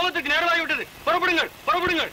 ஆபத்துக்கு நேரமாகி விட்டது புறப்படுங்கள் புறப்படுங்கள்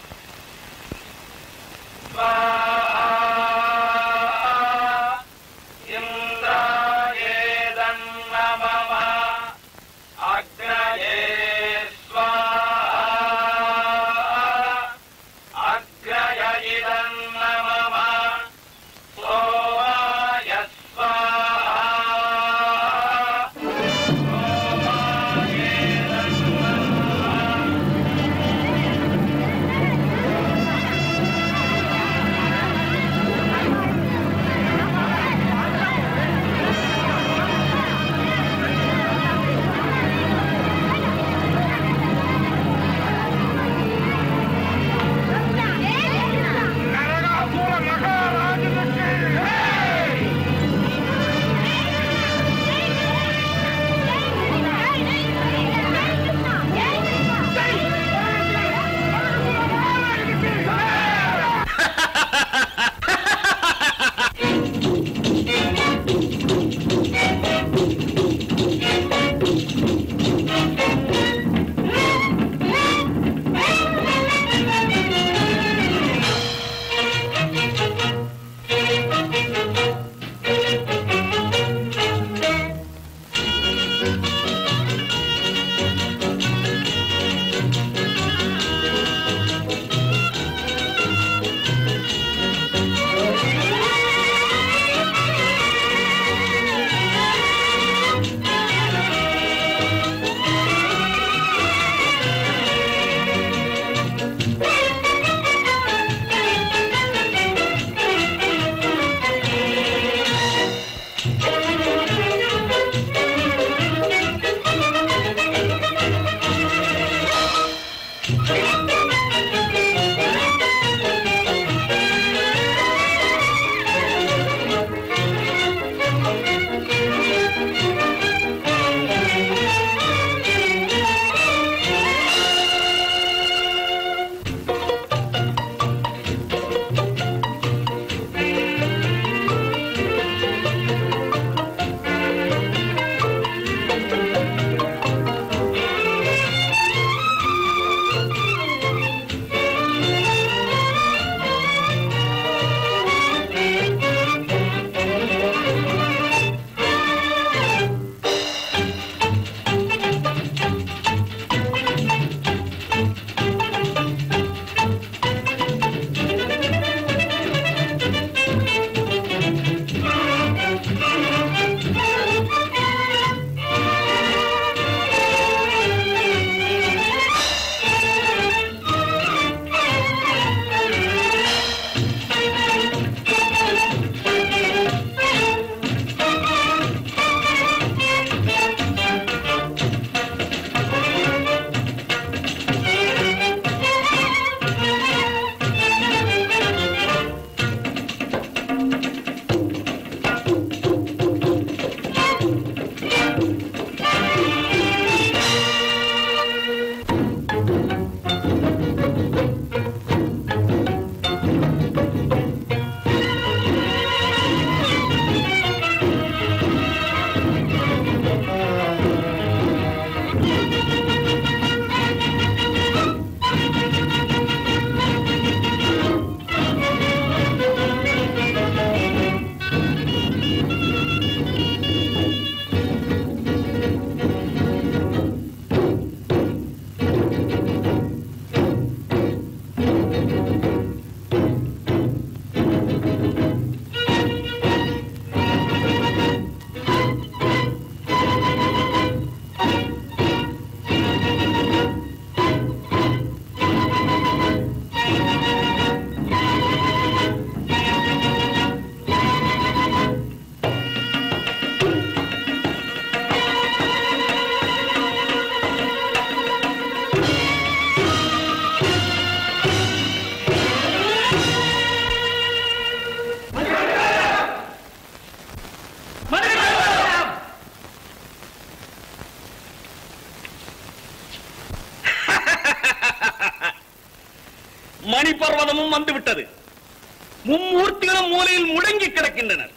மணி பர்வதமும் வந்துவிட்டது மும்மூர்த்திகளும் மூலையில் முடங்கி கிடக்கின்றனர்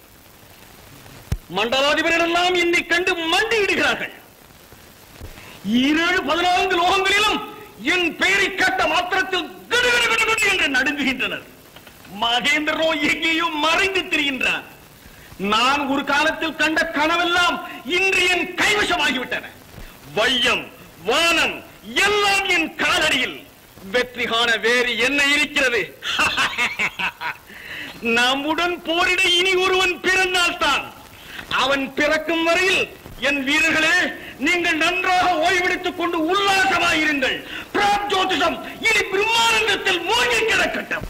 மண்டலாதிபரெல்லாம் என்னை கண்டு மண்டியிடுகிறார்கள் ஈரேழு பதினான்கு லோகங்களிலும் என் பெயரை கேட்ட மாத்திரத்தில் கிடுகிடு கிடுகிடு என்று நடுங்குகின்றனர் மகேந்திரோ எங்கேயோ மறைந்து திரிகின்றார் நான் ஒரு காலத்தில் கண்ட கனவெல்லாம் இன்று என் கைவசமாகிவிட்டன வையம் வானம் எல்லாம் என் காலடியில் வெற்றி காண வேறு என்ன இருக்கிறது நம்முடன் போரிட இனி ஒருவன் பிறந்தால்தான் அவன் பிறக்கும் வரையில் என் வீரர்களே நீங்கள் நன்றாக ஓய்வெடுத்துக் கொண்டு உல்லாசமாயிருங்கள் பிராப் ஜோதிஷம் இனி பிரம்மானந்தத்தில் மூழ்கி கிடக்கட்டும்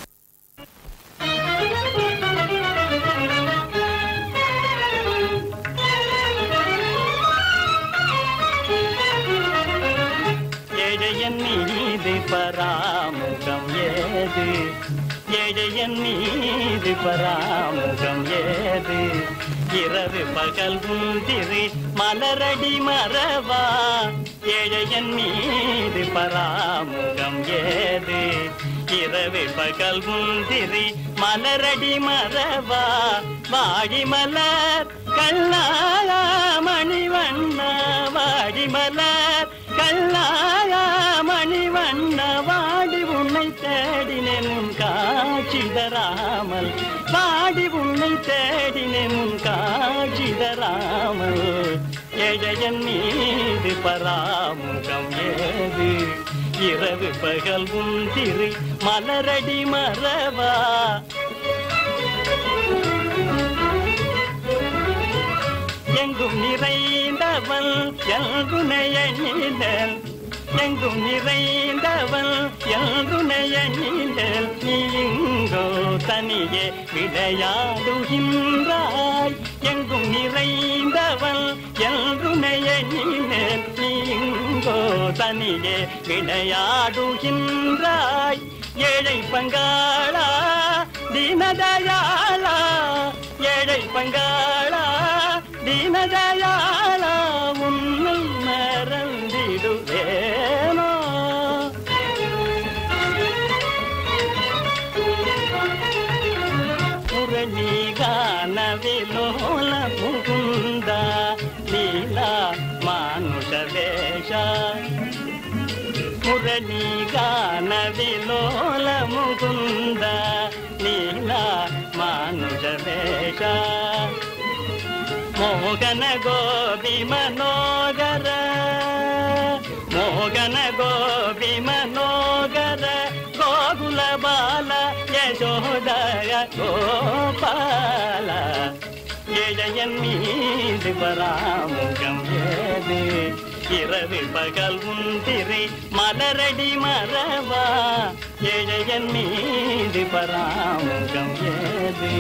ஏழையன் மீது பராமுகம் ஏது ஏழையன் மீது பராமுகம் ஏது இரவு பகல் உந்திரி மலரடி மறவா ஏழையன் மீது பராமுகம் ஏது இரவு பகல் உந்திரி மலரடி மறவா வாடி மலர் கல்லாளா மணிவண்ணா வாடி மலர் கல்லாயா மணிவண்ண வாடி உன்னை தேடினேனும் காட்சி தராமல் வாடி உன்னை தேடினேனும் காட்சி தராமல் ஏழையன் மீது பராமுகம் ஏது இரவு பகல் உன் திரு மலரடி மறவா எங்கும் நிறைந்தவள் எங்குனையணிதல் எங்கும் நிறைந்தவள் எங்குனையணிதல் நீ இங்கோ தனியே விளையாடுகின்றாய் எங்கும் நிறைந்தவள் எங்குனையணிதல் நீ இங்கோ தனியே விளையாடுகின்றாய் ஏழை பங்காளா தீனதயாளா ஏழை பங்காளா தீனதயாளா உன்னை மறந்திடுவேனோ முரளி கானவிலோல முகுந்த லீலா மானுஷ வேஷ ಮುರಳಿ ಗಾನ ವಿಲೋಲ ಮುಕುಂದ ನೀಲ ಮಾನುಷ ವೇಷ ಮೋಗನ ಗೋಪಿ ಮನೋಗರ ಮೋಗನ ಗೋಪಿ ಮನೋಗರ ಗೋಕುಲ ಬಾಲ ಯಶೋದಯ ಗೋಪಾಲ ஏழையன் மீது பராமுகம் ஏது இரவு பகல் உந்திரை மலரடி மறவா ஏழையன் மீது பராமுகம் ஏது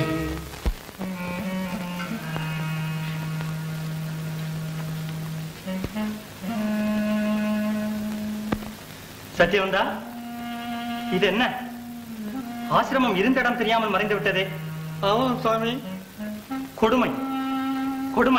சத்தியவந்தா இது என்ன ஆசிரமம் இருந்த இடம் தெரியாமல் மறைந்து விட்டதே ஆமாம் சுவாமி கொடுமை கொடுமை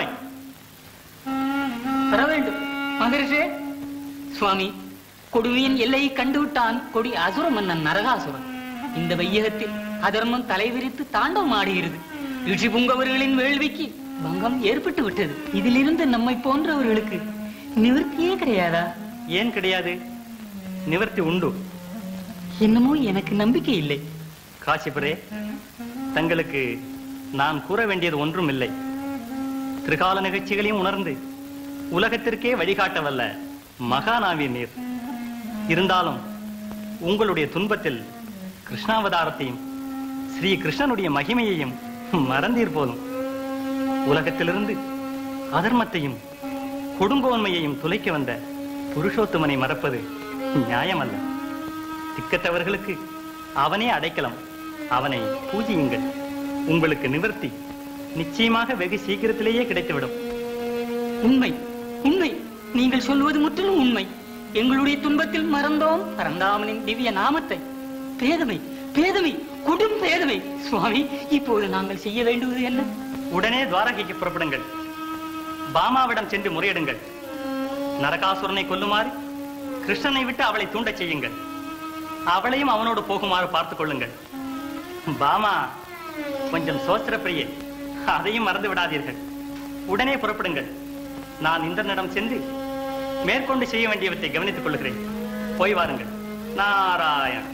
வர வேண்டும் மகரிஷே சுவாமி கொடுமையின் எல்லையை கண்டுவிட்டான் கொடி அசுர மன்னன் நரகாசுரன் இந்த வையகத்தில் அதர்மம் தலைவிரித்து தாண்டவம் ஆடுகிறது ரிஷி புங்கவர்களின் வேள்விக்கு பங்கம் ஏற்பட்டு விட்டது இதிலிருந்து நம்மை போன்றவர்களுக்கு நிவர்த்தியே கிடையாதா ஏன் கிடையாது நிவர்த்தி உண்டு என்னமோ எனக்கு நம்பிக்கை இல்லை காசிபரே தங்களுக்கு நான் கூற வேண்டியது ஒன்றும் இல்லை திரிகால நிகழ்ச்சிகளையும் உணர்ந்து உலகத்திற்கே வழிகாட்ட வல்ல மகானாவி நீர் இருந்தாலும் உங்களுடைய துன்பத்தில் கிருஷ்ணாவதாரத்தையும் ஸ்ரீ கிருஷ்ணனுடைய மகிமையையும் மறந்தீர் போதும் உலகத்திலிருந்து அதர்மத்தையும் கொடுங்கோன்மையையும் துளைக்க வந்த புருஷோத்தமனை மறப்பது நியாயமல்ல திக்கற்றவர்களுக்கு அவனே அடைக்கலம் அவனை பூஜியுங்கள் உங்களுக்கு நிவர்த்தி நிச்சயமாக வெகு சீக்கிரத்திலேயே கிடைத்துவிடும் உண்மை உண்மை நீங்கள் சொல்வது முற்றிலும் உண்மை எங்களுடைய துன்பத்தில் மறந்தோம் பரந்தாமனின் திவ்ய நாமத்தை பேதமை பேதமை கொடும் பேதமை சுவாமி இப்போது நாங்கள் செய்ய வேண்டுவது என்ன உடனே துவாரகைக்கு புறப்படுங்கள் பாமாவிடம் சென்று முறையிடுங்கள் நரகாசுரனை கொல்லுமாறு கிருஷ்ணனை விட்டு அவளை தூண்டச் செய்யுங்கள் அவளையும் அவனோடு போகுமாறு பார்த்துக் கொள்ளுங்கள் பாமா கொஞ்சம் சோத்திர பிரியே அதையும் மறந்து விடாதீர்கள் உடனே புறப்படுங்கள் நான் இந்திரனிடம் சென்று மேற்கொண்டு செய்ய வேண்டியவற்றை கவனித்துக் கொள்கிறேன் போய் வாருங்கள் நாராயண்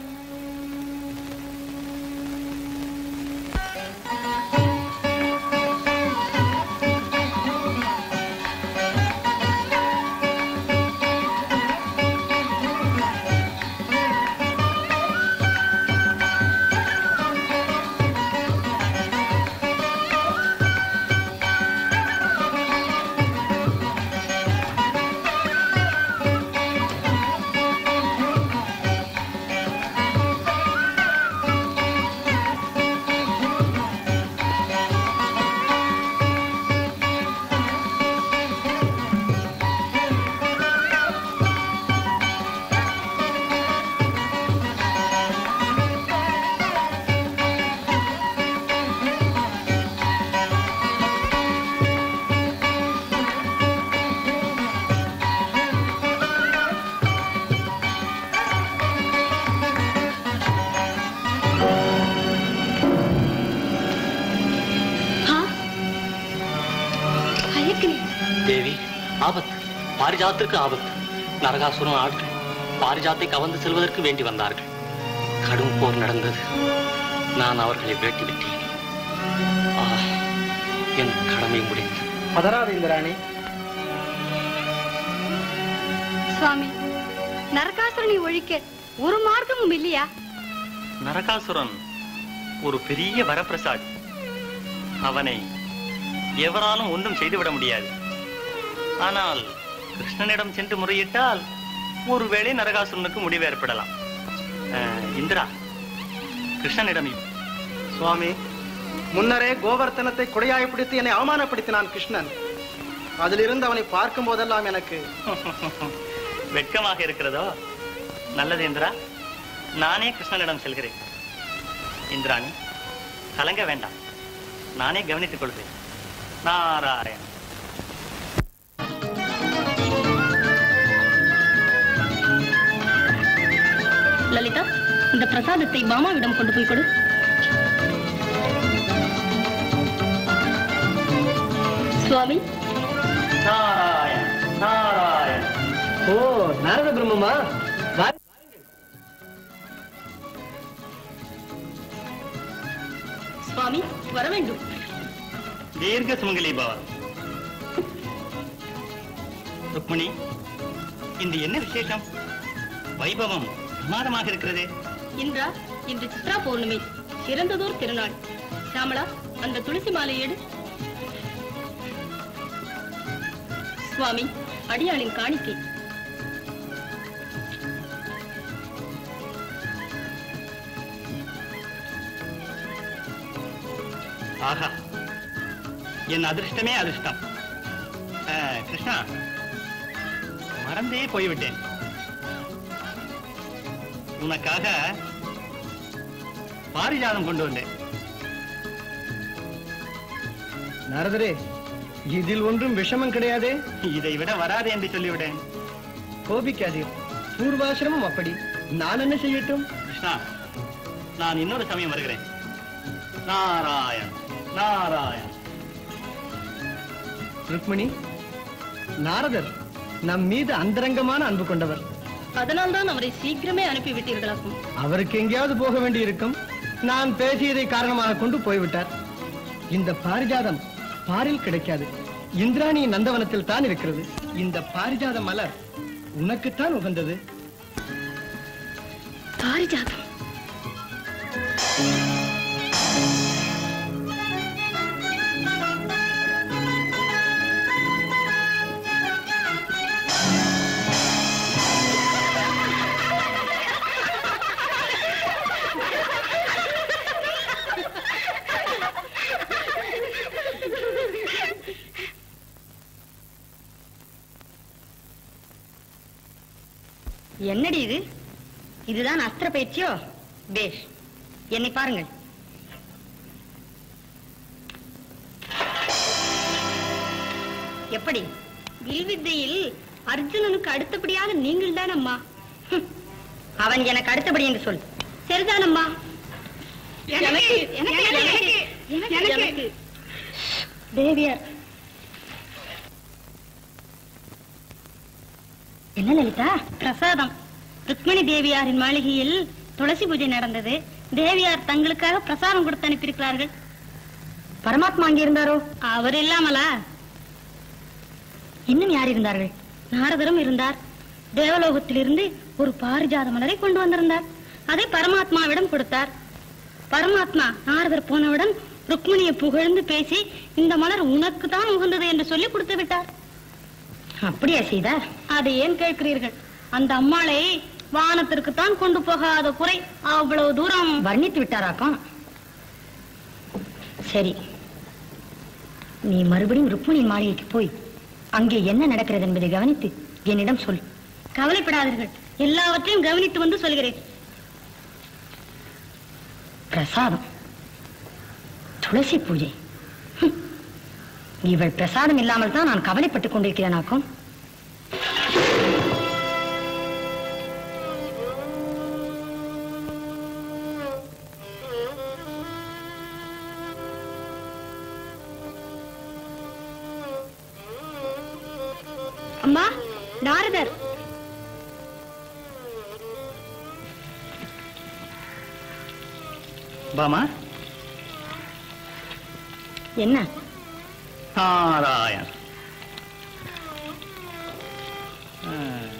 தேவி ஆபத்து பாரிஜாத்திற்கு ஆபத்து நரகாசுரன் ஆட்கள் பாரிஜாத்தை கவர்ந்து செல்வதற்கு வேண்டி வந்தார்கள் கடும் போர் நடந்தது நான் அவர்களை வேட்டி விட்டேன் ஆ, என் கடமை முடிந்தது பதறாத இந்திராணி சுவாமி நரகாசுரனை ஒழிக்க ஒரு மார்க்கமும் இல்லையா நரகாசுரன் ஒரு பெரிய வரப்பிரசாத் அவனை எவராலும் ஒன்றும் செய்துவிட முடியாது ஆனால் கிருஷ்ணனிடம் சென்று முறையிட்டால் ஒருவேளை நரகாசுரனுக்கு முடிவு ஏற்படலாம் அஹ், இந்திரா கிருஷ்ணனிடம் இ- சுவாமி முன்னரே கோவர்த்தனத்தை கொடையாய் பிடித்து என்னை அவமானப்படுத்தினான் கிருஷ்ணன் அதிலிருந்து அவனை பார்க்கும் போதெல்லாம் எனக்கு வெட்கமாக இருக்கிறதோ நல்லது இந்திரா நானே கிருஷ்ணனிடம் செல்கிறேன் இந்திராணி கலங்க வேண்டாம் நானே கவனித்துக் கொள்கிறேன் நாராயண் லலிதா இந்த பிரசாதத்தை பாமாவிடம் கொண்டு போய் கொடு சுவாமி நாராயண் நாராயண் ஓ நாரத பிரம்மமா சுவாமி வர வேண்டும் தீர்க்க சுமங்கலி பவா ருக்மிணி இந்த என்ன விசேஷம் வைபவம் பிரமாதமாக இருக்கிறது இந்திரா இன்று சித்ரா பௌர்ணமி சிறந்ததோர் திருநாள் சாமளா அந்த துளசி மாலை எடு சுவாமி அடியாளின் காணிக்கை ஆஹா என் அதிர்ஷ்டமே அதிர்ஷ்டம் அஹ், கிருஷ்ணா மறந்தே போய்விட்டேன் உனக்காக பாரிஜாதம் கொண்டு வந்தேன் நாரதரே இதில் ஒன்றும் விஷமம் கிடையாதே இதை விட வராது என்று சொல்லிவிட்டேன் கோபிக்காதீர் பூர்வாசிரமம் அப்படி நான் என்ன செய்யட்டும் கிருஷ்ணா நான் இன்னொரு சமயம் வருகிறேன் நாராயண் நாராயண் ருக்மிணி நாரதர் நம் மீது அந்தரங்கமான அன்பு கொண்டவர் அதனால்தான் அவரை சீக்கிரமே அனுப்பிவிட்டீர்களாக்கும் அவருக்கு எங்கேயாவது போக வேண்டியிருக்கும் நான் பேசியதை காரணமாக கொண்டு போய்விட்டார் இந்த பாரிஜாதம் பாரில் கிடைக்காது இந்திராணி நந்தவனத்தில் தான் இருக்கிறது இந்த பாரிஜாத மலர் உனக்குத்தான் உகந்தது பாரிஜாதம் என்னடி இது இதுதான் அஸ்திர பயிற்சியோ பேஷ் என்னை பாருங்கள் எப்படி வில்வித்தையில் அர்ஜுனனுக்கு அடுத்தபடியாக நீங்கள் தான் அம்மா அவன் எனக்கு அடுத்தபடி என்று சொல் சரிதான் அம்மா எனக்கு எனக்கு எனக்கு தேவியார் என்ன லலிதா பிரசாதம் ருக்மணி தேவியாரின் மாளிகையில் துளசி பூஜை நடந்தது தேவியார் தங்களுக்காக பிரசாதம் கொடுத்து அனுப்பியிருக்கிறார்கள் பரமாத்மா அங்கே இருந்தாரோ அவர் இல்லாமலா இன்னும் யார் இருந்தார்கள் நாரதரும் இருந்தார் தேவலோகத்திலிருந்து ஒரு பாரிஜாத மலரை கொண்டு வந்திருந்தார் அதை பரமாத்மாவிடம் கொடுத்தார் பரமாத்மா நாரதர் போனவுடன் ருக்மிணியை புகழ்ந்து பேசி இந்த மலர் உனக்கு தான் உகந்தது என்று சொல்லி கொடுத்து விட்டார் அப்படியா செய்தார் அதை ஏன் கேட்கிறீர்கள் அந்த அம்மாளை வானத்திற்கு தான் கொண்டு போகாத குறை அவ்வளவு தூரம் வர்ணித்து விட்டாராக்கம் சரி நீ மறுபடியும் ருக்மிணியின் மாளிகைக்கு போய் அங்கே என்ன நடக்கிறது என்பதை கவனித்து என்னிடம் சொல் கவலைப்படாதீர்கள் எல்லாவற்றையும் கவனித்து வந்து சொல்கிறேன் பிரசாதம் துளசி பூஜை ஹம். இவள் பிரசாதம் இல்லாமல் தான் நான் கவலைப்பட்டுக் கொண்டிருக்கிறேனாக்கும் அம்மா நாரதர் பாமா என்ன நாராயண் ஆ.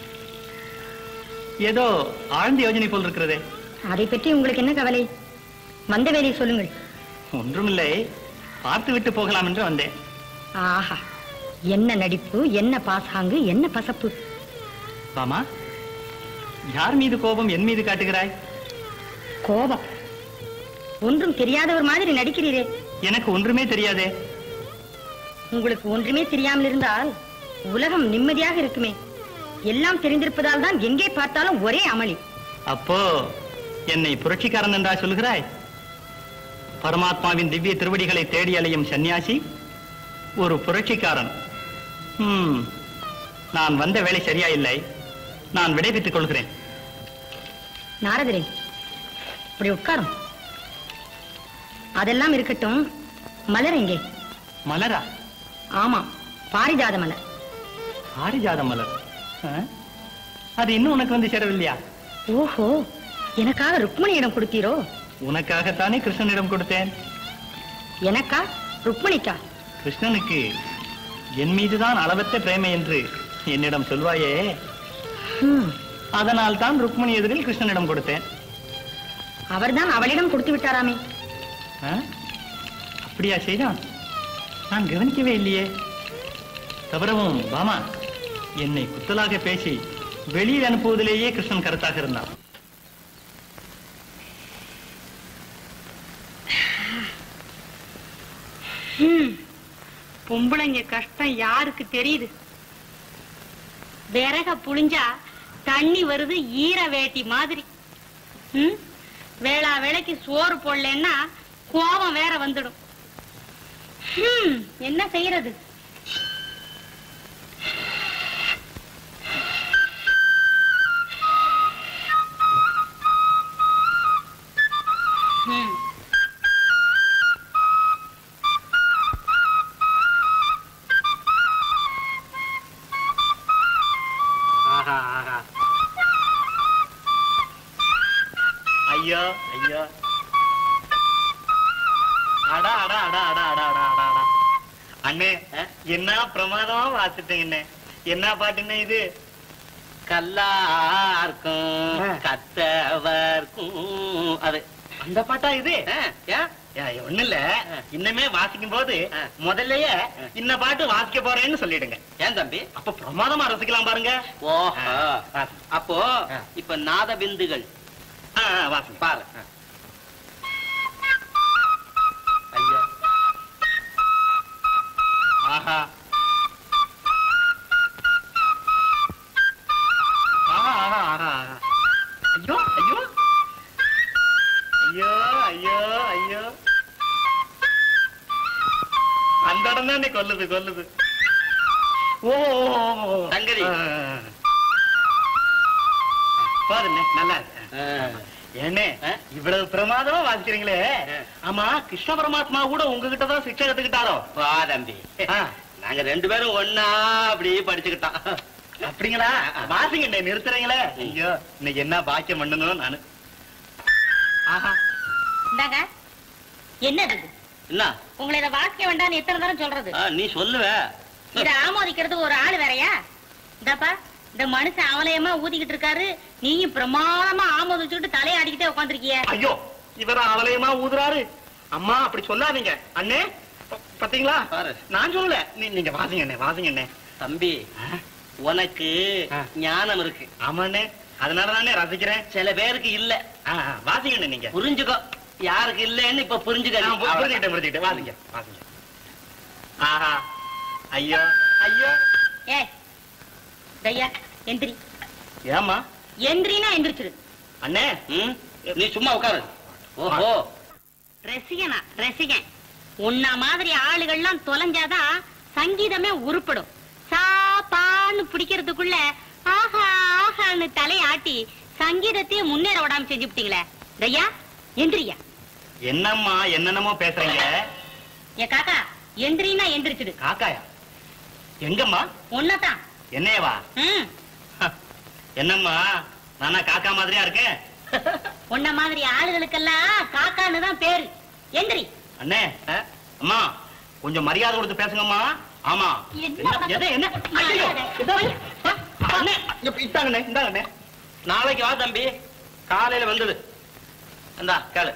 ஏதோ ஆழ்ந்த யோஜனை போல் இருக்கிறதே அதை பற்றி உங்களுக்கு என்ன கவலை வந்த வேலையை சொல்லுங்கள் ஒன்றுமில்லை பார்த்து விட்டு போகலாம் என்று வந்தேன் ஆஹா என்ன நடிப்பு என்ன பாசாங்கு என்ன பசப்பு பாமா யார் மீது கோபம் என் மீது காட்டுகிறாய் கோபம் ஒன்றும் தெரியாதவர் மாதிரி நடிக்கிறீரே எனக்கு ஒன்றுமே தெரியாதே உங்களுக்கு ஒன்றுமே தெரியாமல் இருந்தால் உலகம் நிம்மதியாக இருக்குமே எல்லாம் தெரிந்திருப்பதால் தான் எங்கே பார்த்தாலும் ஒரே அமளி அப்போ என்னை புரட்சிக்காரன் என்றா சொல்கிறாய் பரமாத்மாவின் திவ்ய திருவடிகளை தேடி அலையும் சன்னியாசி ஒரு புரட்சிக்காரன் ஹம், நான் வந்த வேலை சரியா இல்லை நான் விடைபெற்றுக் கொள்கிறேன் நாரதரே இப்படி உட்காரும் அதெல்லாம் இருக்கட்டும் மலர் எங்கே மலரா ஆமாம் பாரிஜாத மலர் பாரிஜாத மலர் ஆ? அது இன்னும் உனக்கு வந்து சேரவில்லையா ஓஹோ எனக்காக ருக்மணியிடம் கொடுத்தீரோ உனக்காகத்தானே கிருஷ்ணனிடம் கொடுத்தேன் எனக்கா ருக்மணிக்கா கிருஷ்ணனுக்கு என் மீதுதான் அளவற்ற பிரேமை என்று என்னிடம் சொல்வாயே ஹம், அதனால் தான் ருக்மணி எதிரில் கிருஷ்ணனிடம் கொடுத்தேன் அவர்தான் அவளிடம் கொடுத்து விட்டாராமே ஆ? அப்படியா செய்தான் நான் கவனிக்கவே இல்லையே தவிரவும் பாமா என்னை குத்தலாக பேசி வெளியில் அனுப்புவதிலேயே கிருஷ்ணன் கருத்தாக இருந்தான் பொம்பளைங்க கஷ்டம் யாருக்கு தெரியுது விறக புழிஞ்சா தண்ணி வருது ஈர வேட்டி மாதிரி ம்? வேளா வேளைக்கு சோறு போடலன்னா கோபம் வேற வந்துடும் ஹம், என்ன செய்யறது ம். ஆஹா ஆஹா ஐயோ ஐயோ அடா அடா அடா அடா அடா அடா அடா அடா அண்ணே என்ன பிரமாதமா வாசிட்டீங்க என்ன பாட்டுன்னு இது கல்லார்க்கும் ஆ. கத்தவர்க்கும் அது அந்த பாட்டா இது ஆ, ஏன்? ஏய், ஒண்ணும் இல்ல இன்னமே வாசிக்கும் போது ஆ. முதல்லயே இந்த பாட்டு வாசிக்க போறேன்னு சொல்லிடுங்க ஏன் தம்பி அப்ப பிரமாதமா ரசிக்கலாம் பாருங்க ஓஹோ ஆ. அப்போ ஆ. இப்ப நாத பிந்துகள் ஆ, ஆ, வாசிங்க பாரு ஆ. ஐயா ஆஹா ஆஹா ஆஹா ஆஹா ஆஹா. ஐயோ ஐயோ ஐயோ ஐயோ ஐயோ அந்த இடம் தான் கொல்லுது கொல்லுது ஓ ஓ, ஓ, ஓ. சங்கதி. ஆ. போதுண்ணே நல்லா இருக்கு ஆ. ஏண்ணே ஆ? இவ்வளவு பிரமாதமா வாசிக்கிறீங்களே ஆ. ஆமா கிருஷ்ண பரமாத்மா கூட உங்ககிட்ட தான் சிக்ஷை கத்துக்கிட்டாரோ வா தம்பி ஆ. நாங்க ரெண்டு பேரும் ஒன்னா அப்படியே படிச்சுக்கிட்டோம் அப்படிங்களா வாசிங்க நிறுத்துறீங்களே ஐயோ இன்னைக்கு என்ன பாக்கியம் பண்ணணும் நானு ஆஹா இந்தாங்க என்னது இது? என்ன உங்களை இதை வாசிக்க வேண்டாம்னு எத்தனை தரம் சொல்றது ஆ, நீ சொல்லுவ இத ஆமோதிக்கிறதுக்கு ஒரு ஆள் வேறயா இந்தாப்பா இந்த மனுஷன் அவலயமா ஊதிக்கிட்டு இருக்காரு நீயும் பிரமாதமா ஆமோதிச்சுட்டு தலையாடிக்கிட்டே உட்காந்துருக்கிய ஐயோ இவர அவலயமா ஊதுறாரு அம்மா அப்படி சொல்லாதீங்க அண்ணே ப- பாத்தீங்களா பாரு. நான் சொல்லல நீ நீங்க வாசிங்க அண்ணே வாசிங்க அண்ணே தம்பி உனக்கு ஆ. ஞானம் இருக்கு ஆமாண்ணே அதனால தானே ரசிக்கிறேன் சில பேருக்கு இல்ல ஆ, ஆ, வாசிங்க அண்ணே நீங்க புரிஞ்சுக்கோ யாருக்கு இல்லைன்னு இப்ப புரிஞ்சுக்க நான் பு- புரிஞ்சுக்கிட்டேன் புரிஞ்சுக்கிட்டேன் வாசிங்க வாசிங்க ஆஹா ஐயோ ஐயோ ஏ தையா எந்திரி ஏமா எந்திரினா எந்திரிச்சிரு அண்ணே ம்? நீ சும்மா உட்காரு ஓஹோ ரசிகனா ரசிகன் உன்ன மாதிரி ஆளுகள்லாம் தொலைஞ்சாதான் சங்கீதமே உருப்படும் சா பான்னு பிடிக்கிறதுக்குள்ள ஆஹா ஆஹான்னு தலையாட்டி சங்கீதத்தையே முன்னேற விடாம செஞ்சுட்டீங்களே தையா எந்திரியா என்னம்மா என்னென்னமோ பேசுறீங்க ஏ காக்கா எந்திரினா எந்திரிச்சிடு காக்காயா எங்கம்மா ஒன்னதான் என்னையவா ம் என்னம்மா நானா காக்கா மாதிரியா இருக்கேன் உன்ன மாதிரி ஆளுகளுக்கெல்லாம் காக்கான்னு தான் பேரு எந்திரி அண்ணே அஹ், அம்மா கொஞ்சம் மரியாதை கொடுத்து பேசுங்கம்மா ஆமா என்ன எது, என்ன ஐயையோ, இதோ, அஹ், அண்ணே இப்ப இந்தாங்கண்ணே இந்தாங்கண்ணே நாளைக்கு வா தம்பி காலையில வந்தது இந்தா கேளு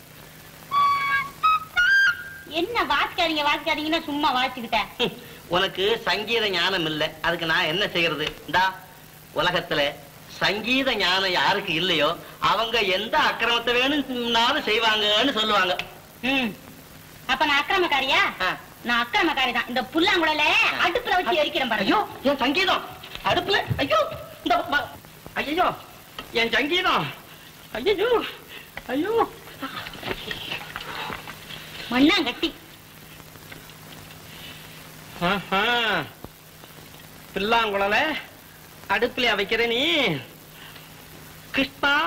என்ன வாசிக்காதீங்க வாசிக்காதீங்கன்னா சும்மா வாசிக்கிட்டேன் ஹம், உனக்கு சங்கீத ஞானம் இல்ல அதுக்கு நான் என்ன செய்யறது இந்தா உலகத்துல சங்கீத ஞானம் யாருக்கு இல்லையோ அவங்க எந்த அக்கிரமத்தை வேணும்னாலும் செய்வாங்கன்னு சொல்லுவாங்க ம். அப்ப நான் அக்கிரமக்காரியா ஆ. நான் அக்கிரமக்காரி தான் இந்த புல்லாங்குழல அடுப்புல வச்சு எரிக்கிறேன் பாருங்க ஐயோ என் சங்கீதம் அடுப்புல ஐயோ இந்த ம- ஐயோ என் சங்கீதம் ஐயோ ஐயோ மண்ணாங்கட்டி ஆஹா. பில்லாங்குழல அடுப்புல வைக்கிற நீ கிருஷ்ணா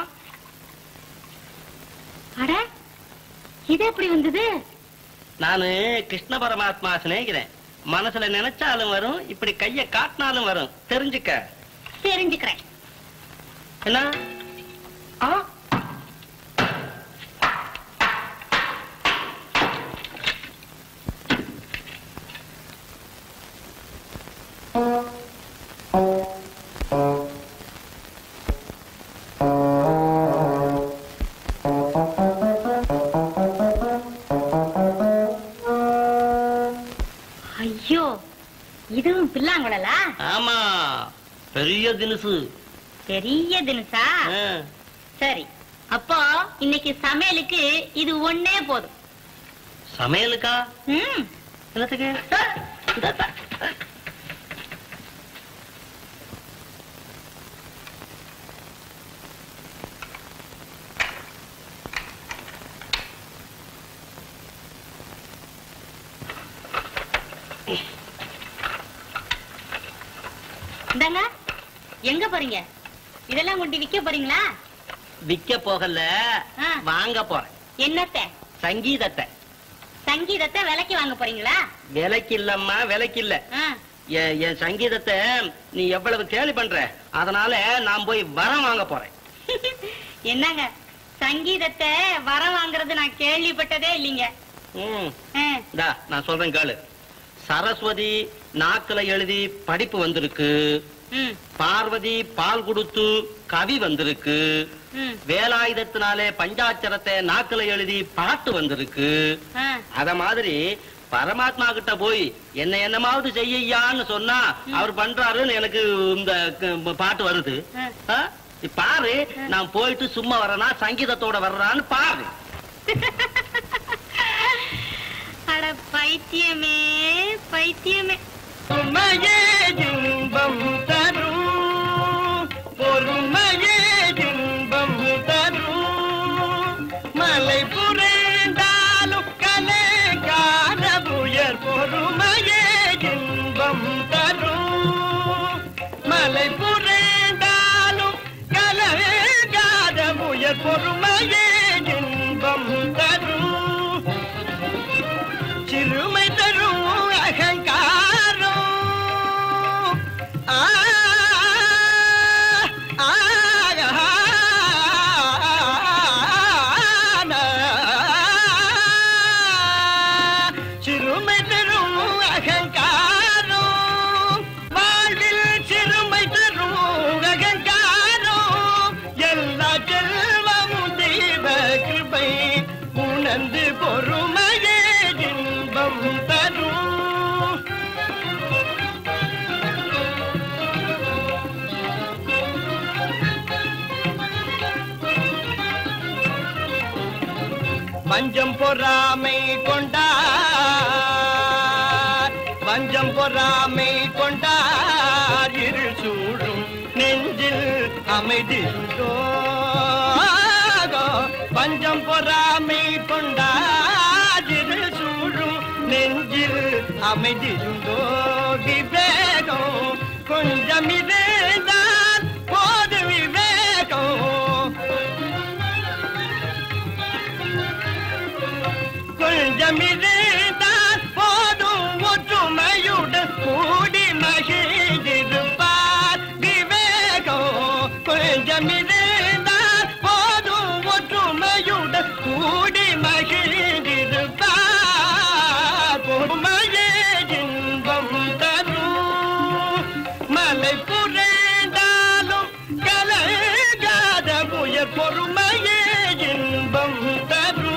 அட இது எப்படி வந்தது நானு கிருஷ்ண பரமாத்மா சிநேகிதன் மனசுல நினைச்சாலும் வரும் இப்படி கைய காட்டினாலும் வரும் தெரிஞ்சுக்க தெரிஞ்சுக்கிறேன் என்ன ஆ ஐயோ இதுவும் பில்லாங்குழலா ஆமா பெரிய தினுசு பெரிய தினுசா ஆ. சரி அப்போ இன்னைக்கு சமையலுக்கு இது ஒண்ணே போதும் சமையலுக்கா ம் என்னத்துக்கு ஆ, இந்தா, இந்தா. இந்தாங்க எங்க போறீங்க இதெல்லாம் கொண்டு விக்க போறீங்களா விக்க போகல ஆ. வாங்க போறேன் என்னத்த சங்கீதத்தை சங்கீதத்தை விலைக்கு வாங்க போறீங்களா விலைக்கு இல்லம்மா விலைக்கு இல்ல ஆ. என் என் சங்கீதத்தை நீ எவ்வளவு கேலி பண்ற அதனால நான் போய் வரம் வாங்க போறேன் என்னங்க சங்கீதத்தை வர வாங்குறது நான் கேள்விப்பட்டதே இல்லைங்க ம் ஆ. இந்தா நான் சொல்றேன் கேளு சரஸ்வதி நாக்குல எழுதி படிப்பு வந்திருக்கு ம், பார்வதி பால் கொடுத்து கவி வந்திருக்கு ம், வேலாயுதத்தினாலே பஞ்சாட்சரத்தை நாக்குல எழுதி பாட்டு வந்திருக்கு ஆ. அத மாதிரி பரமாத்மா கிட்ட போய் என்ன என்னமாவது செய்யான்னு சொன்னா அவர் பண்றாருன்னு எனக்கு இந்த க- பாட்டு வருது ஆ. ஆ? நீ பாரு நான் போயிட்டு சும்மா வரனா சங்கீதத்தோட வர்றான்னு பாரு அட பைத்தியமே பைத்தியமே பொறுமையே இன்பம் தரும் பொறுமையே இன்பம் தரும் மலை புரண்டாலும் கலைகார உயர் பொறுமையே இன்பம் தரும் மலை புரண்டாலும் கலைகார உயர் பொறுமையே இன்பம் தரும் சிறுமை தரும் அகங்காரம் வஞ்சம் பொறாமை கொண்டார் வஞ்சம் பொறாமை கொண்டார் இருள் சூழும் நெஞ்சில் அமைதியுண்டோ பஞ்சம் பொறாமை கொண்டார் இருள் சூழும் நெஞ்சில் அமைதியுண்டோ விவேகம் கொஞ்சம் இருந்தால் போது விவேகம் கொஞ்சம் இருந்தால் போதும் ஒற்றுமையுடன் கூடி மகிழ்ந்திருப்பார் விவேகம் கொஞ்சம் இருந்தால் போதும் ஒற்றுமையுடன் கூடி மகிழ்ந்திருப்பார் பொறுமையே இன்பம் தரும் மலை புரண்டாலும் கலகாத புயல் பொறுமையே இன்பம் தரும்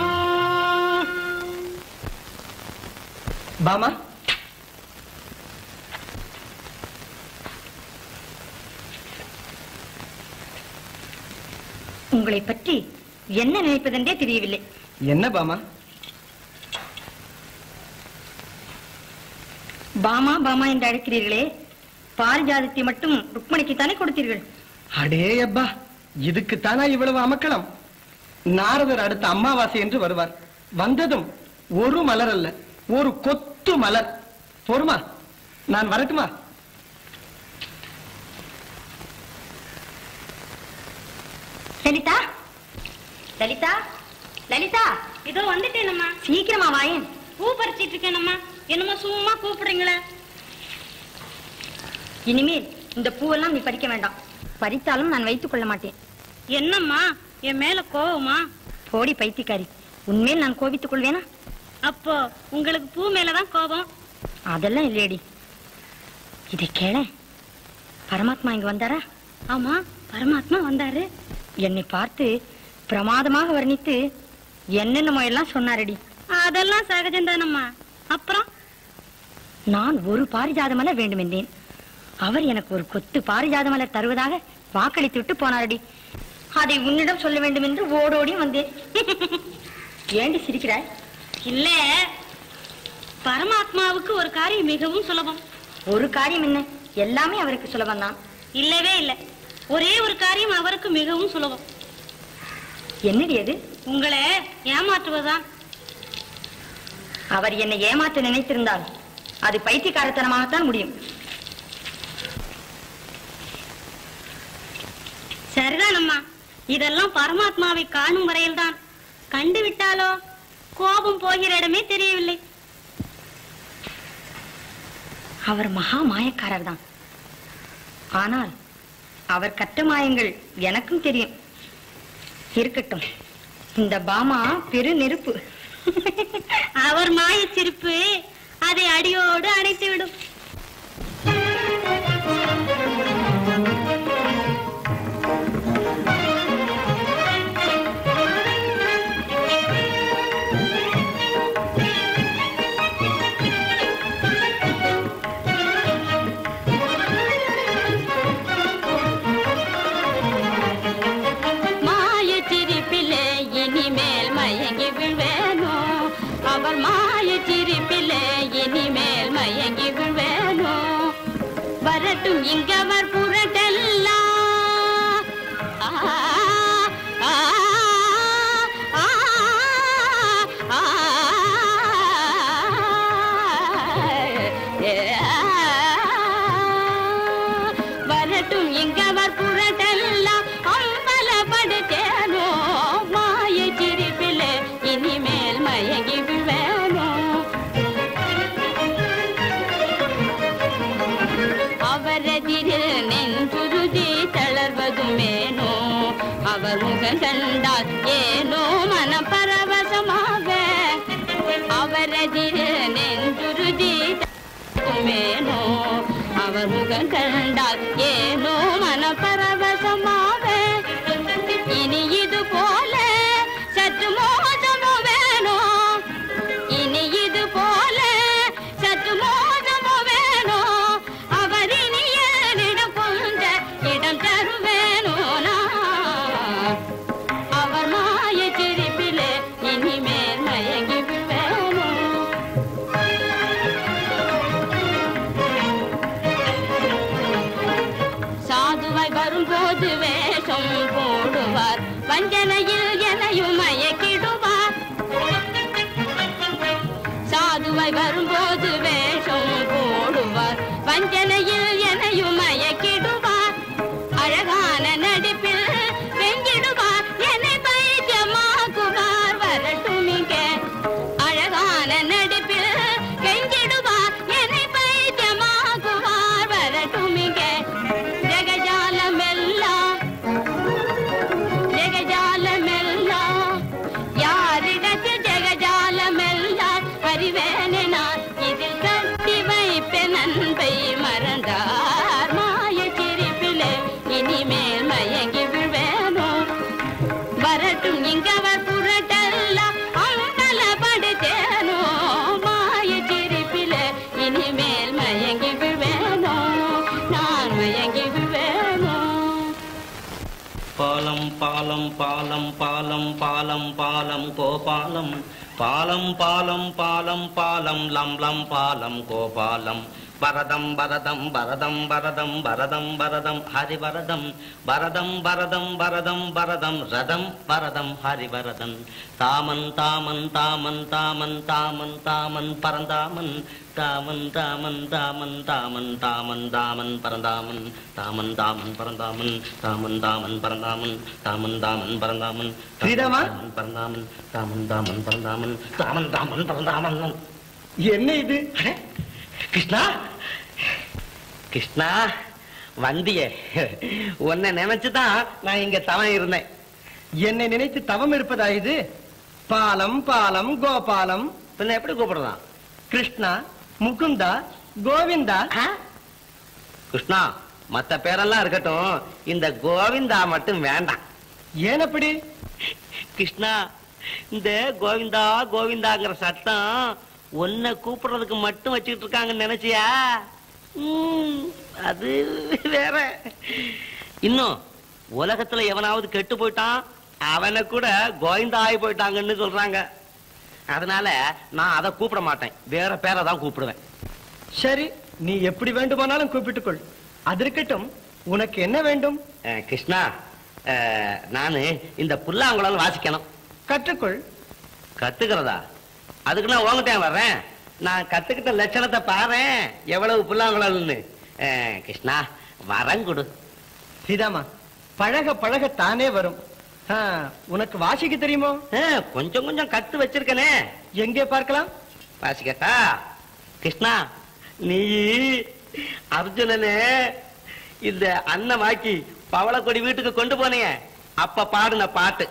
பாமா உங்களை பற்றி என்ன நினைப்பதென்றே தெரியவில்லை என்ன பாமா பாமா பாமா என்று அழைக்கிறீர்களே பாரிஜாதத்தை மட்டும் ருக்மணிக்குத்தானே கொடுத்தீர்கள் அடே அப்பா இதுக்குத்தானா இவ்வளவு அமக்களம் நாரதர் அடுத்த அமாவாசை என்று வருவார் வந்ததும் ஒரு மலர் அல்ல ஒரு கொத்து மலர் பொறுமா நான் வரட்டுமா லலிதா லலிதா லலிதா இதோ வந்துட்டேனம்மா சீக்கிரமா வாயேன் பூ பறிச்சிட்டு இருக்கேனம்மா என்னமோ சும்மா கூப்பிடுறீங்களே இனிமேல் இந்த பூவெல்லாம் நீ பறிக்க வேண்டாம் பறித்தாலும் நான் வைத்துக் கொள்ள மாட்டேன் என்னம்மா என் மேல கோவமா போடி பைத்தியக்காரி உன்மேல் நான் கோபித்துக் கொள்வேனா அப்போ உங்களுக்கு பூ மேலதான் கோபம் அதெல்லாம் இல்லையடி இதை கேள பரமாத்மா இங்க வந்தாரா ஆமா பரமாத்மா வந்தாரு என்னை பார்த்து பிரமாதமாக வர்ணித்து என்னென்னமோ எல்லாம் சொன்னாரடி அதெல்லாம் சகஜம்தானம்மா அப்புறம் நான் ஒரு பாரிஜாத மலர் வேண்டும் என்றேன் அவர் எனக்கு ஒரு கொத்து பாரிஜாத மலர் தருவதாக வாக்களித்து விட்டு போனாரடி அதை உன்னிடம் சொல்ல வேண்டும் என்று ஓடோடி வந்தேன் ஏண்டி சிரிக்கிறாய் இல்ல பரமாத்மாவுக்கு ஒரு காரியம் மிகவும் சுலபம் ஒரு காரியம் என்ன எல்லாமே அவருக்கு சுலபம்தான் இல்லவே இல்ல ஒரே ஒரு காரியம் அவருக்கு மிகவும் சுலபம் என்னடி அது உங்களை ஏமாற்றுவதுதான் அவர் என்னை ஏமாற்ற நினைத்திருந்தால் அது பைத்தியக்காரத்தனமாகத்தான் முடியும் சரிதானம்மா இதெல்லாம் பரமாத்மாவை காணும் வரையில்தான் கண்டு விட்டாலோ கோபம் போகிற இடமே தெரியவில்லை அவர் மகா மாயக்காரர் தான் ஆனால் அவர் கட்ட மாயங்கள் எனக்கும் தெரியும் இருக்கட்டும் இந்த பாமா பெரு நெருப்பு அவர் மாயச் சிரிப்பு அதை அடியோடு அணைத்து விடும் மாய சிரிப்பிலே இனிமேல் மயங்கி விழ்வேனோ அவர் மாய சிரிப்பிலே இனிமேல் மயங்கி விழ்வேனோ வரட்டும் இங்கவர் புரட்டெல்லாம் ஆ, ஆ, ஆ, ஆ, ஏ, வரட்டும் இங்கவர் புரட்டெல்லாம் அம்பலப்படுத்தேனோ மாய சிரிப்பிலே இனிமேல் மயங்கி விழ்வேனோ அவரதிரில் நெஞ்சுருதி தளர்வதுமேனோ அவர் முகம் கண்டால் ஏனோ மன பரவசமாக அவரதிரில் நெஞ்சுருதி மேனோ அவர் முகம் கண்டால் ஏனோ மன பரவசமாக இனி இது போல சற்று மோசமோ வேணோ இனி இது போல சற்று மோசமோ வேணோ அவர் இனி என்னிடம் கொஞ்ச இடம் தருவேனோ நான் அவர் மாய சிரிப்பிலே இனிமேல் பாலம் பாலம் பாலம் பாலம் பாலம் பாலம் கோபாலம் பாலம் பாலம் பாலம் பாலம் லம் லம் பாலம் கோபாலம் பரதம் பரதம் பரதம் பரதம் பரதம் பரதம் ஹரிவரதம் பரதம் பரதம் பரதம் பரதம் ரதம் பரதம் ஹரிவரதன் தாமன் தாமன் தாமன் தாமன் தாமன் தாமன் பரந்தாமன் தாமன் தாமன் தாமன் தாமன் தாமன் தாமன் பரந்தாமன் தாமன் தாமன் பரந்தாமன் தாமன் தாமன் பரந்தாமன் தாமன் தாமன் பரந்தாமன் ஸ்ரீராமா? பரந்தாமன் தாமன் தாமன் பரந்தாமன் தாமன் தாமன் பரந்தாமன் என்ன இது அடே, கிருஷ்ணா கிருஷ்ணா வந்தியே உன்னை நினைச்சுதான் நான் இங்க தவம் இருந்தேன் என்னை நினைத்து தவம் இருப்பதா இது பாலம் பாலம் கோபாலம் பின்ன எப்படி கூப்பிடுறான் கிருஷ்ணா முகுந்தா கோவிந்தா கிருஷ்ணா மத்த பேரெல்லாம் இருக்கட்டும் இந்த கோவிந்தா மட்டும் வேண்டாம் ஏன் அப்படி கிருஷ்ணா இந்த கோவிந்தா கோவிந்தாங்கிற சத்தம் உன்னை கூப்பிடுறதுக்கு மட்டும் வச்சுக்கிட்டு இருக்காங்கன்னு நினைச்சியா ம், அது வேற இன்னும் உலகத்துல எவனாவது கெட்டு போயிட்டான் அவனை கூட கோவிந்தா ஆகி போயிட்டாங்கன்னு சொல்றாங்க அதனால நான் அதை கூப்பிட மாட்டேன் வேற பேரை தான் கூப்பிடுவேன் சரி நீ எப்படி வேண்டுமானாலும் கூப்பிட்டுக்கொள் அது இருக்கட்டும் உனக்கு என்ன வேண்டும் அஹ், கிருஷ்ணா அஹ், நானு இந்த புல்லாங்குழல் வாசிக்கணும் கற்றுக்கொள் கத்துக்கிறதா அதுக்கு நான் உங்ககிட்ட வர்றேன் நான் கத்துக்கிட்ட லட்சணத்தை பாறேன் எவ்வளவு புல்லாங்குழல்னு அஹ், கிருஷ்ணா வரம் கொடு சீதாமா பழக பழக தானே வரும் ஆ, உனக்கு வாசிக்க தெரியுமோ அஹ், கொஞ்சம் கொஞ்சம் கத்து வச்சிருக்கனே எங்கே பார்க்கலாம் வாசிக்கட்டா கிருஷ்ணா நீ அர்ஜுனனே இந்த அன்னமாக்கி பவளக்கொடி வீட்டுக்கு கொண்டு போனீங்க அப்ப பாடுன பாட்டு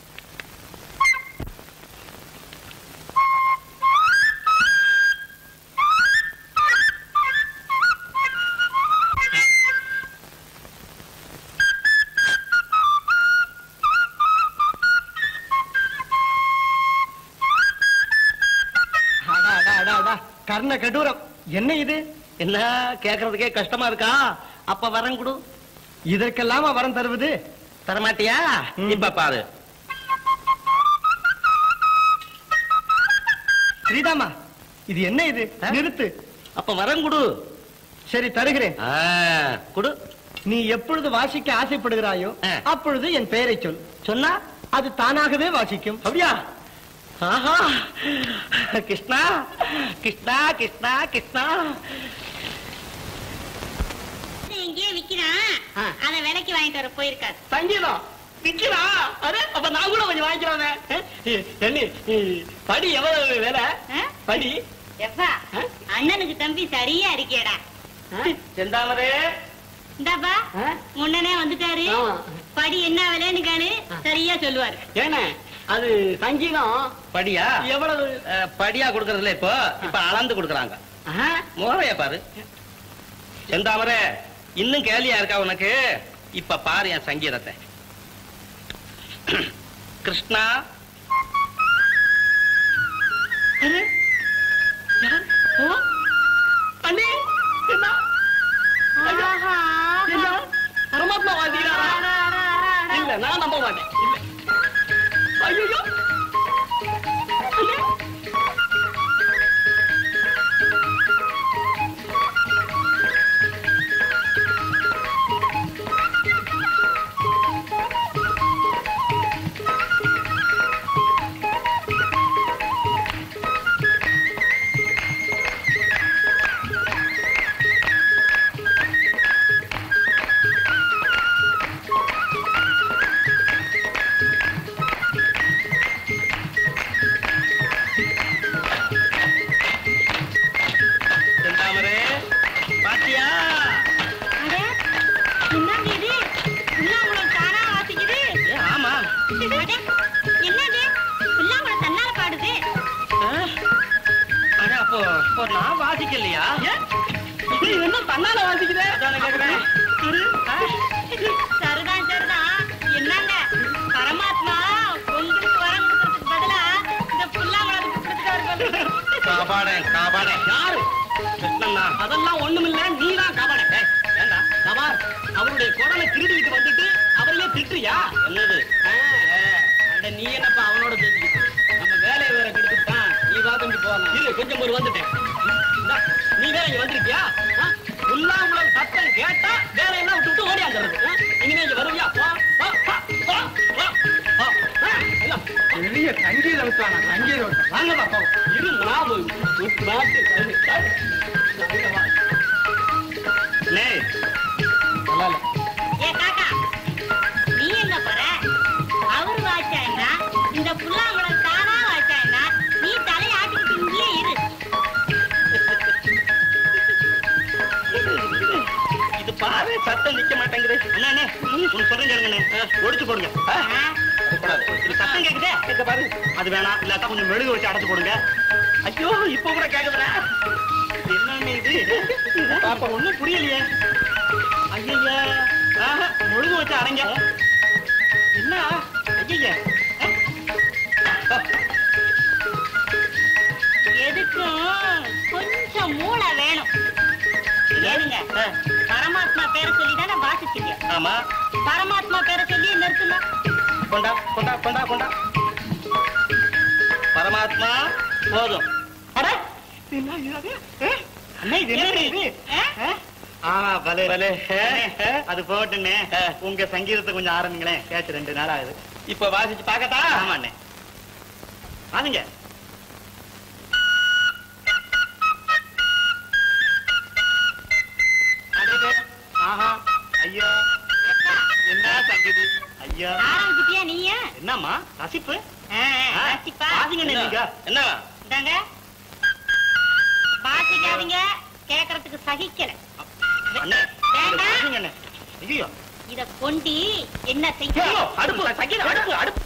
அடா, அடா, அடா, அடா. கர்ண கடூரம் என்ன இது என்ன கேக்குறதுக்கே கஷ்டமா இருக்கா அப்ப வரம் கொடு இதற்கெல்லாமா வரம் தருவது தரமாட்டியா ம். இப்ப பாரு ஸ்ரீதாமா இது என்ன இது ஆ? நிறுத்து அப்ப வரம் கொடு சரி தருகிறேன் ஆ, கொடு நீ எப்பொழுது வாசிக்க ஆசைப்படுகிறாயோ ஆ. அப்பொழுது என் பெயரை சொல் சொன்னா அது தானாகவே வாசிக்கும் அப்படியா ஆஹா கிருஷ்ணா கிருஷ்ணா கிருஷ்ணா கிருஷ்ணா எங்கேயே விக்கிறான் ஆ. அத விலைக்கு வாங்கிட்டு வர போயிருக்காரு சங்கீதம் விக்கிறா அரே அப்ப நான் கூட கொஞ்சம் வாங்கிக்கிறேன் என்ன படி எவ்வளவு வேலை ஆ? படி எப்பா ஆ? அண்ணனுக்கு தம்பி சரியா இருக்கேடா செந்தாமரே இந்தாப்பா ஆ? முன்னனே வந்துட்டாரு ஆமா. படி என்ன விலைன்னு கேளு சரியா சொல்லுவாரு ஏன அது சங்கீதம் படியா எவ்வளவு அஹ், படியா கொடுக்கறதுல இப்போ இப்ப அளந்து கொடுக்கறாங்க மோரைய பாரு செந்தாமரே இன்னும் கேலியா இருக்கா உனக்கு இப்ப பாரு என் சங்கீதத்தை கிருஷ்ணா அரே, யார்? ஓ, அண்ணே, என்ன? ஐயா, என்ன? பரமாத்மா வாசிக்கிறாரா? இல்ல நான் நம்ப மாட்டேன் இல்ல ஐயோ செந்தாமரே பாத்தியா அடே, என்னங்க இது புல்லாங்குழல் தானா வாசிக்குது ஏ, ஆமா அடே, என்னது புல்லாங்குழல் தன்னால பாடுது ஆ? அட, அப்போ அப்போ நான் வாசிக்கலையா இது என்ன தன்னால வாசிக்குதே அதானே கேக்குறேன் ஆ? சரிதான் சரிதான் என்னங்க பரமாத்மா உங்களுக்கு வரம் கொடுக்கறதுக்கு பதிலா இந்த புல்லாங்குழலுக்கு கொடுத்துட்டாரு காபாடேன் காபாடேன் யாரு கிருஷ்ணன் தான் அதெல்லாம் ஒண்ணுமில்ல நீ தான் காபாடேன் ஏண்டா கபார் அவருடைய குடலை திருடிட்டு வந்துட்டு அவரையே திட்டுறியா என்ன வந்துட்டேன் இந்தா, நீ வேற இங்க வந்திருக்கியா ஆ? புல்லாங்குழல் சத்தம் கேட்டா வேலையெல்லாம் விட்டு விட்டு ஓடியாந்துறது ஆ? இனிமே இங்க வருவியா வா, வா, வா, வா, வா, வா. ஆ, எல்லாம். பெரிய சங்கீத வித்வானா சங்கீத வித்வான். வாங்க பாப்பா இரு நாவு நாட்டு கண்ணு, கண்ணு. இங்க வா. அண்ணே, நல்லா இல்ல. ஏ காக்கா நீ எங்க போற அவர் வாய்ச்சா என்ன இந்த புல்லாங்குழல் தானா வாய்ச்சா என்ன நீ தலையை ஆட்டிக்கிட்டு இங்கேயே இரு இது பாரு சத்தம் நிக்க மாட்டேங்குது அண்ணா அண்ணே ஒன்னு சொல்றேன் கேளுங்கண்ணே ஒடிச்சு போடுங்க ஆ? இது சத்தம் கேக்குதே கேட்க பாரு அது வேணாம் இல்லாட்டா கொஞ்சம் மெழுகு வச்சு அடைச்சு போடுங்க ஐயோ இப்ப கூட கேக்குதுடா என்னன்னு இது பாப்பா ஒண்ணும் புரியலையே ஐயா மெழுகு வச்சு அடைங்க என்ன ஐயா எதுக்கும் கொஞ்சம் மூளை வேணும் ஏனுங்க பரமாத்மா பேரை சொல்லி தானே வாசிச்சீங்க ஆமா பரமாத்மா பேரை சொல்லி நிறுத்துங்க கொண்டா கொண்டா கொண்டா கொண்டா பரமாத்மா போதும் அட என்ன இது அது? ஏ? அண்ணா இது என்ன இது ஆ? ஆமா பலே பலே அது போட்டுண்ணே உங்க சங்கீதத்தை கொஞ்சம் ஆரம்பிங்களேன் கேட்டு ரெண்டு நாள் ஆகுது இப்ப வாசிச்சு பாக்கட்டா ஆமாண்ணே வாங்க ஆஹா ஐயா என்ன சங்கீதம் ஐயா ஆரம்பிச்சிட்டியா நீயா என்னம்மா ரசிப்பு ஆ, வாசிப்பா. வாசிங்கண்ணே நீங்க என்ன இந்தாங்க வாசிக்காதீங்க கேக்குறதுக்கு சகிக்கல அண்ணே வேண்டாம். வாசிங்கண்ணே ஐயோ இத கொண்டி என்ன செய்ய ஐயோ, அடுப்பு சங்கீதம் அடுப்பு அடுப்பு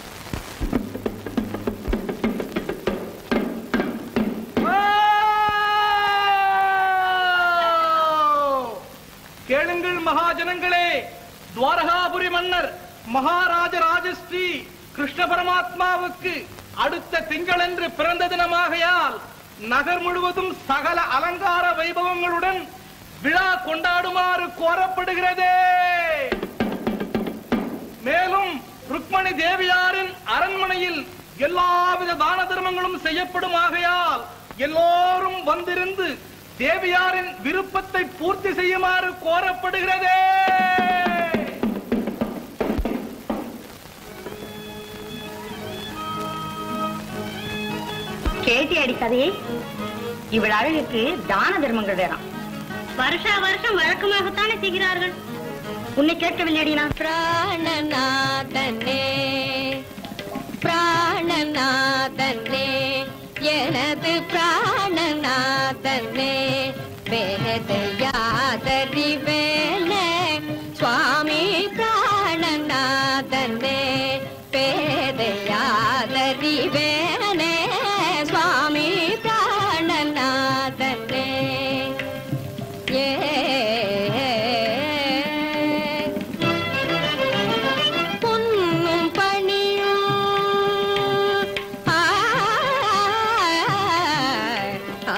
கேளுங்கள் மகாஜனங்களே துவாரகாபுரி மன்னர் மகாராஜ ராஜஸ்ரீ கிருஷ்ண பரமாத்மாவுக்கு அடுத்த திங்களன்று பிறந்த தினமாகையால் நகர் முழுவதும் சகல அலங்கார வைபவங்களுடன் விழா கொண்டாடுமாறு கோரப்படுகிறதே மேலும் ருக்மணி தேவியாரின் அரண்மனையில் எல்லாவித தான தர்மங்களும் செய்யப்படும் ஆகையால் எல்லோரும் வந்திருந்து தேவியாரின் விருப்பத்தை பூர்த்தி செய்யுமாறு கோரப்படுகிறதே கேட்டியாடி கதையை இவள் அழகுக்கு தான தர்மங்கள் வேறாம் வருஷா வருஷம் வழக்கமாகத்தானே செய்கிறார்கள் உன்னை கேட்கவில்லையடி நான் பிராணநாதனே பிராணநாதனே எனது பிராணநாதனே வேதையாதறிவேன சுவாமி பிராணநாதனே பேதையாதறிவேனே சுவாமி பிராணநாதனே ஏ பொன்னும் பணியும் ஆ, ஆ,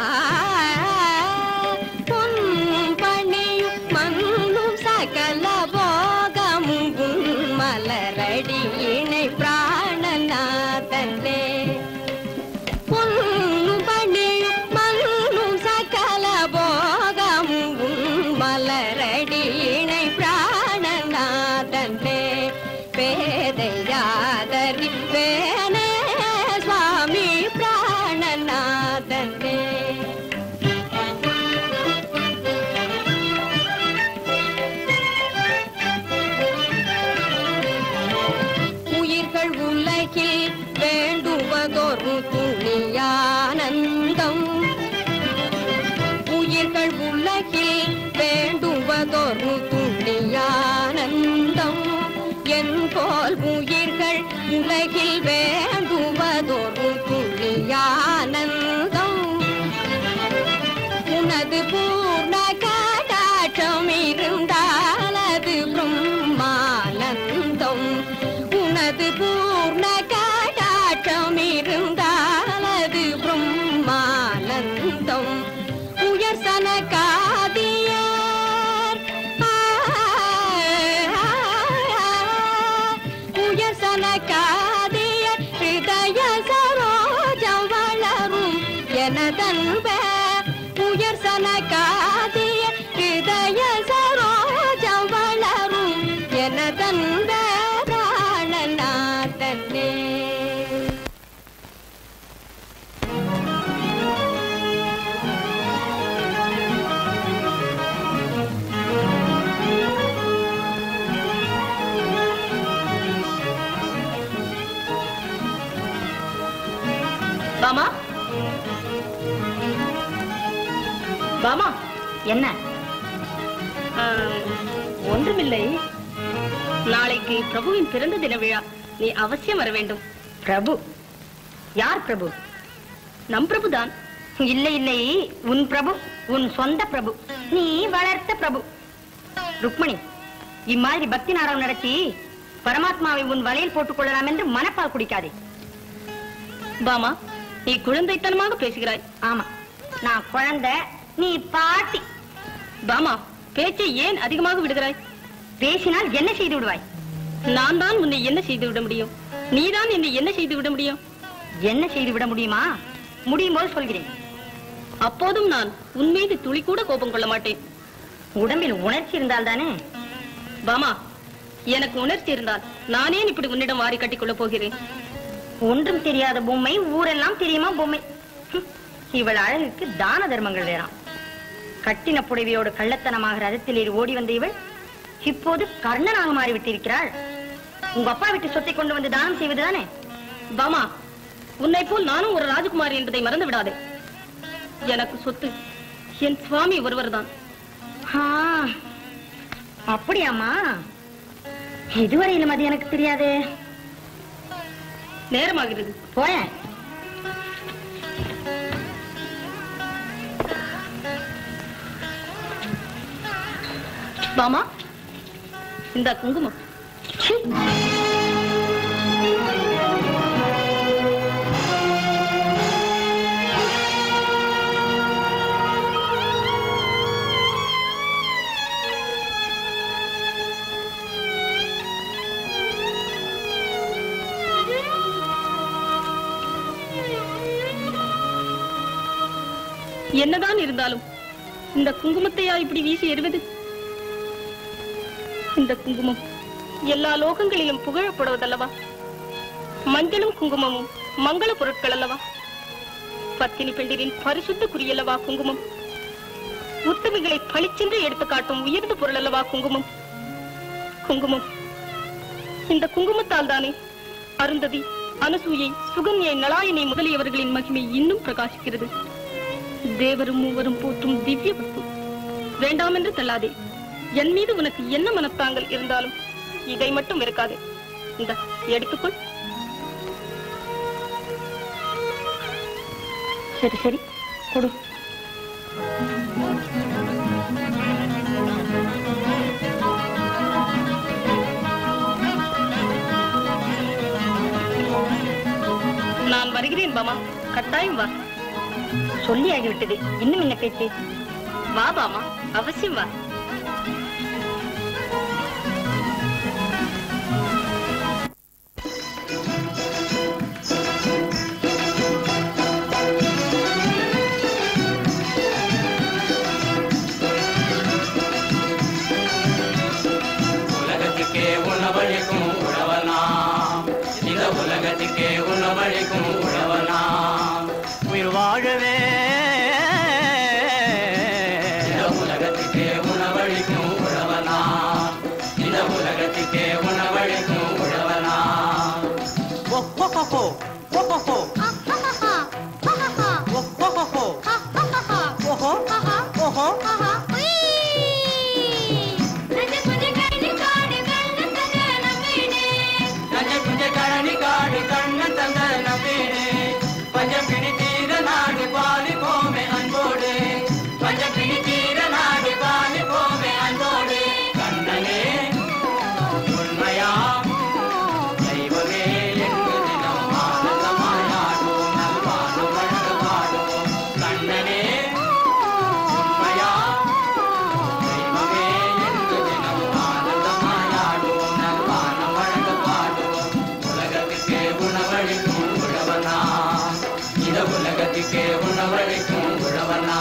பொன்னும் பணியும் மண்ணும் சகல போகமும் உன் மலரடியினை பிராணநாதனே பொன்னும் பணியும் மண்ணும் சகல போகமும் உன் மலரடியினை பிராணநாதனே பேதையாதரி வேணே சுவாமி பிராணநாதனே உயிர்கள் உலகில் வேண்டுவதொரு துணியானந்தம் உயிர்கள் உலகில் வேண்டுவதொரு துணியானந்தம் என் போல் உயிர்கள் உலகில் வேண்டுவதொரு துணியானந்தம் உனது பூர்ண கடாட்சம் இருந்தால் அது பிரம்மானந்தம் உனது பூர்ண கடாட்சம் இருந்தால் அது பிரம்மானந்தம் உயர் சனகாதியார் உயர் சனகாதியர் ஹிருதய சரோஜம் வள என்ன ஆம், ஒன்றுமில்லை நாளைக்கு பிரபுவின் பிறந்த தின விழா நீ அவசியம் வர வேண்டும் பிரபு யார் பிரபு நம் பிரபுதான் இல்லை இல்லை உன் பிரபு உன் சொந்த பிரபு நீ வளர்த்த பிரபு ருக்மணி இம்மாதிரி பக்தி நாடகம் நடத்தி பரமாத்மாவை உன் வலையில் போட்டுக் கொள்ளலாம் என்று மனப்பால் குடிக்காதே பாமா நீ குழந்தைத்தனமாக பேசுகிறாய் ஆமா நான் குழந்தை நீ பாட்டி பாமா பேச்சை ஏன் அதிகமாக விடுகிறாய் பேசினால் என்ன செய்து விடுவாய் நான் தான் உன்னை என்ன செய்து விட முடியும் நீதான் என்னை என்ன செய்து விட முடியும் என்ன செய்து விட முடியுமா முடியும் போது சொல்கிறேன் அப்போதும் நான் உன் மீது துளி கூட கோபம் கொள்ள மாட்டேன் உடம்பில் உணர்ச்சி இருந்தால் தானே பாமா எனக்கு உணர்ச்சி இருந்தால் நானே இப்படி உன்னிடம் வாரி கட்டிக் கொள்ளப் போகிறேன் ஒன்றும் தெரியாத பொம்மை ஊரெல்லாம் தெரியுமா பொம்மை ஹம், இவள் அழகுக்கு தான தர்மங்கள் வேறாம் கட்டின புடவையோடு கள்ளத்தனமாக ரதத்தில் ஏறி ஓடி வந்த இவள் இப்போது கர்ணனாக மாறிவிட்டிருக்கிறாள் உங்க அப்பா வீட்டு சொத்தை கொண்டு வந்து தானம் செய்வதுதானே பாமா உன்னை போல் நானும் ஒரு ராஜகுமாரி என்பதை மறந்து விடாதே எனக்கு சொத்து என் சுவாமி ஒருவர்தான் ஆ, அப்படியாம்மா இதுவரையிலும் அது எனக்கு தெரியாதே நேரமாகிறது போயேன் பாமா இந்த குங்குமம் சி. என்னதான் இருந்தாலும் இந்த குங்குமத்தையா இப்படி வீசி எறிவது இந்த குங்குமம் எல்லா லோகங்களிலும் புகழப்படுவதல்லவா மஞ்சளும் குங்குமமும் மங்கள பொருட்கள் அல்லவா பத்தினி பெண்டிரின் பரிசுத்த குறியல்லவா குங்குமம் உத்தமிகளை பளிச்சென்று எடுத்து காட்டும் உயர்ந்த பொருள் அல்லவா குங்குமம் குங்குமம் இந்த குங்குமத்தால் தானே அருந்ததி அனசூயை சுகன்யை நலாயினை முதலியவர்களின் மகிமை இன்னும் பிரகாசிக்கிறது தேவரும் மூவரும் போற்றும் திவ்ய வஸ்து வேண்டாம் என்று தள்ளாதே என் மீது உனக்கு என்ன மனத்தாங்கள் இருந்தாலும் இதை மட்டும் இருக்காதே இந்த எடுத்துக்கொள் சரி சரி கொடு நான் வருகிறேன் பாமா கட்டாயம் வா சொல்லியாகிவிட்டது இன்னும் என்ன பேச்சு வா பாமா அவசியம் வா உலகத்துக்கே உணவழிக்கும் உழவனாம் இந்த உலகத்துக்கே உணவழிக்கும் உழவனாம் உயிர் வாழவே இந்த உலகத்துக்கே உணவழிக்கும் உழவனாம் இந்த உலகத்துக்கே உணவழிக்கும் உழவனாம் ஓ ஹோ ஹோ ஹோ ஹோ ஹோ ஹோ ஓ ஹோ ஹோ ஹோ ஓஹோ ஓஹோ நஞ்ச புஞ்ச கழனி காடு கண்ணன் தந்த நம்பீடு பஞ்சம் பிடி தீர நாடு பாலி போமே அன்போடு பஞ்சம் பிடி தீர நாடு பாலி போமே அன்போடு கண்ணனே உண்மையா தெய்வமே என்று தினம் ஆனந்தமாயாடும் நல்வாழ்வு வழங்க பாடும் கண்ணனே உண்மையா தெய்வமே என்று தினம் ஆனந்தமாயாடும் நல்வானம் வழங்க பாடும் உலகத்துக்கே உணவளிக்கும் உழவனா இந்த உலகத்துக்கே உணவளிக்கும் உழவனா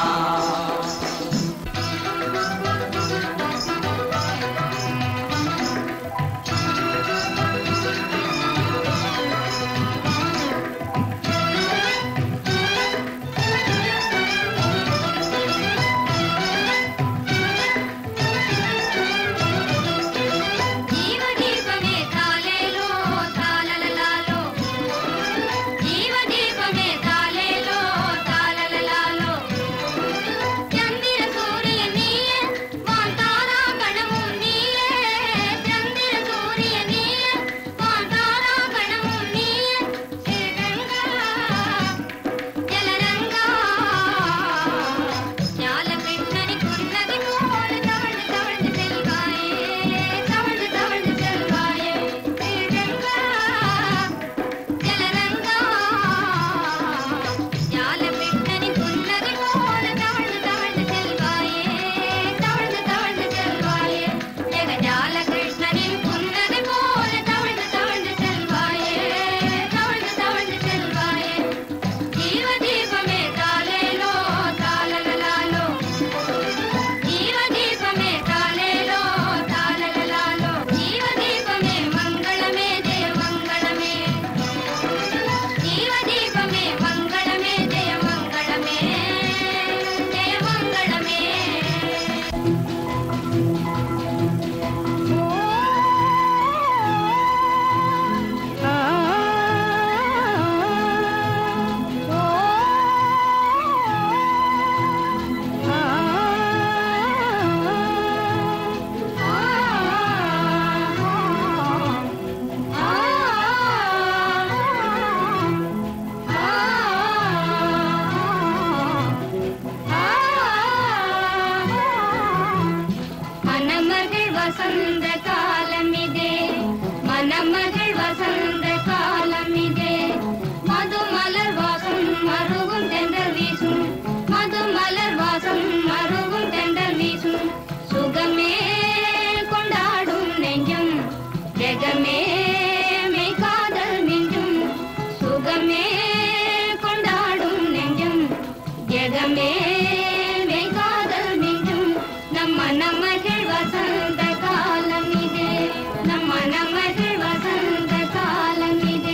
జీవదీపమే తాలేలో తాలలలాలో జీవదీపమే తాలేలో తాలలలాలో வசந்த காலம் இதே மணமகள் வசந்த காலம் இதே மது மலர் வாசம் மருகும் தென்றல் வீசும் மது மலர் வாசம் மருகும் தென்றல் வீசும் சுகமே கொண்டாடும் நெஞ்சம் ஜெகமே மெய் காதல் மிஞ்சும் சுகமே கொண்டாடும் நெஞ்சம் ஜெகமே மெய் காதல் மிஞ்சும் நம்ம நம்மகள் வசந்த காலம் இது நம்ம நம்மகள் வசந்த காலம் இது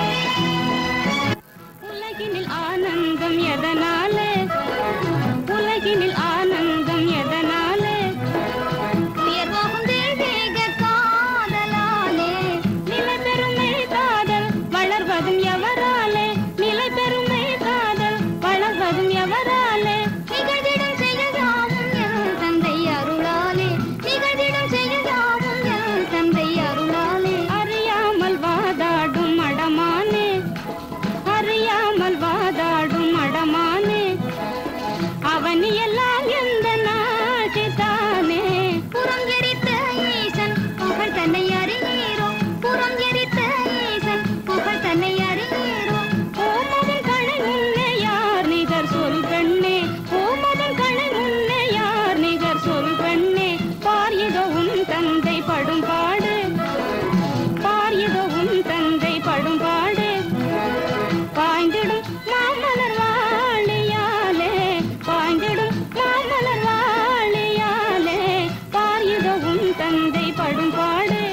உலகினில் ஆனந்தம் எதனாலே உலகினில் ஆனந்தம் எதனாலே உயர்வாகும் தெய்வீக காதலாலே நிலை பெருமை காதல் வளர்வதும் எவராலே நிலை பெருமை காதல் வளர்வதும் எவராலே நிகழ்ந்திடும் செயலாவும் என் தந்தை அருளாலே நிகழ்ந்திடும் செயலாவும் என் தந்தை அருளாலே அறியாமல் வாதாடும் அடமானே அறியாமல் வாதாடும் அடமானே அவன் எல்லாம் எந்த நாட்டு தானே புறம் எரித்த ஈசன் புகழ் தன்னை அறிஞரோ புறம் எரித்த ஈசன் புகழ் தன்னை அறிஞரோ ஓமதன் கணை முன்னே யார் நிகர் சொல் பெண்ணே ஓமதன் கணை முன்னே யார் நிகர் சொல் பெண்ணே பார் இதோ உன் தந்தை படும் பாடு பார் இதோ உன் தந்தை படும் பாடு பாய்ந்திடும் மாமலர் வாழியாலே பாய்ந்திடும் மாமலர் வாழியாலே பார் இதோ உன் தந்தை படும் பாடு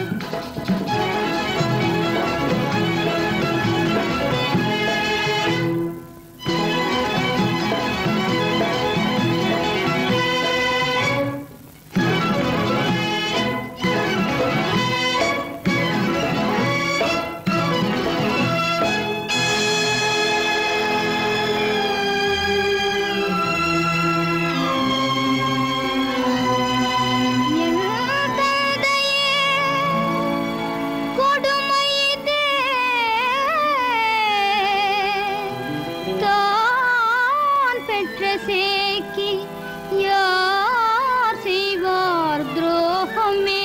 என் தந்தையே, கொடுமை இதே. தான் பெற்ற சேக்கி யார் செய்வார் துரோகமே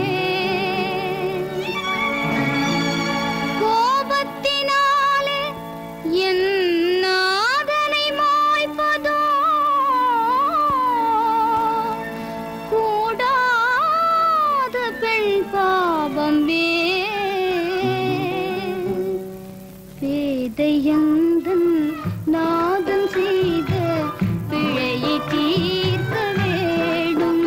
கோபத்தினாலே என் நாதனை மாய்ப்பதோ கூடாத பெண் பாவம் பேதையந்தன் நாதம் செய்த பிழையை தீர்க்க வேணும்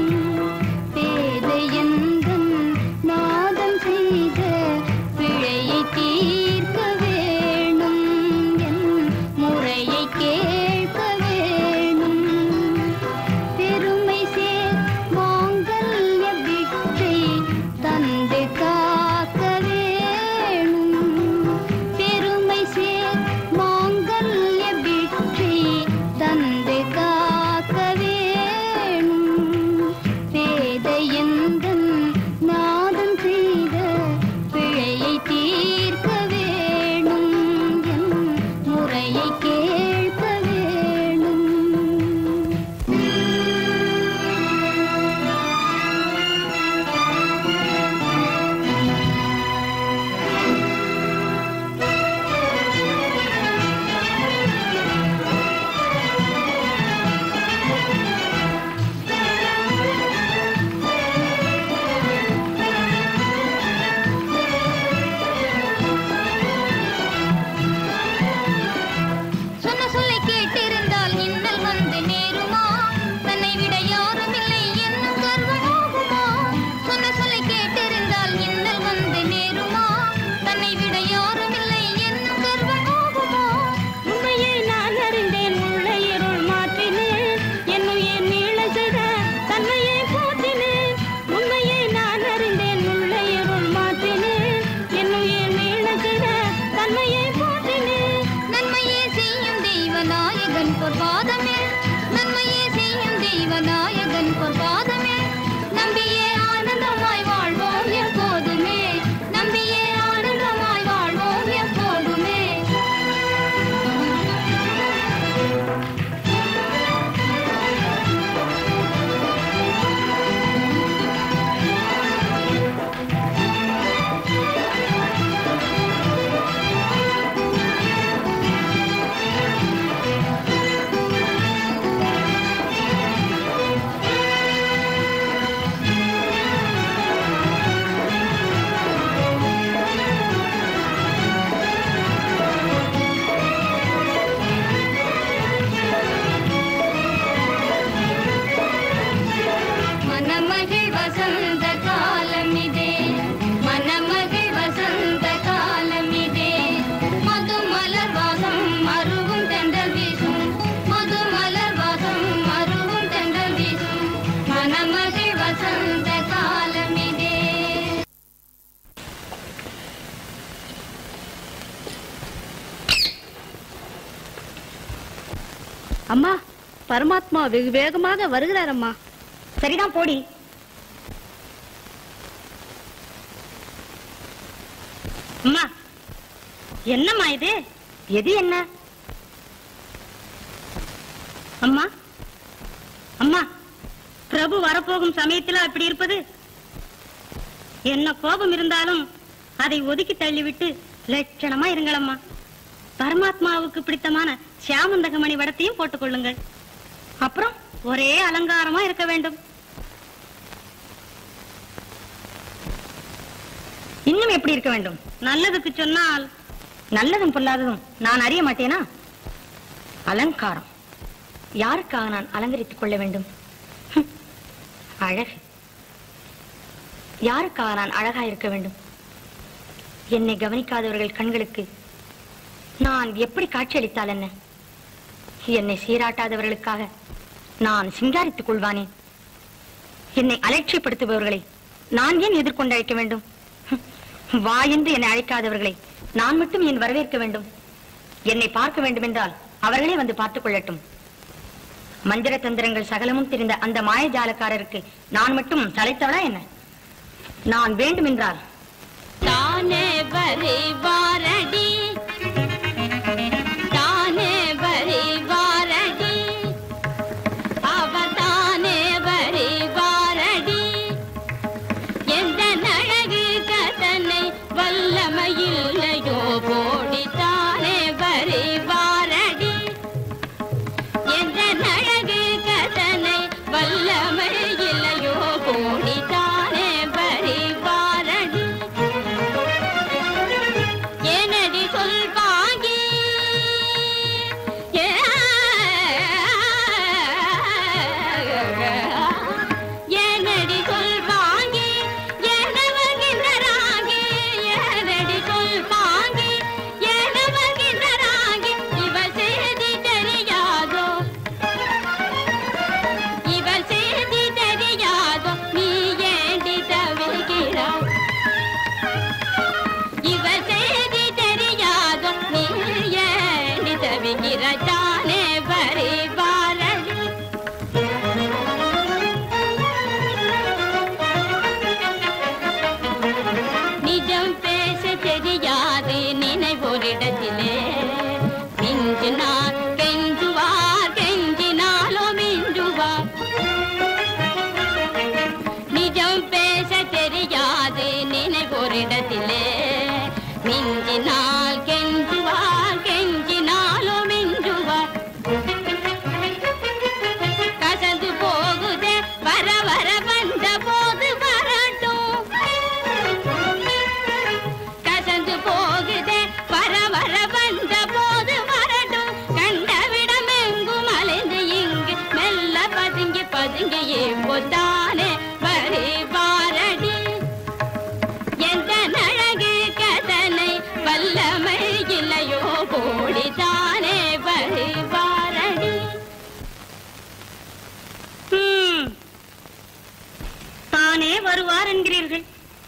பேதையந்தன் நாதம் செய்த பிழையை தீர்க்க வேணும் என் முறையை கேட்க வேணும் பெருமை சேர் மாங்கல்ய பிட்டை தந்து காக்க வேணும் பெருமை சேர் மாங்கல்ய பிட்டை தந்து காக்க வேணும் பேதையந்தன் நாதம் செய்த பிழையை தீர்க்க வேணும் என் முறையை கேட்க வேணும் சொன்ன சொல்லை கேட்டிருந்தால் இன்னல் வந்து நேருமா தன்னை விட யாரும் இல்லை என்னும் கர்வமாகுமா சொன்ன சொல்லை கேட்டிருந்தால் இன்னல் வந்து நேருமா தன்னை விட யாரும் இல்லை என்னும் கர்வமாகுமா உண்மையை நான் அறிந்தேன் உள்ள இருள் மாற்றினேன் என்னுயிர் நீள செய்த தன்மையை போற்றினேன் உண்மையை நான் அறிந்தேன் உள்ள இருள் மாற்றினேன் என்னுயிர் நீள செய்த தன்மையை போற்றினேன் நன்மையே செய்யும் தெய்வ நாயகன் பொற்பாதமே நன்மையே செய்யும் தெய்வ நாயகன் வசந்த காலமிதே மணமகள் வசந்த காலமிதே மது மலர் வாசம் மருவும் தென்றல் வீசும் மது மலர் வாசம் மருவும் தென்றல் வீசும் மணமகள் வசந்த காலமிதே அம்மா பரமாத்மா வெகு வேகமாக வருகிறார் அம்மா சரிதான் போடி அம்மா என்னம்மா இது எது என்ன அம்மா அம்மா பிரபு வரப்போகும் சமயத்துல அப்படி இருப்பது என்ன கோபம் இருந்தாலும் அதை ஒதுக்கி தள்ளிவிட்டு லட்சணமா இருங்களம்மா பரமாத்மாவுக்கு பிடித்தமான சியாமந்தகமணி வடத்தையும் போட்டுக் கொள்ளுங்கள் அப்புறம் ஒரே அலங்காரமா இருக்க வேண்டும் இன்னும் எப்படி இருக்க வேண்டும் நல்லதுக்கு சொன்னால் நல்லதும் பொல்லாததும் நான் அறிய மாட்டேனா அலங்காரம் யாருக்காக நான் அலங்கரித்துக் கொள்ள வேண்டும் ஹம், அழகு யாருக்காக நான் அழகா இருக்க வேண்டும் என்னை கவனிக்காதவர்கள் கண்களுக்கு நான் எப்படி காட்சியளித்தால் என்ன என்னை சீராட்டாதவர்களுக்காக நான் சிங்காரித்துக் கொள்வானேன் என்னை அலட்சியப்படுத்துபவர்களை நான் ஏன் எதிர்கொண்டு அழைக்க வேண்டும் ஹம், வா என்று என்னை அழைக்காதவர்களை நான் மட்டும் ஏன் வரவேற்க வேண்டும் என்னை பார்க்க வேண்டும் என்றால் அவர்களே வந்து பார்த்துக் கொள்ளட்டும் மந்திர தந்திரங்கள் சகலமும் தெரிந்த அந்த மாயஜாலக்காரருக்கு நான் மட்டும் சளைத்தவளா என்ன நான் வேண்டுமென்றால் தானே வரிவாரடி தானே வரிவாரடி அவ தானே வரிவாரடி எந்த அழகு கதனை வல்லமையில்லையோ போடி தானே வரிவாரடி எந்த அழகு கதனை வல்லமையில்லையோ போடி தானே வரிவாரடி ஏனடி சொல்வாங்கி ஏனடி சொல்வாங்கி ஏனவகின்றராகி ஏனடி சொல்வாங்கி ஏனவகின்றராகி இவள் செய்தி தெரியாதோ இவள் செய்தி தெரியாதோ நீ ஏண்டி தவிர்கிறாய் இவ செய்தி தெரியாதோ நீ ஏண்டி தவிக்கிறானே வரிவாரடி நிஜம் பேச தெரியாது நினைவொரிடத்திலே மிஞ்சினார் கெஞ்சுவார் கெஞ்சினாலோ மிஞ்சுவார் நிஜம் பேச தெரியாது நினைவொரிடத்திலே மிஞ்சினால் கெஞ்சுவார் கெஞ்சினாலோ மிஞ்சுவார் கசந்து போகுதே வர வர வந்த போது வரட்டும் கசந்து போகுதே வர வர வந்த போது வரட்டும் கண்டவிடம் எங்கும் அலைந்து இங்கு மெல்ல பதுங்கி பதுங்கி இப்போதானே வரி பாரடி எந்த அழகு கதனை வல்லமை இல்லையோ போடிதானே வரி பாரடி ஹம். தானே வருவார் என்கிறீர்கள்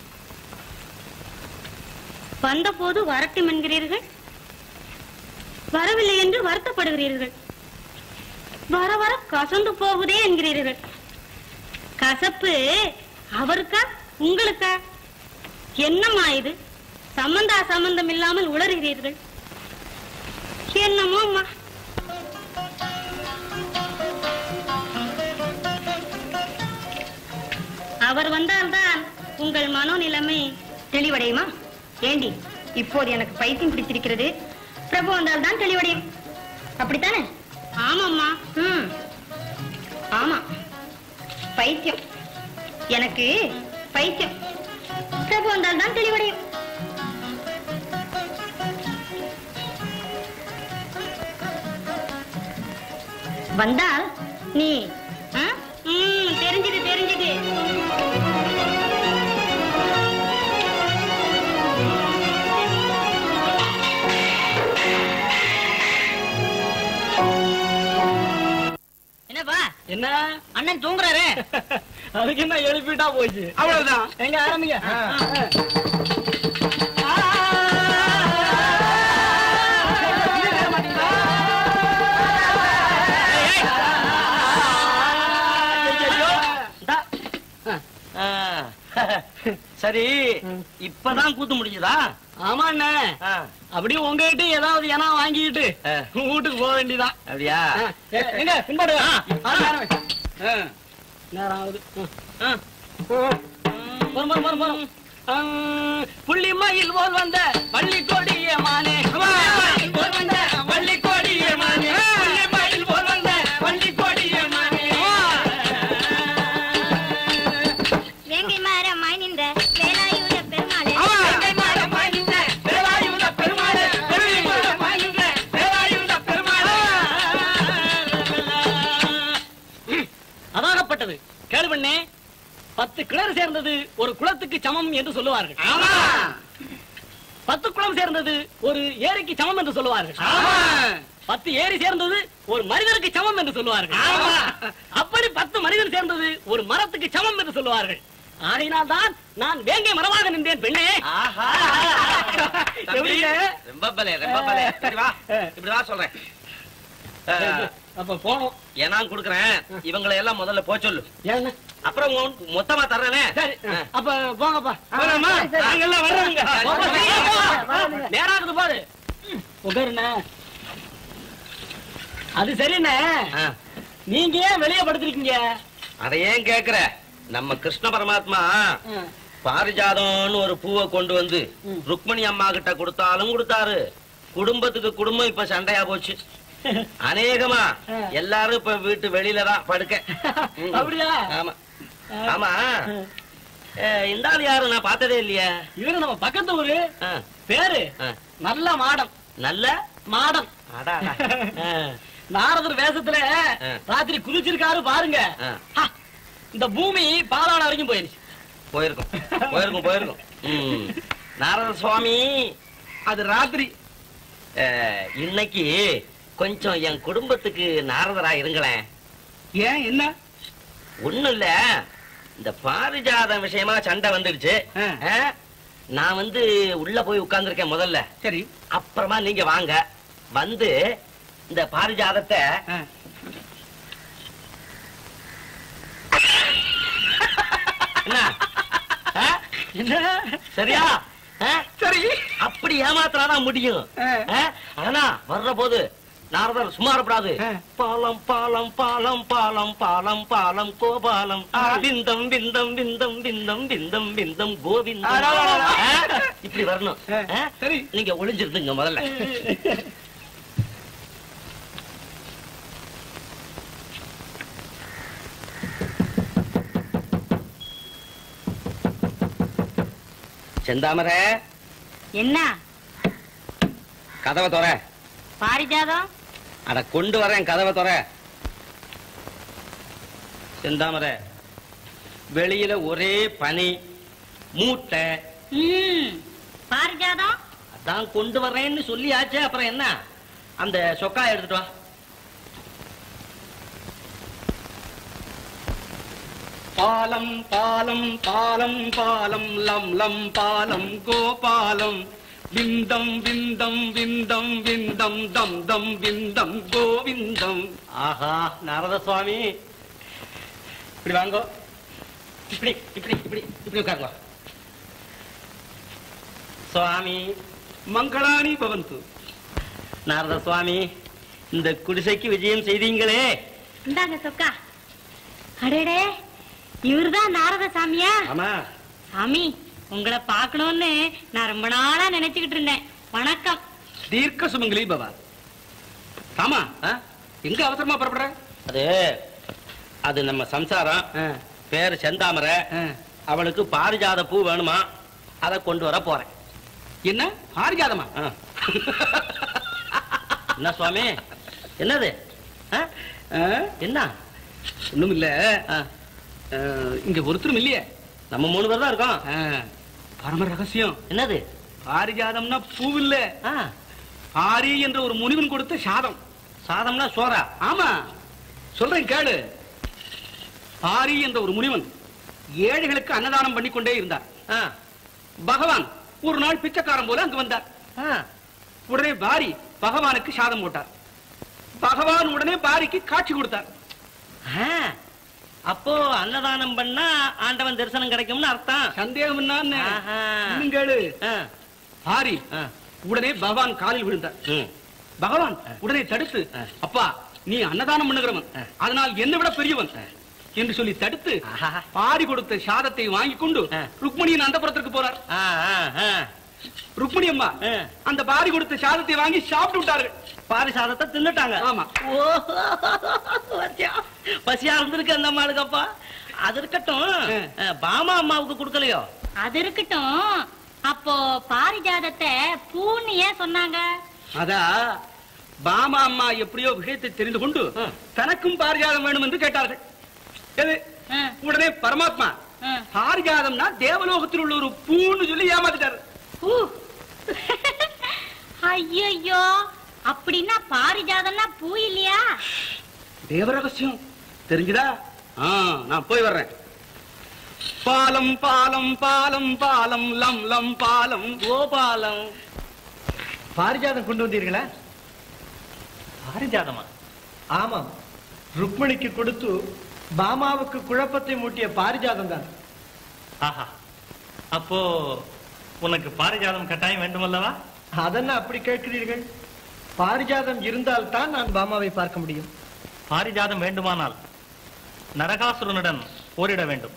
வந்தபோது வரட்டும் என்கிறீர்கள் வரவில்லை என்று வருத்தப்படுகிறீர்கள் வர வர கசந்து போகுதே என்கிறீர்கள் கசப்பு அவருக்கா உங்களுக்கா என்னம்மா இது சம்பந்தா சம்பந்தம் இல்லாமல் உளறுகிறீர்கள் என்னமோ அம்மா அவர் வந்தால்தான் உங்கள் மனோநிலைமை தெளிவடையுமா ஏண்டி இப்போது எனக்கு பைத்தியம் பிடித்திருக்கிறது பிரபு வந்தால் தான் தெளிவடையும் அப்படித்தானே ஆமாம்மா ம் ஆமா பைத்தியம் எனக்கு பைத்தியம் பிரபு வந்தால் தான் தெளிவடையும் வந்தால் நீ ஆ? ம் தெரிஞ்சது தெரிஞ்சது என்ன அண்ணன் தூங்குறாரு அதுக்கு என்ன எழுப்பிட்டா போச்சு அவ்வளவுதான் எங்க ஆரம்பிங்க சரி இப்பதான் கூத்து முடிஞ்சதா ஆமா அண்ணே ஆ, அப்படியே உங்ககிட்ட ஏதாவது ஏனா வாங்கிட்டு ஆ. வீட்டுக்கு போக வேண்டியதான் அப்படியா எங்க பின்பாடு நேரம் ஆகுது ஆ. போறோம் போறோம் போறோம் போறோம் ஆ, புள்ளி மயில் போல் வந்த பள்ளி கொடிய மானே மயில் போல் வந்த பள்ளி கொடிய மானே புள்ளி மயில் போல் வந்த பள்ளி கொடிய மானே வேங்கை மரமாய் நின்ற வேலாயுத பெருமாளே வேங்கை மரமாய் நின்ற வேலாயுத பெருமாளே, வேங்கை மரமாய் நின்ற வேலாயுத பெருமாளே. அதாகப்பட்டது கேளு பண்ணே பத்து கிணறு சேர்ந்தது ஒரு குளத்துக்கு சமம் என்று சொல்லுவார்கள் பத்து குளம் சேர்ந்தது ஒரு ஏரிக்கு சமம் என்று சொல்லுவார்கள் பத்து ஏரி சேர்ந்தது ஒரு மனிதருக்கு சமம் என்று சொல்லுவார்கள் அப்படி பத்து மனிதர் சேர்ந்தது ஒரு மரத்துக்கு சமம் என்று சொல்லுவார்கள் ஆகையினால் தான் நான் வேங்கை மரமாக நின்றேன் பெண்ணே ஆஹா. தம்பி, எப்படிங்க? ரொம்ப பலே ரொம்ப பலே சரி வா இப்படிதான் சொல்றேன் அஹ், அப்ப போனோம் ஏன்னா கொடுக்குறேன் இவங்களை எல்லாம் முதல்ல போக சொல்லு ஏன்னா அப்புறம் உன் மொத்தமா தர்றேனே சரி அப்ப போங்கப்பா போலாமா? நாங்கெல்லாம் வர்றோங்க போப்பா, சீக்கிரம் போ. நேராகுது பாரு உட்காருண்ணே அது சரிண்ணே ஆ, நீங்க ஏன் வெளியே படுத்திருக்கீங்க அதை ஏன் கேக்குற நம்ம கிருஷ்ண பரமாத்மா பாரிஜாதம்னு ஒரு பூவை கொண்டு வந்து ருக்மணி அம்மா கிட்ட கொடுத்தாலும் கொடுத்தாரு குடும்பத்துக்கு குடும்பம் இப்ப சண்டையா போச்சு அநேகமா எல்லாரும் இப்ப வீட்டு வெளியில தான் படுக்க ம். அப்படியா? ஆமா ஆமா அஹ், இந்த ஆள் யாரு நான் பார்த்ததே இல்லையா இவரு நம்ம பக்கத்து ஊரு ஆ, பேரு ஆ. நல்ல மாடம் நல்ல மாடம் அடா, அடா. ஆ, நாரதர் வேஷத்துல ஆ. ராத்திரி குதிச்சிருக்காரு பாருங்க ஆ. ஹா, இந்த பூமி பாலான வரைக்கும் போயிருச்சு போயிருக்கும் போயிருக்கும் போயிருக்கும் ம். நாரத சுவாமி அது ராத்திரி அஹ், இன்னைக்கு கொஞ்சம் என் குடும்பத்துக்கு நாரதரா இருங்களேன் ஏன் என்ன ஒண்ணும் இல்ல இந்த பாரிஜாதம் விஷயமா சண்டை வந்துடுச்சு ஆ. அஹ், நான் வந்து உள்ள போய் உட்கார்ந்திருக்கேன் முதல்ல சரி அப்புறமா நீங்க வாங்க வந்து இந்த பாரிஜாதத்தை ஆ. என்ன அஹ், என்ன சரியா அஹ், சரி அப்படி ஏமாத்திராதான் முடியும் ஆ. அஹ், ஆனா வர்ற போது நாரதர் சும்மா இருப்படாது ஆ. பாலம் பாலம் பாலம் பாலம் பாலம் பாலம் கோபாலம் ஆ. விந்தம் விந்தம் விந்தம் விந்தம் விந்தம் விந்தம் கோவிந்தம் அடடடடா. ஆ, இப்படி வரணும் ஆ, ஆ? சரி. நீங்க ஒளிஞ்சிருந்துங்க முதல்ல செந்தாமரை என்ன கதவை தொற பாரிஜாதம் அட கொண்டு வரேன் கதவை தொற செந்தாமரை வெளியில ஒரே பனி மூட்டை ம், பாரிஜாதம் அதான் கொண்டு வர்றேன்னு சொல்லியாச்சே அப்புறம் என்ன அந்த சொக்கா எடுத்துட்டு வா பாலம் பாலம் பாலம் பாலம் லம் லம் பாலம் கோபாலம் விந்தம் விந்தம் விந்தம் விந்தம் தம் தம் விந்தம் கோவிந்தம் ஆஹா நாரத சுவாமி இப்படி வாங்கோ இப்படி இப்படி இப்படி இப்படி உட்காருங்க சுவாமி மங்களானி பவந்து நாரத சுவாமி இந்த குடிசைக்கு விஜயம் செய்தீங்களே இந்தாங்க சொக்கா அடேடே இவர்தான் நாரத சாமியா ஆமா சாமி உங்களை பார்க்கணும்னு நான் ரொம்ப நாளா நினைச்சுக்கிட்டு இருந்தேன் வணக்கம் தீர்க்க சுமங்கலி பவா ஆமா ஆ? எங்க அவசரமா புறப்படுற அது அது நம்ம சம்சாரம் ஆ, பேரு செந்தாமரை ஆ. அவளுக்கு பாரிஜாத பூ வேணுமா அதை கொண்டு வர போறேன் என்ன பாரிஜாதமா ஆ. என்ன சுவாமி என்னது ஆ? என்ன ஒண்ணும் இல்ல ஆ, இங்க ஒருத்தரும் இல்லையே நம்ம மூணு பேர் தான் இருக்கோம் ஆ, பரம ரகசியம் என்னது பாரிஜாதம்னா பூ இல்ல ஆ, பாரி என்ற ஒரு முனிவன் கொடுத்த சாதம் சாதம்னா சோறா ஆமா சொல்றேன் கேளு ஆரி என்ற ஒரு முனிவன் ஏழைகளுக்கு அன்னதானம் பண்ணிக்கொண்டே இருந்தார் ஆ, பகவான் ஒரு நாள் பிச்சைக்காரன் போல அங்கு வந்தார் ஆ. உடனே பாரி பகவானுக்கு சாதம் போட்டார் பகவான் உடனே பாரிக்கு காட்சி கொடுத்தார் ஆ, அப்போ அன்னதானம் பண்ணா ஆண்டவன் தரிசனம் கிடைக்கும்னு அர்த்தம் சந்தேகம் என்ன ஆஹா. இன்னும் கேளு ஆ, பாரி ஆ. உடனே பகவான் காலில் விழுந்தார் ம். பகவான் உடனே தடுத்து அப்பா நீ அன்னதானம் பண்ணுகிறவன் அதனால் என்னை விட பெரியவன் என்று சொல்லி தடுத்து ஆஹா. பாரி கொடுத்த சாதத்தை வாங்கி கொண்டு ஆ. ருக்மணியின் அந்தப்புறத்திற்கு போறார் ஆ, ஆ, ஆ. ருக்மணி அம்மா ஆ. அந்த பாரி கொடுத்த சாதத்தை வாங்கி சாப்பிட்டு விட்டார்கள் பாரி சாதத்தை தின்னுட்டாங்க ஆமா ஓ பாத்தியா? பசியா இருந்திருக்கு அந்த அம்மாளுக்கப்பா அது இருக்கட்டும் ஆ. ஆ, பாமா அம்மாவுக்கு கொடுக்கலையோ அது இருக்கட்டும் அப்போ பாரிஜாதத்தை பூன்னு ஏன் சொன்னாங்க அதா பாமா அம்மா எப்படியோ விஷயத்தை தெரிந்து கொண்டு ஆ. தனக்கும் பாரிஜாதம் வேணும் என்று கேட்டார்கள் எது ஆ, உடனே பரமாத்மா ஆ. பாரிஜாதம்னா தேவலோகத்தில் உள்ள ஒரு பூன்னு சொல்லி ஏமாத்திட்டாரு ஊ. ஐயையோ அப்படின்னா பாரிஜாதம்னா பூ இல்லையா தேவரகசியம் தெரிஞ்சுதா ஆ, நான் போய் வர்றேன் பாலம் பாலம் பாலம் பாலம் லம் லம் பாலம் கோபாலம் பாரிஜாதம் கொண்டு வந்தீர்களா பாரிஜாதமா ஆமாம் ருக்மணிக்கு கொடுத்து பாமாவுக்கு குழப்பத்தை மூட்டிய பாரிஜாதம் தான் ஆஹா அப்போ உனக்கு பாரிஜாதம் கட்டாயம் வேண்டுமல்லவா அதென்ன அப்படி கேட்கிறீர்கள் பாரிஜாதம் இருந்தால் தான் நான் பாமாவை பார்க்க முடியும் பாரிஜாதம் வேண்டுமானால் நரகாசுரனுடன் போரிட வேண்டும்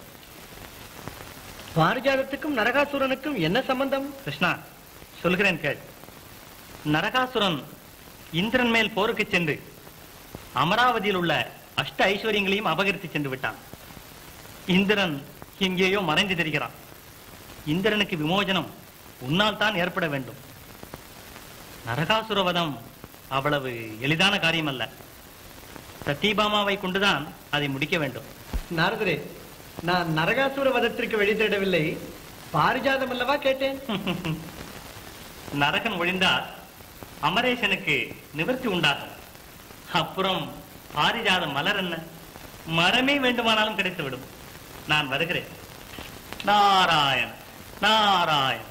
பாரிஜாதத்துக்கும் நரகாசுரனுக்கும் என்ன சம்பந்தம் கிருஷ்ணா சொல்கிறேன் கேள் நரகாசுரன் இந்திரன் மேல் போருக்கு சென்று அமராவதியில் உள்ள அஷ்ட ஐஸ்வர்யங்களையும் அபகரித்து சென்று விட்டான் இந்திரன் எங்கேயோ மறைந்து தெரிகிறான் இந்திரனுக்கு விமோசனம் உன்னால் தான் ஏற்பட வேண்டும் நரகாசுரவதம் அவ்வளவு எளிதான காரியம் அல்ல சத்தியபாமாவை கொண்டுதான் அதை முடிக்க வேண்டும் நாரதரே நான் நரகாசுர வதத்திற்கு வழி தேடவில்லை பாரிஜாதம் அல்லவா கேட்டேன் நரகன் ஒழிந்தால் அமரேசனுக்கு நிவர்த்தி உண்டாகும் அப்புறம் பாரிஜாத மலர் என்ன மரமே வேண்டுமானாலும் கிடைத்துவிடும் நான் வருகிறேன் நாராயண் நாராயண்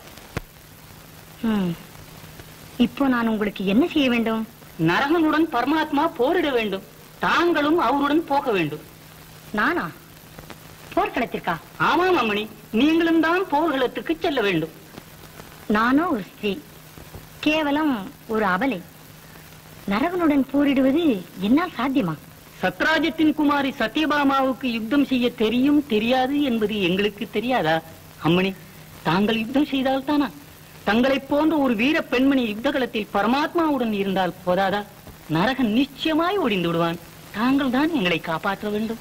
ம். இப்போ நான் உங்களுக்கு என்ன செய்ய வேண்டும் நரகனுடன் பரமாத்மா போரிட வேண்டும் தாங்களும் அவருடன் போக வேண்டும் நானா போர்க்களத்திற்கா ஆமாம் அம்மணி நீங்களும் தான் போர்களத்துக்கு செல்ல வேண்டும் நானோ ஒரு ஸ்திரீ கேவலம் ஒரு அபலை நரகனுடன் போரிடுவது என்னால் சாத்தியமா சத்ராஜத்தின் குமாரி சத்யபாமாவுக்கு யுத்தம் செய்ய தெரியும் தெரியாது என்பது எங்களுக்கு தெரியாதா அம்மணி தாங்கள் யுத்தம் செய்தால் தானா தங்களைப் போன்ற ஒரு வீர பெண்மணி யுத்த களத்தில் பரமாத்மாவுடன் இருந்தால் போதாதா நரகன் நிச்சயமாய் ஒடிந்து விடுவான் தாங்கள் தான் எங்களை காப்பாற்ற வேண்டும்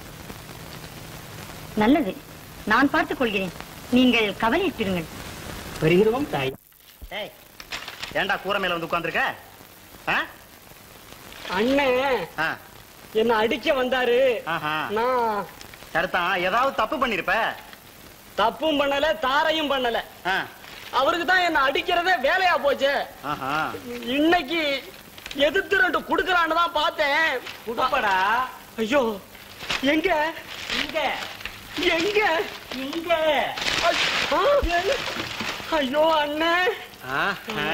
நல்லது நான் பார்த்துக் கொள்கிறேன் நீங்கள் கவலையிட்டிருங்கள் வருகிறோம் தாய் ஏய் ஏன்டா கூரை மேல வந்து உட்கார்ந்திருக்க ஆ? அண்ணன் ஆ, என்ன அடிக்க வந்தாரு ஆஹா. நான் சரிதான் ஏதாவது தப்பு பண்ணிருப்ப தப்பும் பண்ணல தாரையும் பண்ணல ஆ, அவருக்கு தான் என்ன அடிக்கிறதே வேலையா போச்சு ஆஹா. இன்னைக்கு எதிர்த்து ரெண்டு குடுக்கறான்னு தான் பார்த்தேன் குடுப்படா ஐயோ எங்க இங்க எங்க இங்க ஆ, ஐயோ அண்ணன் ஆஹா.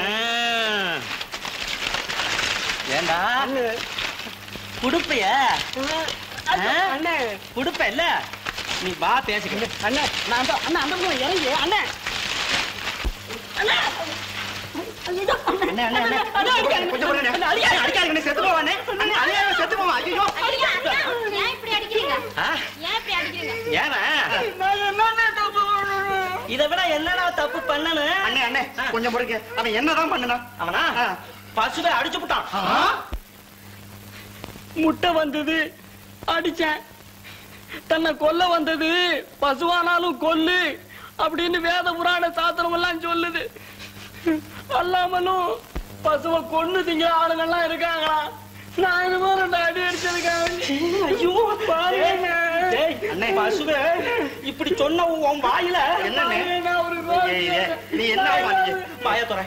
ஏண்டா அண்ணன் குடுப்பைய ஐயோ, அண்ணன் குடுப்ப இல்ல நீ வா பேசிக்க அண்ணன் நான் அந்த அண்ணன் அந்த பக்கம் இறங்கி அண்ணன் அண்ணே, அண்ணே, அண்ணே. கொஞ்சம் பொறுங்க, அண்ணே. அடிக்காதீங்க, செத்து போவானே. அண்ணே, அநியாயமா செத்து போவான். ஐயையோ. ஏன் இப்படி அடிக்கிறீங்க ஆ, ஏன் இப்படி அடிக்கிறீங்க ஏன்னா? நான் என்னண்ணே தப்பு பண்ணணும்? இதை விட என்னடா தப்பு பண்ணனு அண்ணே அண்ணே கொஞ்சம் பொறுங்க அவன் என்னதான் பண்ணுனான் அவனா பசுவை அடிச்சு விட்டான் முட்டை வந்தது அடிச்சேன் தன்னை கொல்ல வந்தது பசுவானாலும் கொல்லு அப்படின்னு வேத புராண சாஸ்திரம் எல்லாம் சொல்லுது அல்லாமலும் பசுவை கொன்னு திங்கிற ஆளுங்கெல்லாம் இருக்காங்களா நான் இது மாதிரி ரெண்டு அடி அடிச்சிருக்கேன் ஐயோ பாருங்க அண்ணே பசுவை இப்படி சொன்ன உன் வாயில என்னண்ணே நான் ஒரு ஏய், ஏய், நீ என்ன பண்ணீங்க வாய துறை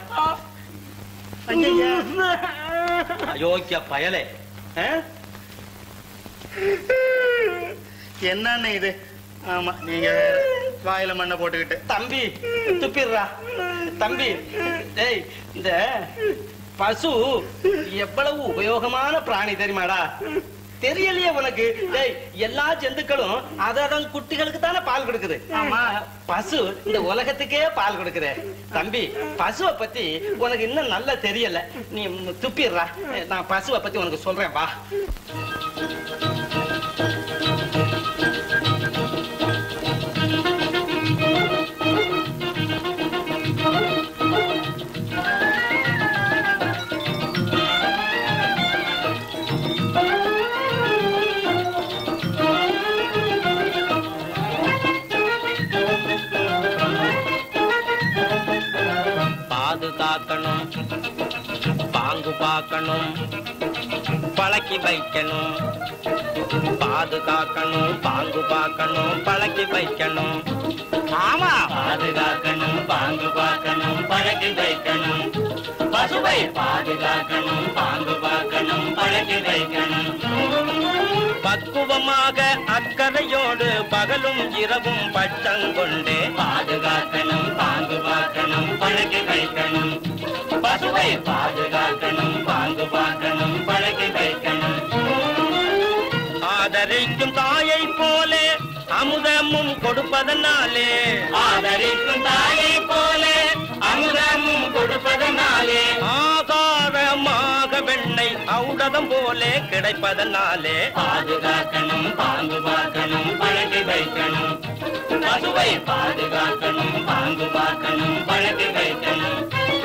அயோக்கிய பயலே ஆ? என்னன்னு இது ஆமா நீங்க வேற வாயில மண்ணை போட்டுக்கிட்டு தம்பி துப்பிடுறா தம்பி டேய் இந்த பசு எவ்வளவு உபயோகமான பிராணி தெரியுமாடா தெரியலையே உனக்கு டேய் எல்லா ஜந்துக்களும் அதன் குட்டிகளுக்கு தானே பால் கொடுக்குது ஆமா பசு இந்த உலகத்துக்கே பால் கொடுக்குது தம்பி பசுவை பத்தி உனக்கு இன்னும் நல்லா தெரியல நீ துப்பிடுறா நான் பசுவை பத்தி உனக்கு சொல்றேன் வா பாதுகாக்கணும் பாங்கு பார்க்கணும் பழக்கி வைக்கணும் பாதுகாக்கணும் பாங்கு பார்க்கணும் பழக்கி வைக்கணும் ஆமா பாதுகாக்கணும் பாங்கு பார்க்கணும் பழக்கி வைக்கணும் பசுவை பாதுகாக்கணும் பாங்கு பார்க்கணும் பழக்கி வைக்கணும் பக்குவமாக அக்கறையோடு பகலும் இரவும் பச்சங்கொண்டு பாதுகாக்கணும் பாங்கு பார்க்கணும் பழக்கி வைக்கணும் பசுவை பாதுகாக்கணும் பாங்கு பார்க்கணும் பழக்கி வைக்கணும் ஆதரிக்கும் தாயை போலே அமுதமும் கொடுப்பதனாலே ஆதரிக்கும் தாயை போலே அமுதமும் கொடுப்பதனாலே ஆகாரமாக வெண்ணை ஔடதம் போலே கிடைப்பதனாலே பாதுகாக்கணும் பாங்கு பார்க்கணும் பழகி வைக்கணும் பசுவை பாதுகாக்கணும் பாங்கு பார்க்கணும் பழகி வைக்கணும்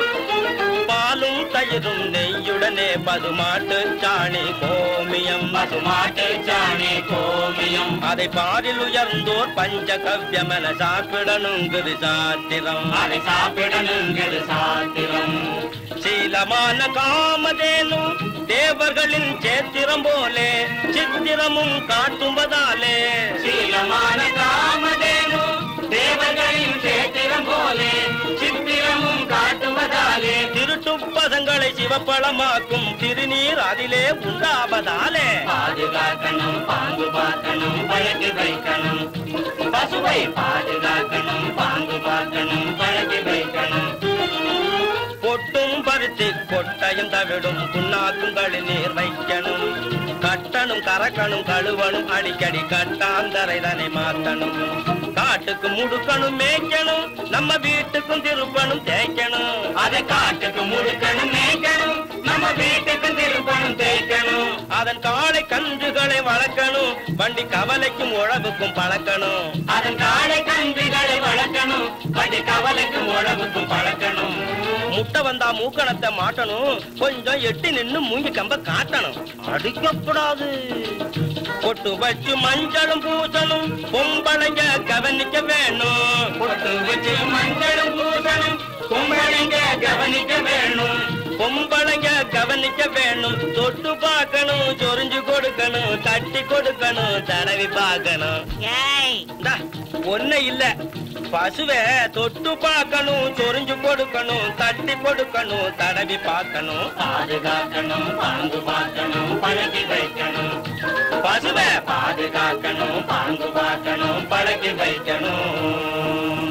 பாலும் தயிரும் நெய்யுடனே பசுமாட்டு சாணி கோமியம் பசுமாட்டு சாணி கோமியம் அதை பாரில் உயர்ந்தோர் பஞ்சகவ்யம் என சாப்பிடணுங்குது சாத்திரம் அதை சாப்பிடணுங்குது சாத்திரம் சீலமான காமதேனு தேவர்களின் சேத்திரம் போலே சித்திரமும் காட்டுவதாலே சீலமான காமதேனு தேவர்களின் சேத்திரம் போலே சித்திரமும் காட்டுவதாலே திருட்டு பதங்களை சிவப்பழமாக்கும் திருநீர் அதிலே உண்டாவதாலே பாதுகாக்கணும் பாங்கு பார்க்கணும் பழகி வைக்கணும் பசுவை பாதுகாக்கணும் பாங்கு பார்க்கணும் பழகி வைக்கணும் பொட்டும் பருத்தி கொட்டையும் தவிடும் புண்ணாக்கும் நீர் வைக்கணும் கட்டணும் கறக்கணும் கழுவணும் அடிக்கடி கட்டாந்தரைதனை மாத்தணும் காட்டுக்கு முடுக்கணும் மேய்க்கணும் நம்ம வீட்டுக்கும் திருப்பணும் தேய்க்கணும் அதை காட்டுக்கு முடுக்கணும் மேய்க்கணும் நம்ம வீட்டுக்கும் திருப்பணும் தேய்க்கணும் அதன் காளை கன்றுகளை வளர்க்கணும் வண்டி கவலைக்கும் உழவுக்கும் பழக்கணும் அதன் காளை கன்றுகளை வளர்க்கணும் வண்டி கவலைக்கும் உழவுக்கும் பழக்கணும் முட்டை வந்தா மூக்கணத்தை மாட்டணும் கொஞ்சம் எட்டி நின்னு மூங்கி கம்ப காட்டணும் அடிக்கப்படாது பொட்டு வச்சு மஞ்சளும் பூசணும் பொம்பளைங்க கவனிக்க வேணும் பொட்டு வச்சு மஞ்சளும் பூசணும் பொம்பளைங்க கவனிக்க வேணும் பொம்பளைங்க கவனிக்க வேணும் தொட்டு பார்க்கணும் சொரிஞ்சு கொடுக்கணும் தட்டி கொடுக்கணும் தடவி பார்க்கணும் இந்தா, ஒண்ணு இல்ல பசுவை தொட்டு பார்க்கணும் சொரிஞ்சு கொடுக்கணும் தட்டி கொடுக்கணும் தடவி பார்க்கணும் பாதுகாக்கணும் பாங்கு பார்க்கணும் பழகி வைக்கணும் பசுவை பாதுகாக்கணும் பாங்கு பார்க்கணும் பழகி வைக்கணும்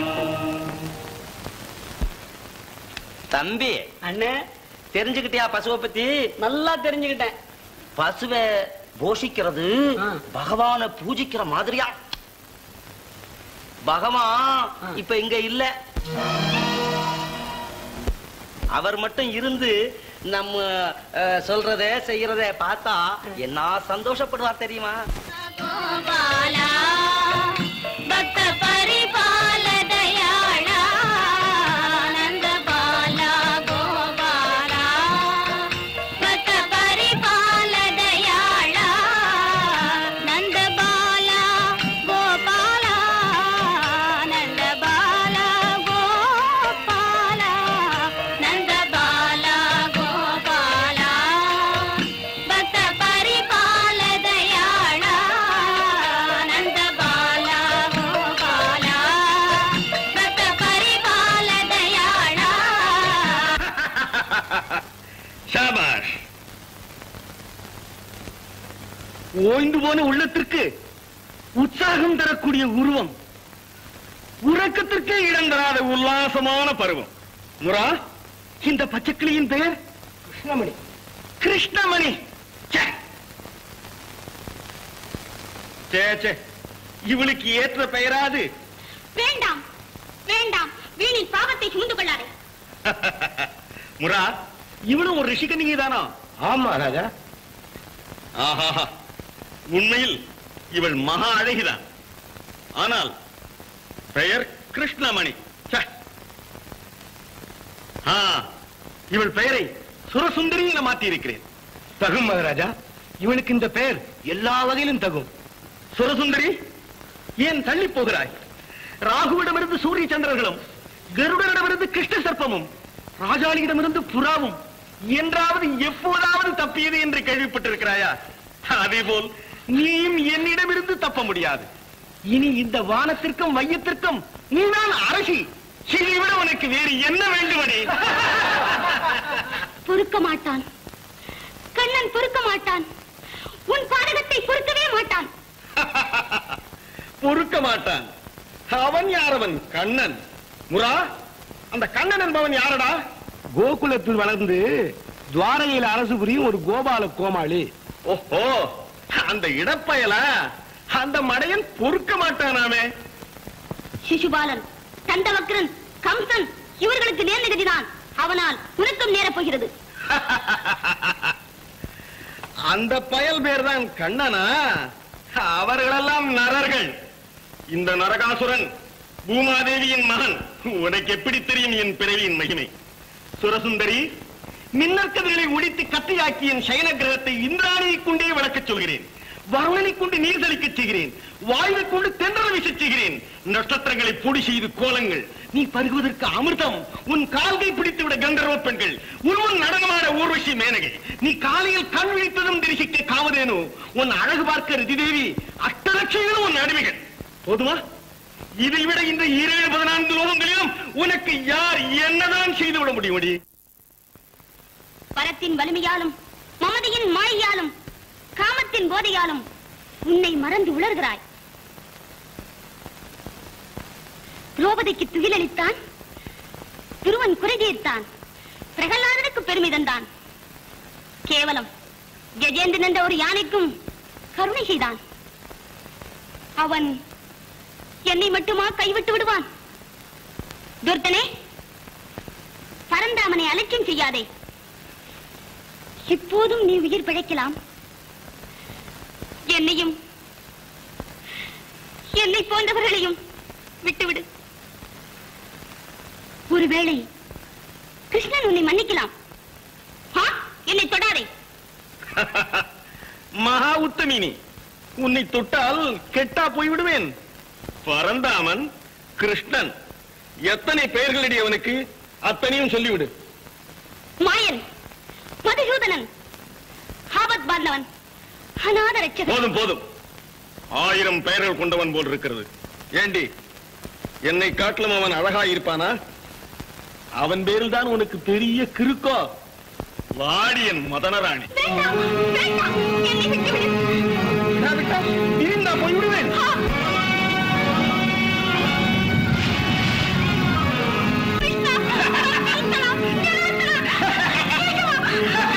தம்பி அண்ணே தெரிஞ்சுக்கிட்டியா பசுவை பத்தி நல்லா தெரிஞ்சுக்கிட்டேன் பசுவை போஷிக்கிறது பகவானை பூஜிக்கிற மாதிரியா பகவான் இப்ப இங்க இல்ல அவர் மட்டும் இருந்து நம்ம அஹ், சொல்றத செய்யறத பார்த்தா என்ன சந்தோஷப்படுவார் தெரியுமா கோபாலா பக்த பரிபால தயாளா நந்த பாலா கோபாலா பக்த பரிபால தயாளா நந்த பாலா கோபாலா நந்த பாலா கோபாலா நந்த பாலா கோபாலா பக்த பரிபால தயாளா நந்த பாலா கோபாலா பக்த பரிபால தயாளா ஷாபாஷ் ஓய்ந்து போன உள்ளத்திற்கு உற்சாகம் உற்சாகம் தரக்கூடிய உருவம் உறக்கத்திற்கே இடம் தராத உல்லாசமான பருவம் முரா இந்த பச்சைக்கிளியின் பெயர் கிருஷ்ணமணி கிருஷ்ணமணி ச்சே. சே சே இவளுக்கு ஏற்ற பெயராது வேண்டாம் வேண்டாம் வீணில் பாவத்தை சுமந்து கொள்ளாதே முரா இவளும் ஒரு ரிஷிகனிகை தானா ஆமா ராஜா ஆஹா உண்மையில் இவள் மகா அழகிதான் ஆனால் பெயர் கிருஷ்ணமணி ச்சே. ஆ, இவள் பெயரை சுரசுந்தரி என மாற்றி இருக்கிறேன் தகும் மகாராஜா இவளுக்கு இந்த பெயர் எல்லா வகையிலும் தகும் சுரசுந்தரி ஏன் தள்ளி போகிறாய் ராகுவிடமிருந்து சூரிய சந்திரர்களும் கருடனிடமிருந்து கிருஷ்ண சர்ப்பமும் ராஜாளியிடமிருந்து புறாவும் என்றாவது எப்போதாவது தப்பியது என்று கேள்விப்பட்டிருக்கிறாயா அதேபோல் நீயும் என்னிடமிருந்து தப்ப முடியாது இனி இந்த வானத்திற்கும் வையத்திற்கும் நீதான் அரசி இதை விட உனக்கு வேறு என்ன வேண்டுமடி பொறுக்க மாட்டான் கண்ணன் பொறுக்க மாட்டான் உன் பாதகத்தை பொறுக்கவே மாட்டான் பொறுக்க மாட்டான் அவன் யாரவன் கண்ணன் முரா அந்த கண்ணன் என்பவன் யாரடா கோகுலத்தில் வளர்ந்து துவாரகையில் அரசு புரியும் ஒரு கோபால கோமாளி ஓஹோ அந்த இடப்பயல அந்த மடையன் பொறுக்க மாட்டானாமே சிசுபாலன் தண்டவக்ரன் கம்சன் இவர்களுக்கு நேர்ந்த கதிதான் அவனால் உனக்கும் நேரப் போகிறது அந்த பயல் பேர்தான் கண்ணனா அவர்களெல்லாம் நரர்கள் இந்த நரகாசுரன் பூமாதேவியின் மகன் உனக்கு எப்படி தெரியும் என் பிறவியின் மகிமை சுரசுந்தரி மின்னற்கதிர்களை ஒடித்து கத்தியாக்கி என் சயன கிரகத்தை இந்திராணியை கொண்டே விளக்கச் சொல்கிறேன் வருணனை கொண்டு நீர் தெளிக்கச் செய்கிறேன் வாயுவை கொண்டு தென்றல் வீசச் செய்கிறேன் நட்சத்திரங்களை பொடி செய்து கோலங்கள் நீ பருகுவதற்கு அமிர்தம் உன் கால்கை பிடித்து விட கந்தர்வ பெண்கள் உன்முன் நடனமான ஊர்வசி மேனகை நீ காலையில் கண் விழித்ததும் தரிசிக்க காமதேனு உன் அழகு பார்க்க ரிதிதேவி அஷ்டலட்சங்களும் உன் அடிமைகள் போதுமா இதை விட இந்த ஈரேழு பதினான்கு லோகங்களிலும் உனக்கு யார் என்னதான் செய்து விட முடியுமடி பரத்தின் வலிமையாலும் மமதையின் மாயையாலும் காமத்தின் போதையாலும் உன்னை மறந்து உணர்கிறாய் திரௌபதிக்கு துகிலளித்தான் துருவன் குறை தீர்த்தான் பிரகலாதனுக்கு பெருமை தந்தான் கேவலம் கஜேந்திரன் என்ற ஒரு யானைக்கும் கருணை செய்தான் அவன் என்னை மட்டுமா கைவிட்டு விடுவான் துர்த்தனே பரந்தாமனை அலட்சியம் செய்யாதே இப்போதும் நீ உயிர் பிழைக்கலாம் என்னையும் என்னை போன்றவர்களையும் விட்டுவிடு ஒருவேளை கிருஷ்ணன் உன்னை மன்னிக்கலாம் ஆ? என்னை தொடாதே மகா உத்தமினி உன்னை தொட்டால் கெட்டா போய் விடுவேன் பரந்தாமன் கிருஷ்ணன் எத்தனை பெயர்களடி அவனுக்கு அத்தனையும் சொல்லிவிடு மாயன் மதுசூதனன் ஆபத் பாந்தவன் அநாத ரட்சகன் போதும் போதும் ஆயிரம் பெயர்கள் கொண்டவன் போல் இருக்கிறது ஏண்டி என்னை காட்டிலும் அவன் அழகா இருப்பானா அவன் பேரில் தான் உனக்கு பெரிய கிறுக்கோ வாடியன் மதனராணி வேண்டாம் வேண்டாம் என்னை விட்டுவிடு நான் விட்டா இருந்தா போய் விடுவேன் ஆ! கிருஷ்ணா! கிருஷ்ணா! ஜனார்த்தனா!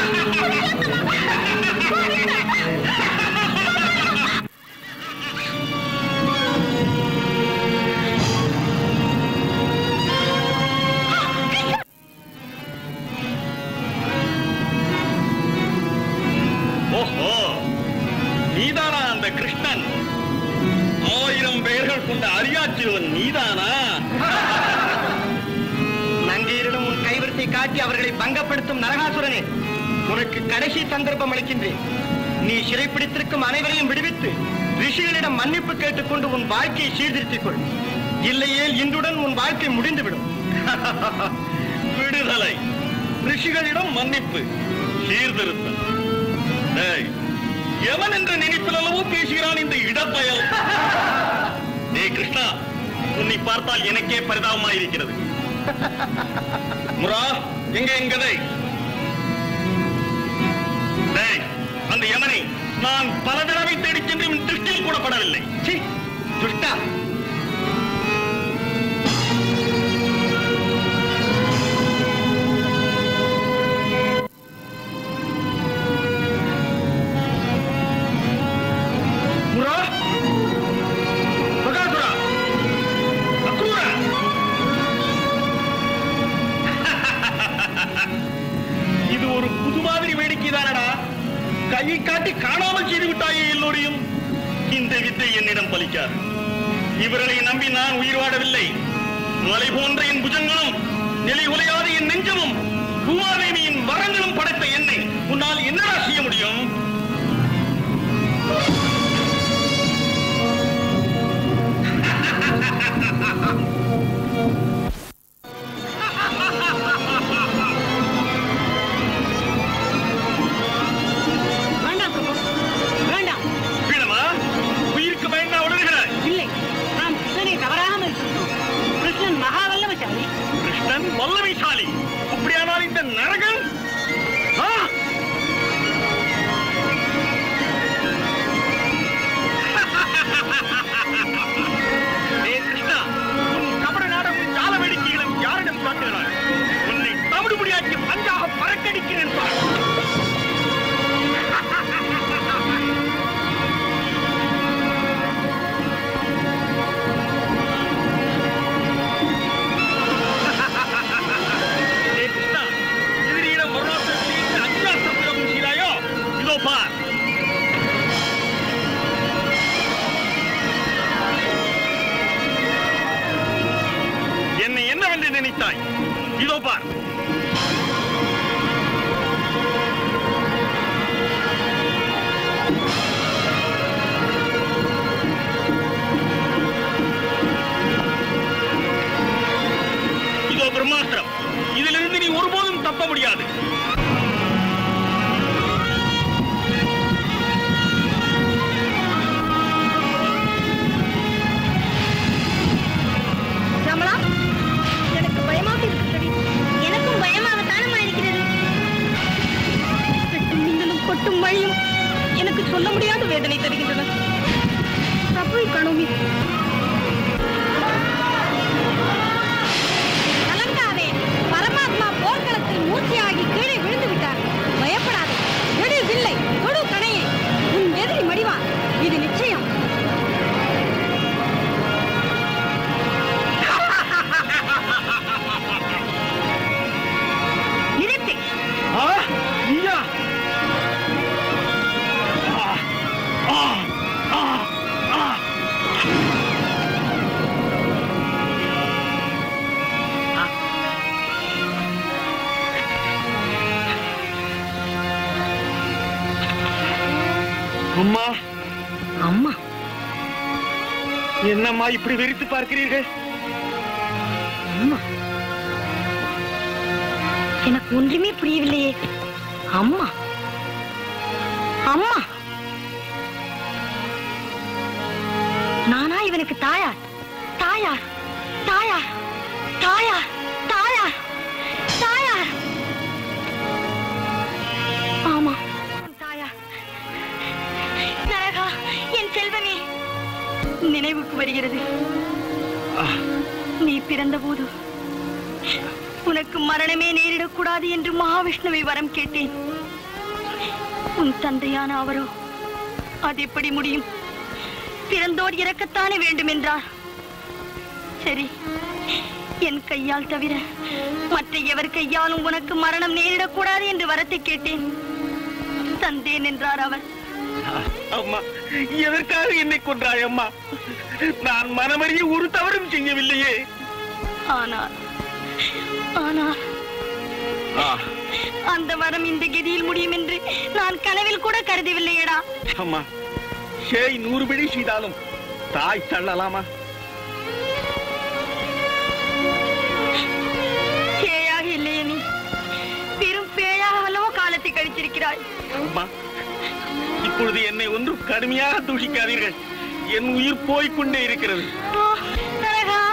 ஓஹோ நீதானா அந்த கிருஷ்ணன் ஆயிரம் பெயர்கள் கொண்ட அரியாச்சிறுவன் நீதானா நங்கையரிடம் உன் கைவரிசை காட்டி அவர்களை பங்கப்படுத்தும் நரகாசுரனே உனக்கு கடைசி சந்தர்ப்பம் அளிக்கின்றேன் நீ சிறைப்பிடித்திருக்கும் அனைவரையும் விடுவித்து ரிஷிகளிடம் மன்னிப்பு கேட்டுக்கொண்டு உன் வாழ்க்கையை சீர்திருத்திக் கொள் இல்லையேல் இன்றுடன் உன் வாழ்க்கை முடிந்துவிடும் விடுதலை ரிஷிகளிடம் மன்னிப்பு சீர்திருத்தம் டேய், எவன் என்ற நினைப்பில் அளவு பேசுகிறான் இந்த இடப்பயல் டேய் கிருஷ்ணா உன்னை பார்த்தால் எனக்கே பரிதாபமாக இருக்கிறது முரா எங்க எங்கதை டேய் அந்த யமனை நான் பல தடவை தேடிச் சென்று இவன் திருஷ்டியில் கூட படவில்லை சீ, துஷ்டா முரா பகாசுரா அக்ரூரா இது ஒரு புது மாதிரி வேடிக்கை தானடா கையை காட்டி காணாமல் செய்து விட்டாயே எல்லோரையும் இந்த வித்தை என்னிடம் பலிக்காது இவர்களை நம்பி நான் உயிர் வாழவில்லை மலை போன்ற என் புஜங்களும் நிலை உலையாத என் நெஞ்சமும் பூமாதேவியின் வரங்களும் படைத்த என்னை உன்னால் என்னடா செய்ய முடியும் வேண்டாம் பிரபு வேண்டாம் வீணமா உயிருக்கு பயந்தா உணர்கிறாய் இல்லை நாம் கிருஷ்ணனை தவறாமல் இருக்கின்றோம் கிருஷ்ணன் மகாவல்லவசாலி கிருஷ்ணன் வல்லமைசாலி அப்படியானால் இந்த நரகன் ஆ! ஏய் கிருஷ்ணா, உன் கபட நாடகம் ஜால வேடிக்கைகளும் யாரிடம் காட்டுகிறாய் உன்னை தவிடுபடியாக்கி பஞ்சாக பறக்கடிக்கிறேன் பார். ஏய் கிருஷ்ணா, எதிரியிடம் மரணாஸ்திரம் செய்து அக்னியாஸ்திரம் பிரயோகம் செய்தாயோ? இதோ பார் என்னை என்னவென்று நினைத்தாய் இதோ பார் இதோ பிரம்மாஸ்திரம் இதிலிருந்து நீ ஒருபோதும் தப்ப முடியாது கமலா எனக்கு பயமாக இருக்கிறது எனக்கும் பயமாகத்தானமா இருக்கிறது வெட்டும் மின்னலும் கொட்டும் மழையும் எனக்கு சொல்ல முடியாத வேதனை தருகின்றன பிரபுவை காணோமே கலங்காதே பரமாத்மா போர்க்களத்தில் மூர்த்தியாகி கீழே விழுந்து விட்டார் பயப்படாதே எடு வில்லை தொடு கணையை உன் எதிரி மடிவான் இது நிச்சயம் நிறுத்து ஆ நீயா ஆ ஆ ஆ அம்மா அம்மா என்னம்மா இப்படி வெறித்து பார்க்கிறீர்கள் அம்மா எனக்கு ஒன்றுமே புரியவில்லையே அம்மா அம்மா நானா இவனுக்கு தாயார் தாயார் தாயார் தாயார் தாயார் தாயார் ஆமா தாயார் நரகா என் செல்வமே நினைவுக்கு வருகிறது நீ பிறந்தபோது உனக்கு மரணமே நேரிடக்கூடாது என்று மகாவிஷ்ணுவை வரம் கேட்டேன் உன் தந்தையான அவரோ அது எப்படி முடியும் பிறந்தோர் இறக்கத்தானே வேண்டும் என்றார் சரி என் கையால் தவிர மற்ற எவர் கையாலும் உனக்கு மரணம் நேரிடக்கூடாது என்று வரத்தை கேட்டேன் தந்தேன் என்றார் அவர் அம்மா எதற்காக என்னை கொன்றாய் அம்மா நான் மனமறிய ஒரு தவறும் செய்யவில்லையே ஆனால் ஆனால் அந்த வரம் இந்த கதியில் முடியும் என்று நான் கனவில் கூட கருதவில்லையடா அம்மா சேய் நூறு பிடி செய்தாலும் தாய் தள்ளலாமா பேயாக இல்லையே நீ பெரும் பேயாக அல்லவோ காலத்தை கழித்திருக்கிறாய் அம்மா இப்பொழுது என்னை ஒன்றும் கடுமையாக தூஷிக்காதீர்கள் என் உயிர் போய்க்கொண்டே இருக்கிறது ஓ, நரகா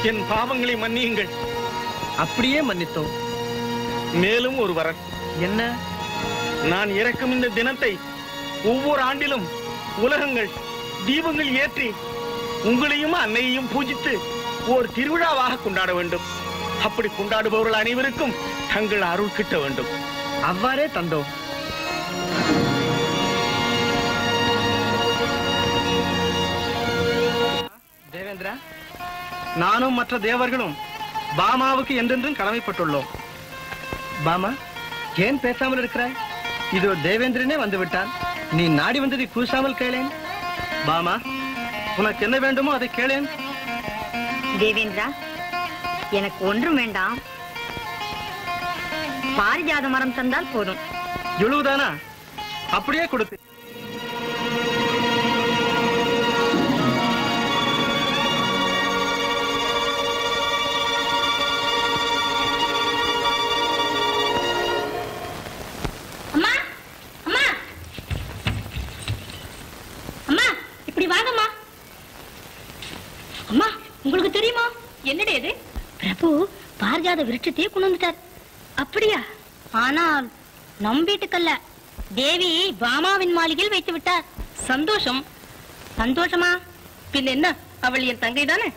என் பாவங்களை மன்னியுங்கள் அப்படியே மன்னித்தோம் மேலும் ஒரு வரன் என்ன நான் இறக்கும் இந்த தினத்தை ஒவ்வொரு ஆண்டிலும் உலகங்கள் தீபங்கள் ஏற்றி உங்களையும் அன்னையையும் பூஜித்து ஓர் திருவிழாவாக கொண்டாட வேண்டும் அப்படி கொண்டாடுபவர்கள் அனைவருக்கும் தங்கள் அருள் கிட்ட வேண்டும் அவ்வாறே தந்தோம் தேவேந்திரா நானும் மற்ற தேவர்களும் பாமாவுக்கு என்றென்றும் கடமைப்பட்டுள்ளோம் பாமா ஏன் பேசாமல் இருக்கிறாய் இதோ தேவேந்திரனே வந்து விட்டான் நீ நாடி வந்ததை கூசாமல் கேளேன் பாமா உனக்கு என்ன வேண்டுமோ அதை கேளேன் தேவேந்திரா எனக்கு ஒன்றும் வேண்டாம் பாரிஜாத மரம் தந்தால் போதும் இவ்வளவுதானா அப்படியே கொடுத்து அம்மா அம்மா அம்மா இப்படி வாங்கம்மா அம்மா உங்களுக்கு தெரியுமா என்னடி இது பிரபு பாரிஜாத விருட்சத்தையே கொண்டு வந்துட்டார் அப்படியா ஆனால் நம் வீட்டுக்கல்ல தேவி பாமாவின் மாளிகையில் வைத்து விட்டார் சந்தோஷம் சந்தோஷமா பின் என்ன அவள் என் தங்கை தானே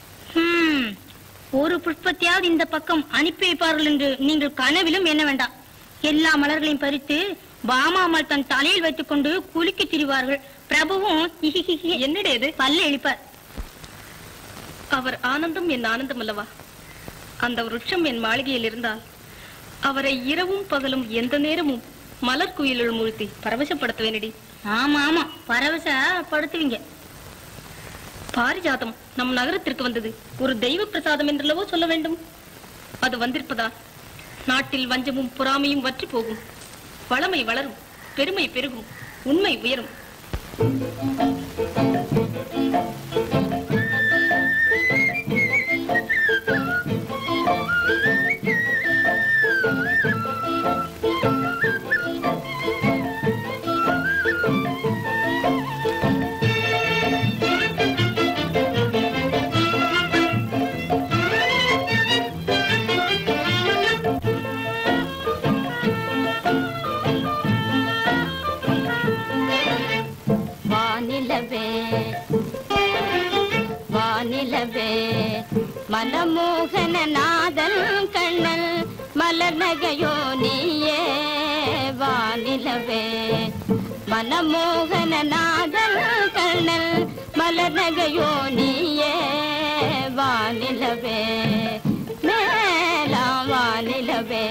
ஒரு புஷ்பத்தையாவது இந்த பக்கம் அனுப்பி வைப்பார்கள் என்று நீங்கள் கனவிலும் என்ன வேண்டாம் எல்லா மலர்களையும் பறித்து பாமாமல் தன் தலையில் வைத்துக் கொண்டு குலுக்கி திரிவார்கள் பிரபுவும் என்னடே இது பல்ல எழிப்பார் அவர் ஆனந்தம் என் ஆனந்தம் அல்லவா அந்த விருட்சம் என் மாளிகையில் இருந்தால் அவரை இரவும் பகலும் எந்த நேரமும் மலர் குயிலுள் மூழ்த்தி பரவசப்படுத்துவேனடி ஆமா ஆமா பரவசப்படுத்துவீங்க பாரிஜாதம் நம் நகரத்திற்கு வந்தது ஒரு தெய்வ பிரசாதம் என்றல்லவோ சொல்ல வேண்டும் அது வந்திருப்பதா நாட்டில் வஞ்சமும் பொறாமையும் வற்றி போகும் வளமை வளரும் பெருமை பெருகும் உண்மை உயரும் வானிலவே வானிலவே மனமோகன நாதல் கண்ணல் மலர் நகையோ நீயே வானிலவே மனமோகன நாதல் கண்ணல் மலர் நகையோ நீயே வானிலவே மேலாம் வானிலவே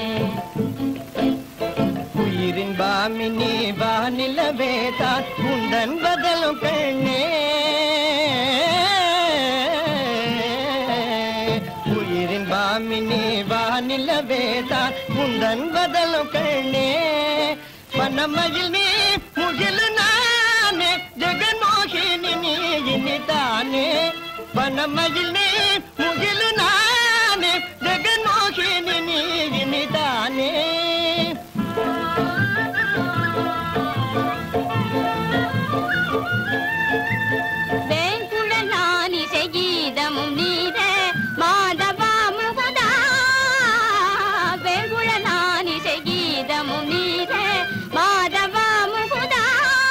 உயிரின் பாமினி வானிலவே தான் உந்தன் பதலும் கண்ணே உயிரின் பாமினி வானிலவே தான் உந்தன் பதலும் கண்ணே பனமயில் நீ முகில் நானே ஜெகன்மோகினி நீ இனிதானே பனமயில் நீ முகில் நானே ஜெகன்மோகினி நீ இனிதானே வேங்குழலானிசை கீதமும் நீரே மாதவா முகுதா வேங்குழலானிசை கீதமும் நீரே மாதவா முகுதா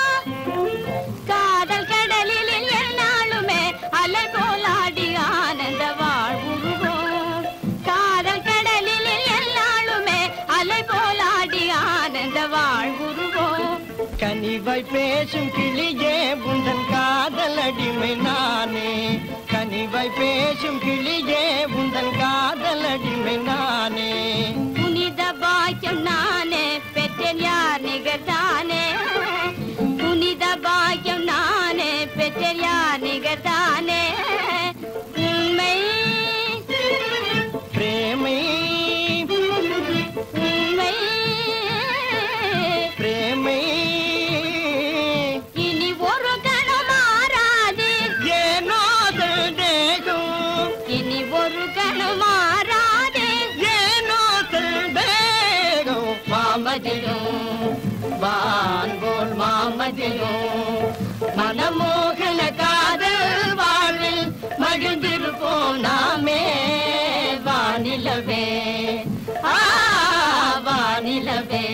காதல் கடலில் என்னாலுமே அலை போலாடி ஆனந்த வாழ்வுருவோம் காதல் கடலில் என்னாலுமே அலை போலாடி ஆனந்த வாழ்வுருவோம் கனிவை பேசும் கிளியே உந்தன் காதல் அடிமை நானே கனிவை பேசும் கிளியே உந்தன் காதல் அடிமை நானே புனித பாக்கியம் நானே பெற்றேன் யார் நிகர்தானே புனித பாக்கியம் நானே பெற்றேன் யார் நிகர்தானே உண்மை பிரேமை உண்மை பிரேமை இனி ஒரு கணம் மாறாது ஏனோ தேகம் இனி ஒரு கணம் மாறாது ஏனோ தேகம் மாமதியும் வான்போல் மாமதியும் மனமோகன காதல் வாழ்வில் மகிழ்ந்திருப்போம் நாமே வானிலவே ஆ வானிலவே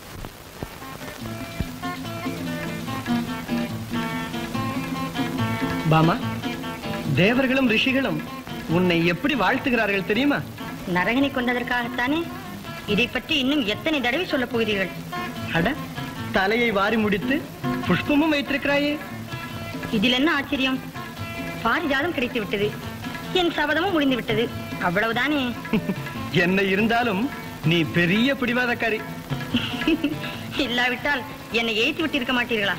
பாமா தேவர்களும் ரிஷிகளும் உன்னை எப்படி வாழ்த்துகிறார்கள் தெரியுமா நரகனை கொண்டதற்காகத்தானே இதை பற்றி இன்னும் எத்தனை தடவை சொல்லப் போகிறீர்கள் அட தலையை வாரி முடித்து புஷ்பமும் வைத்திருக்கிறாயே இதில் என்ன ஆச்சரியம் பாரிஜாதம் கிடைத்து விட்டது என் சபதமும் முடிந்து விட்டது அவ்வளவுதானே என்ன இருந்தாலும் நீ பெரிய பிடிவாதக்காரி இல்லாவிட்டால் என்னை எய்த்து விட்டிருக்க மாட்டீர்களா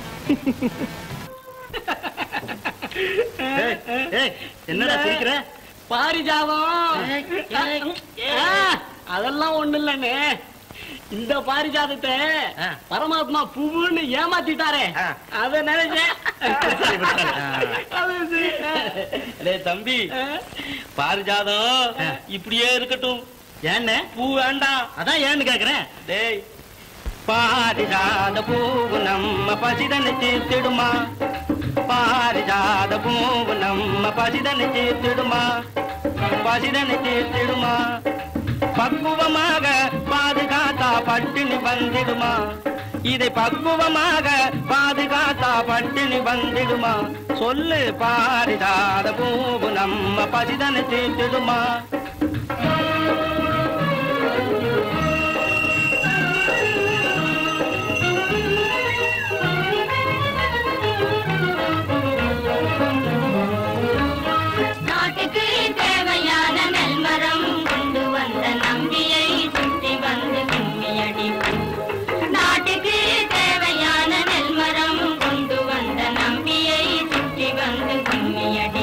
என்னடா சிரிக்கிற பாரிஜாதம் ஆ, அதெல்லாம் ஒண்ணு இல்லண்ணே இந்த பாரிஜாதத்தை பரமாத்மா பூவுன்னு ஏமாத்திட்டாரே அத நினைச்சேன் அது சரி. டேய் தம்பி பாரிஜாதம் இப்படியே இருக்கட்டும் ஏன்னு பூ வேண்டாம் அதான் ஏன்னு கேக்குறேன் டேய் பாரிஜாத பூவு நம்ம பசிதனை தீர்த்திடுமா பாரிஜாத பூவு நம்ம பசிதனை தீர்த்திடுமா பசிதனை தீர்த்திடுமா பக்குவமாக பாதுகாத்தா பட்டினி வந்திடுமா இதை பக்குவமாக பாதுகாத்தா பட்டினி வந்திடுமா சொல்லு பாரிஜாத பூவு நம்ம பசிதனை தீர்த்திடுமா நாட்டுக்கு தேவையான நெல்மரம் கொண்டு வந்த நம்பியை சுற்றி வந்து கும்மியடி நாட்டுக்கு தேவையான நெல்மரம் கொண்டு வந்த நம்பியை சுற்றி வந்து கும்மியடி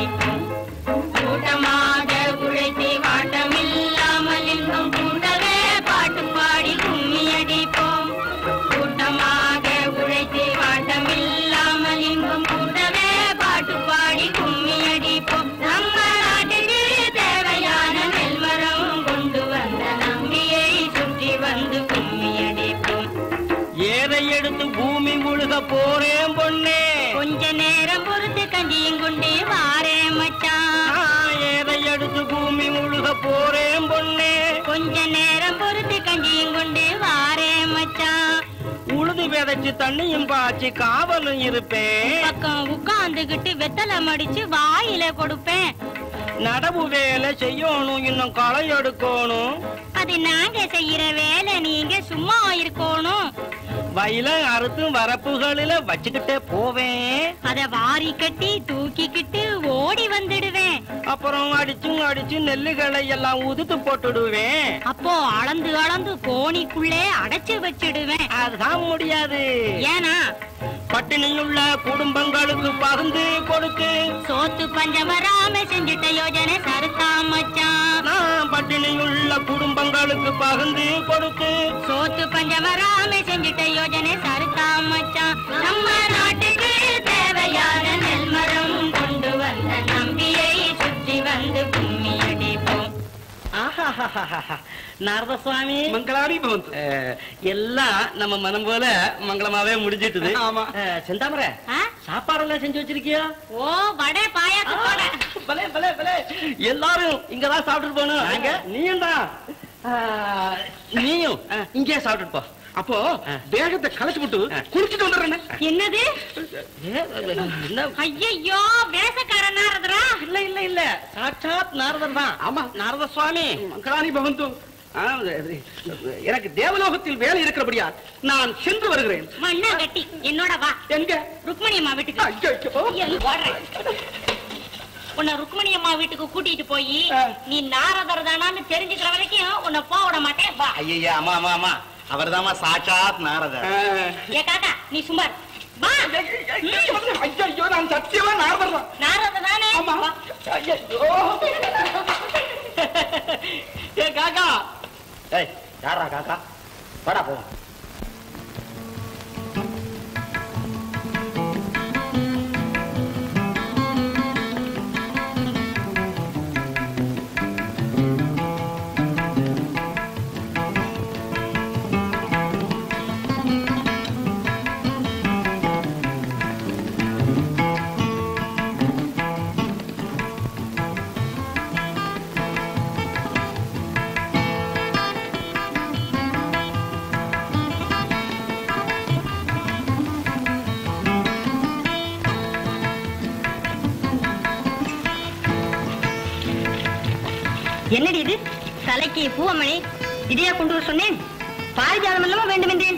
கூட்டமாக உழைத்தி வாட்டமில்லாமல் இன்னும் கூடவே பாட்டு பாடி கும்மியடிப்போம் கூட்டமாக உழைத்தி வாட்டமில்லாமல் இங்கும் கூடவே பாட்டு பாடி கும்மியடிப்போம் நம்ம நாட்டுக்கு தேவையான நெல்மரம் கொண்டு வந்த நம்பியை சுற்றி வந்து கும்மியடிப்போம் ஏதை எடுத்து பூமி முழுக போறேன் பொண்ணே கொஞ்ச நேரம் பொறுத்து கஞ்சியும் கொண்டு வாரே மச்சான் ஏதை எடுத்து பூமி முழுக போறேன் பொண்ணே கொஞ்ச நேரம் பொறுத்து கஞ்சியும் கொண்டு வாரே மச்சான் உழுது விதைச்சு தண்ணியும் பாய்ச்சி காவலும் இருப்பேன் பக்கம் உட்கார்ந்துகிட்டு வெத்தலை மடிச்சு வாயில கொடுப்பேன் நடவு வேலை செய்யணும் இன்னும் களை எடுக்கணும் அது நாங்க செய்யற வேலை நீங்க சும்மா இருக்கணும் வயல அறுத்து வரப்புகளில வச்சுக்கிட்டே போவேன் அத வாரி கட்டி தூக்கிக்கிட்டு ஓடி வந்துடுவேன் அப்புறம் அடிச்சும் அடிச்சு நெல்லுகளை எல்லாம் உதுத்து போட்டுடுவேன் அப்போ அளந்து அளந்து கோணிக்குள்ளே அடைச்சு வச்சிடுவேன் அதுதான் முடியாது ஏனா பட்டினியுள்ள குடும்பங்களுக்கு பகிர்ந்து கொடுத்து சோத்து பஞ்சம் வராம செஞ்சுட்ட யோஜனை சருத்தா மச்சான் நான் பட்டினியுள்ள குடும்பங்களுக்கு பகிர்ந்து கொடுத்து சோத்து பஞ்சம் வராம செஞ்சுட்ட யோஜனை சருத்தா மச்சான் நம்ம நாட்டுக்கு தேவையான நெல்மரம் கொண்டு வந்த நம்பியை சுற்றி வந்து கும்மி அடிப்போம் நாரத சுவாமி மங்களாடி பவந்து எல்லாம் நம்ம மனம் போல மங்களமாவே முடிஞ்சிட்டுது ஆமா. அஹ், செந்தாமரை ஆ? சாப்பாடெல்லாம் செஞ்சு வச்சிருக்கியா ஓ வடை பாயாசம் வடை பலே பலே பலே எல்லாரும் இங்கதான் சாப்பிட்டுட்டு போகணும் நாங்க நீயும் தான் நீயும் இங்கே சாப்பிட்டுட்டு போ அப்போ தேகத்தை கலைச்சு விட்டு குளிச்சுட்டு வந்துடுறேன் என்னது என்ன ஐயோ வேசக்காரனா இருந்துரா இல்ல இல்ல இல்ல சாட்சாத் நாரதர் தான் ஆமா நாரத சுவாமி மங்களாணி பவந்து ஆ, எனக்கு தேவலோகத்தில் வேலை இருக்கிறபடியா நான் சென்று வருகிறேன் மண்ணா கட்டி என்னோட வா எங்க ருக்மணி அம்மா வீட்டுக்கு ஐயோ, ஐயோ. ஐயோ, ஓடுறேன். உன்னை ருக்மணி அம்மா வீட்டுக்கு கூட்டிட்டு போய் ஆ. நீ நாரதர் தானான்னு தெரிஞ்சுக்கிற வரைக்கும் உன்னை போக விட மாட்டேன் வா ஐயா ஆமா ஆமா ஆமா அவர்தாம்மா சாட்சாத் நாரதர் ஆ. ஏ காக்கா நீ சும்மார் வா ஐயோ, ஐயோ நான் சத்தியமா நாரதர் தான் நாரதர் தானே ஆமா வா. ஐயோ ஏ காக்கா ஏய் யாரா காக்கா வாடா போ அடக்கிய பூவமணி இதையா கொண்டு வர சொன்னேன் பாரிஜாதம் அல்லவா வேண்டும் என்றேன்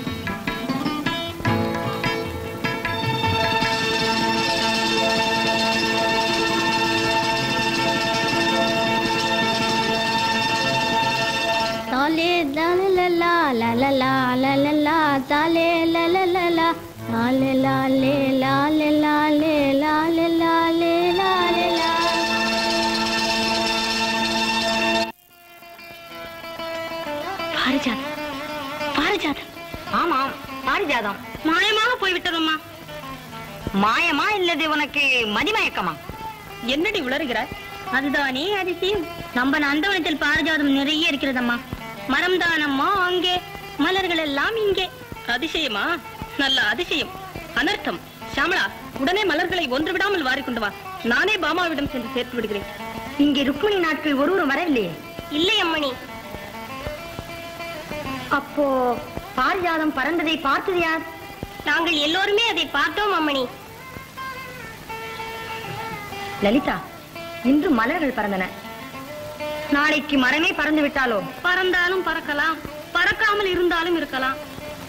தாலே லலலலா லலலா லலலா தாலே லலலலா லாலே லாலே லாலே லாலே லாலே லாலே லாலே லா பாரிஜாதம் பாரிஜாதம் ஆமாம் பாரிஜாதம் மாயமாக போய்விட்டதம்மா மாயமா இல்லது உனக்கு மதிமயக்கமா என்னடி உளறுகிறாய் அதுதானே அதிசயம் நம்ம நந்தவனத்தில் பாரிஜாதம் நிறைய இருக்கிறதம்மா மரம் தானம்மா அங்கே மலர்கள் எல்லாம் இங்கே அதிசயமா நல்ல அதிசயம் அனர்த்தம் ஷாமளா உடனே மலர்களை ஒன்று விடாமல் வாரிக்கொண்டு வா நானே பாமாவிடம் சென்று சேர்த்து விடுகிறேன் இங்கே ருக்மிணி நாட்கள் ஒருவரும் வரவில்லையே இல்லை அம்மணி அப்போ பாரிஜாதம் பறந்ததை பார்த்தது யார் நாங்கள் எல்லோருமே அதை பார்த்தோம் அம்மணி லலிதா இன்று மலர்கள் பறந்தன நாளைக்கு மரமே பறந்து விட்டாலோ பறந்தாலும் பறக்கலாம் பறக்காமல் இருந்தாலும் இருக்கலாம்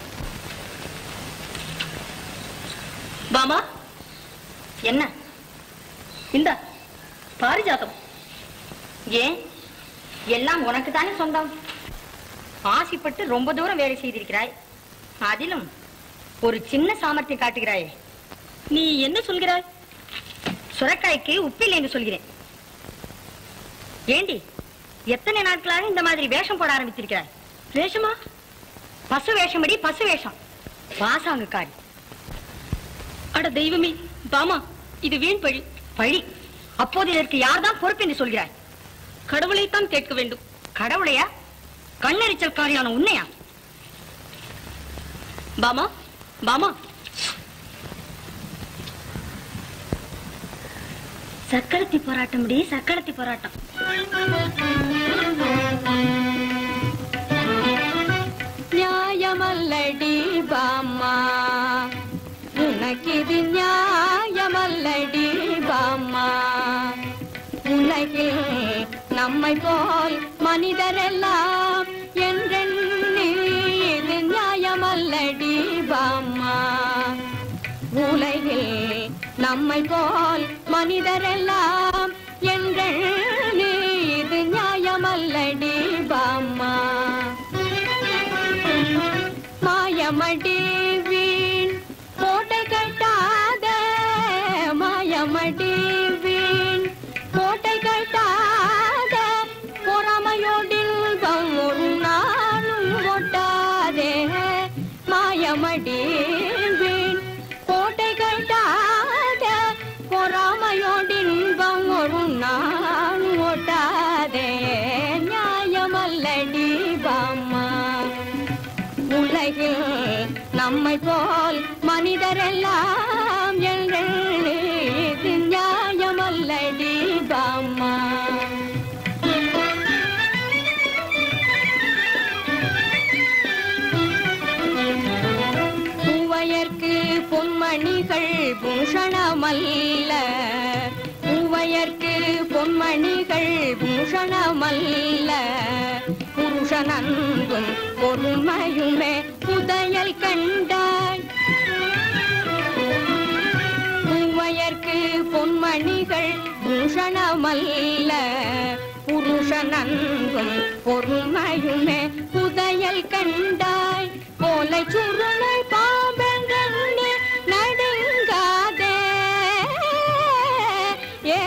பாமா என்ன இந்த பாரிஜாதம் ஏன் எல்லாம் உனக்கு தானே சொந்தம் ஆசைப்பட்டு ரொம்ப தூரம் வேலை செய்திருக்கிறாய் அதிலும் ஒரு சின்ன சாமர்த்தியம் காட்டுகிறாயே நீ என்ன சொல்கிறாய் சுரக்காய்க்கு உப்பில்லை என்று சொல்கிறேன் ஏண்டி எத்தனை நாட்களாக இந்த மாதிரி வேஷம் போட ஆரம்பித்திருக்கிறாய் வேஷமா பசு வேஷமடி பசு வேஷம் பாசாங்குக்காரி அட தெய்வமே பாமா இது வீண் பழி பழி அப்போது இதற்கு யார்தான் பொறுப்பு என்று சொல்கிறாய் கடவுளைத்தான் கேட்க வேண்டும் கடவுளையா கண்ணெரிச்சல்காரியான உன்னையா பாமா பாமா சக்களத்தி போராட்டம் டி சக்களத்தி போராட்டம் நியாயமல்லடி பாம்மா உனக்கிது நியாயமல்லடி பாம்மா உலகில் நம்மை போல் மனிதரெல்லாம் என்றெண்ணி இது நியாயமல்லடி பாம்மா உலகில் நம்மை போல் மனிதரெல்லாம் என்றெண்ணி இது நியாயமல்லடி பாம்மா மாயமடி வீண் கோட்டை கட்டாத மாயமடி வீண் கோட்டை கட்டாத பொறாமையோடில் ஒரு நாளும் ஒட்டாதே மாயமடி வீண் கோட்டை கட்டாத பொறாமையோடில் ஒரு நாளும் ஒட்டாதே நியாயமல்லடி பாம்மா உலகில் நம்மை போல் மனிதரெல்லாம் எங்கள் இது நியாயமல்லடி பாம்மா பூவையர்க்கு பொன்மணிகள் பூஷணமல்ல பூவையர்க்கு பொன்மணிகள் பூஷணமல்ல புருஷனன்பும் பொறுமையுமே புதையல் கண்டாய் பூவையர்க்கு பொன்மணிகள் பூஷணமல்ல புருஷனன்பும் பொறுமையுமே புதையல் கண்டாய் போலை சுருளை பாம்பென்றே நடுங்காதே ஏ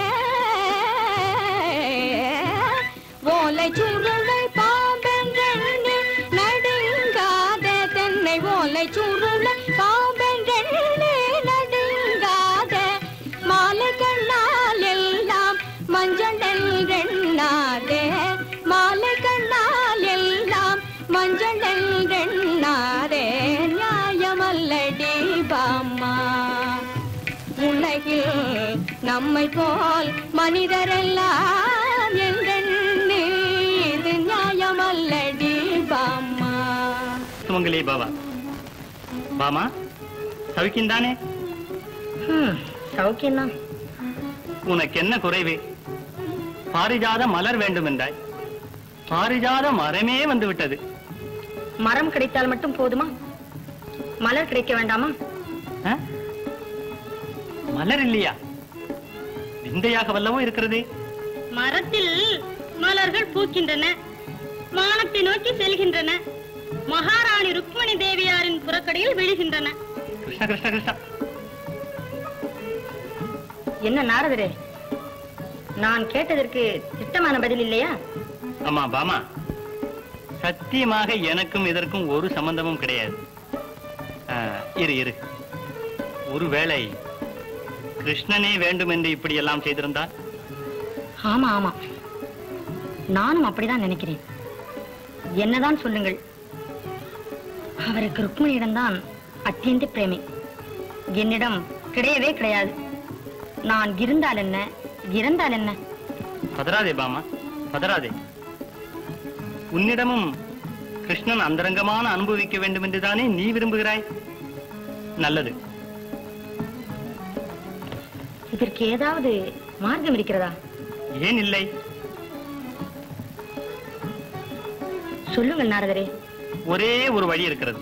ஓலை சுருளை பாம்பென்றே நடுங்காதே தென்னை ஓலை சுருளை பாம்பென்றே நடுங்காதே மாலை கண்ணால் எல்லாம் மஞ்சள் எண்ணாதே மாலை கண்ணால் எல்லாம் மஞ்சள் எண்ணாதே நியாயமல்லடி பாம்மா உலகில் நம்மை போல் மனிதரெல்லாம் என்றெண்ணி இது நியாயமல்லடி பாம்மா சுமங்கலி பாபா பாமா சவிக்கின்றானே சௌக்கியம்தான் உனக்கு என்ன குறைவு பாரிஜாத மலர் வேண்டும் என்றாய் பாரிஜாத மரமே வந்து விட்டது மரம் கிடைத்தால் மட்டும் போதுமா மலர் கிடைக்க வேண்டாமா ஆ? மலர் இல்லையா விந்தையாக வல்லவோ இருக்கிறது மரத்தில் மலர்கள் பூக்கின்றன வானத்தை நோக்கி செல்கின்றன மகாராணி ருக்மணி தேவியாரின் புறக்கடையில் விழுகின்றன கிருஷ்ண கிருஷ்ண கிருஷ்ணா என்ன நாரதரே நான் கேட்டதற்கு திட்டமான பதில் இல்லையா ஆமா பாமா சத்தியமாக எனக்கும் இதற்கும் ஒரு சம்பந்தமும் கிடையாது ஆ, இரு இரு ஒருவேளை கிருஷ்ணனே வேண்டும் என்று இப்படி எல்லாம் செய்திருந்தால் ஆமா ஆமா நானும் அப்படிதான் நினைக்கிறேன் என்னதான் சொல்லுங்கள் அவருக்கு ருக்மணியிடம்தான் அத்தியந்த பிரேமை என்னிடம் கிடையவே கிடையாது நான் இருந்தால் என்ன இறந்தால் என்ன பதறாதே பாமா பதறாதே உன்னிடமும் கிருஷ்ணன் அந்தரங்கமான அனுபவிக்க வேண்டும் என்றுதானே நீ விரும்புகிறாய் நல்லது இதற்கு ஏதாவது மார்க்கம் இருக்கிறதா ஏன் இல்லை சொல்லுங்கள் நாரதரே ஒரே ஒரு வழி இருக்கிறது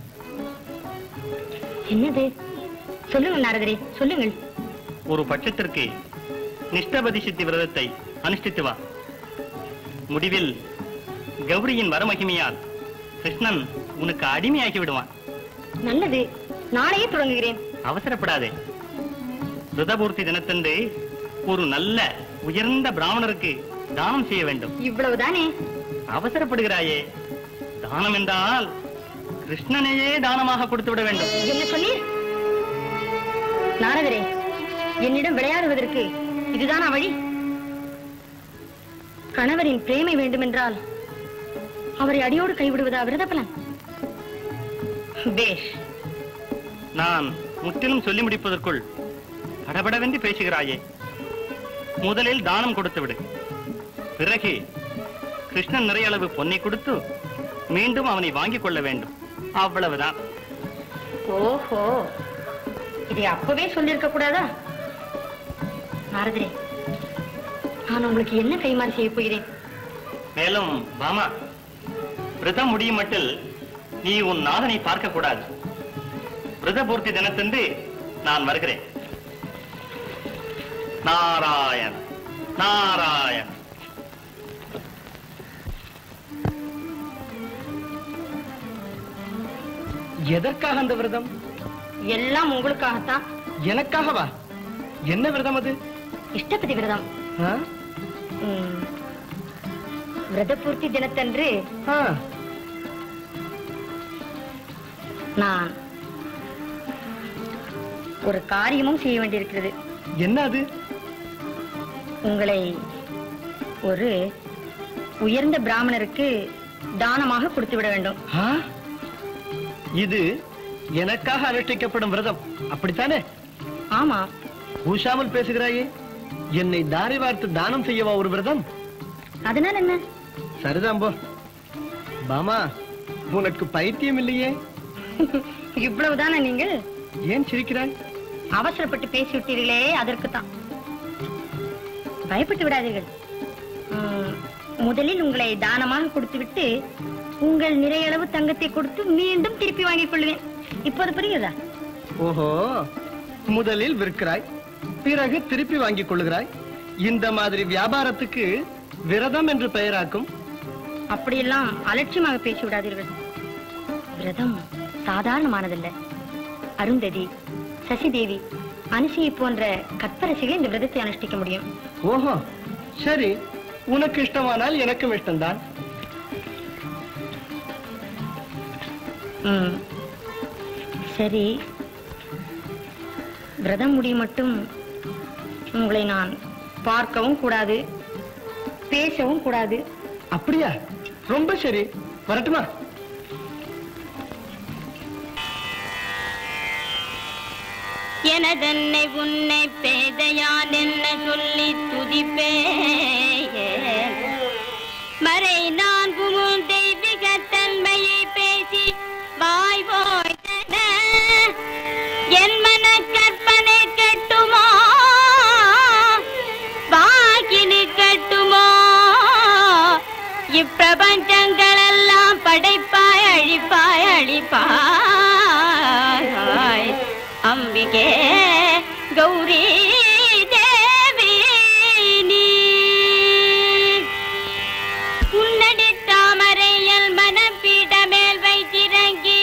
என்னது சொல்லுங்கள் நாரதரே சொல்லுங்கள் ஒரு பட்சத்திற்கு நிஷ்டபதி சித்தி விரதத்தை அனுஷ்டித்து வா முடிவில் கௌரியின் வரமகிமையால் கிருஷ்ணன் உனக்கு அடிமையாக்கி விடுவான் நல்லது நாளையே தொடங்குகிறேன் அவசரப்படாதே விரதபூர்த்தி தினத்தன்று ஒரு நல்ல உயர்ந்த பிராமணருக்கு தானம் செய்ய வேண்டும் இவ்வளவுதானே அவசரப்படுகிறாயே தானம் என்றால் கிருஷ்ணனையே தானமாக கொடுத்து விட வேண்டும் என்ன சொன்னீர் நாரதரே என்னிடம் விளையாடுவதற்கு இதுதானா வழி கணவரின் பிரேமை வேண்டுமென்றால் அவரை அடியோடு கைவிடுவதா விரத பலன் பேஷ் நான் முற்றிலும் சொல்லி முடிப்பதற்குள் படபடவென்று பேசுகிறாயே முதலில் தானம் கொடுத்து விடு பிறகு கிருஷ்ணன் நிறைய அளவு பொன்னை கொடுத்து மீண்டும் அவனை வாங்கிக் கொள்ள வேண்டும் அவ்வளவுதான் ஓஹோ இதை அப்பவே சொல்லியிருக்க கூடாதா நாரதரே நான் உங்களுக்கு என்ன கைமாறு செய்ய போகிறேன் மேலும் பாமா விரதம் முடியும் மட்டில் நீ உன் நாதனை பார்க்க கூடாது விரத பூர்த்தி தினத்தன்று நான் வருகிறேன் நாராயண் நாராயண் எதற்காக அந்த விரதம் எல்லாம் உங்களுக்காகத்தான் எனக்காகவா என்ன விரதம் அது இஷ்டப்பதி விரதம் ஆ? ம். விரத பூர்த்தி தினத்தன்று ஆ, நான் ஒரு காரியமும் செய்ய வேண்டியிருக்கிறது என்ன அது உங்களை ஒரு உயர்ந்த பிராமணருக்கு தானமாக கொடுத்து விட வேண்டும் ஆ? இது எனக்காக அனுஷ்டிக்கப்படும் விரதம் அப்படித்தானே ஆமா கூசாமல் பேசுகிறாயே என்னை தாரை வார்த்து தானம் செய்யவா ஒரு விரதம் அதனால என்ன சரிதான் போ பாமா உனக்கு பைத்தியம் இல்லையே இவ்வளவுதானே நீங்கள் ஏன் சிரிக்கிறாய் அவசரப்பட்டு பேசிவிட்டீர்களே அதற்குத்தான் பயப்பட்டு விடாதீர்கள் ம், முதலில் உங்களை தானமாக கொடுத்துவிட்டு உங்கள் நிறைய அளவு தங்கத்தை கொடுத்து மீண்டும் திருப்பி வாங்கிக் கொள்வேன் இப்போது புரியுதா ஓஹோ முதலில் விற்கிறாய் பிறகு திருப்பி வாங்கிக் கொள்ளுகிறாய் இந்த மாதிரி வியாபாரத்துக்கு விரதம் என்று பெயராக்கும் அப்படியெல்லாம் அலட்சியமாக பேசி விடாதீர்கள் விரதம் சாதாரணமானதல்ல அருந்ததி சசிதேவி அனுசியை போன்ற கற்பரசிகள் இந்த விரதத்தை அனுஷ்டிக்க முடியும் ஓஹோ சரி உனக்கு இஷ்டமானால் எனக்கும் இஷ்டம்தான் ம். சரி விரதம் முடியும் மட்டும் உங்களை நான் பார்க்கவும் கூடாது பேசவும் கூடாது அப்படியா ரொம்ப சரி வரட்டுமா எனதன்னை உன்னை பேதையான் என்ன சொல்லி துதிப்பே மறை நான்கு உன் தெய்வீக தன்மையை பேசி வாய் போய்த்தன என் மன கற்பனை கட்டுமா வாக்கினு கட்டுமா இப்ப படைப்பாய் அழிப்பாய் அழிப்பாய் அம்பிகே கௌரி தேவி நீ உன்னடி தாமரையல் மனப்பீட மேல் வைத்திறங்கி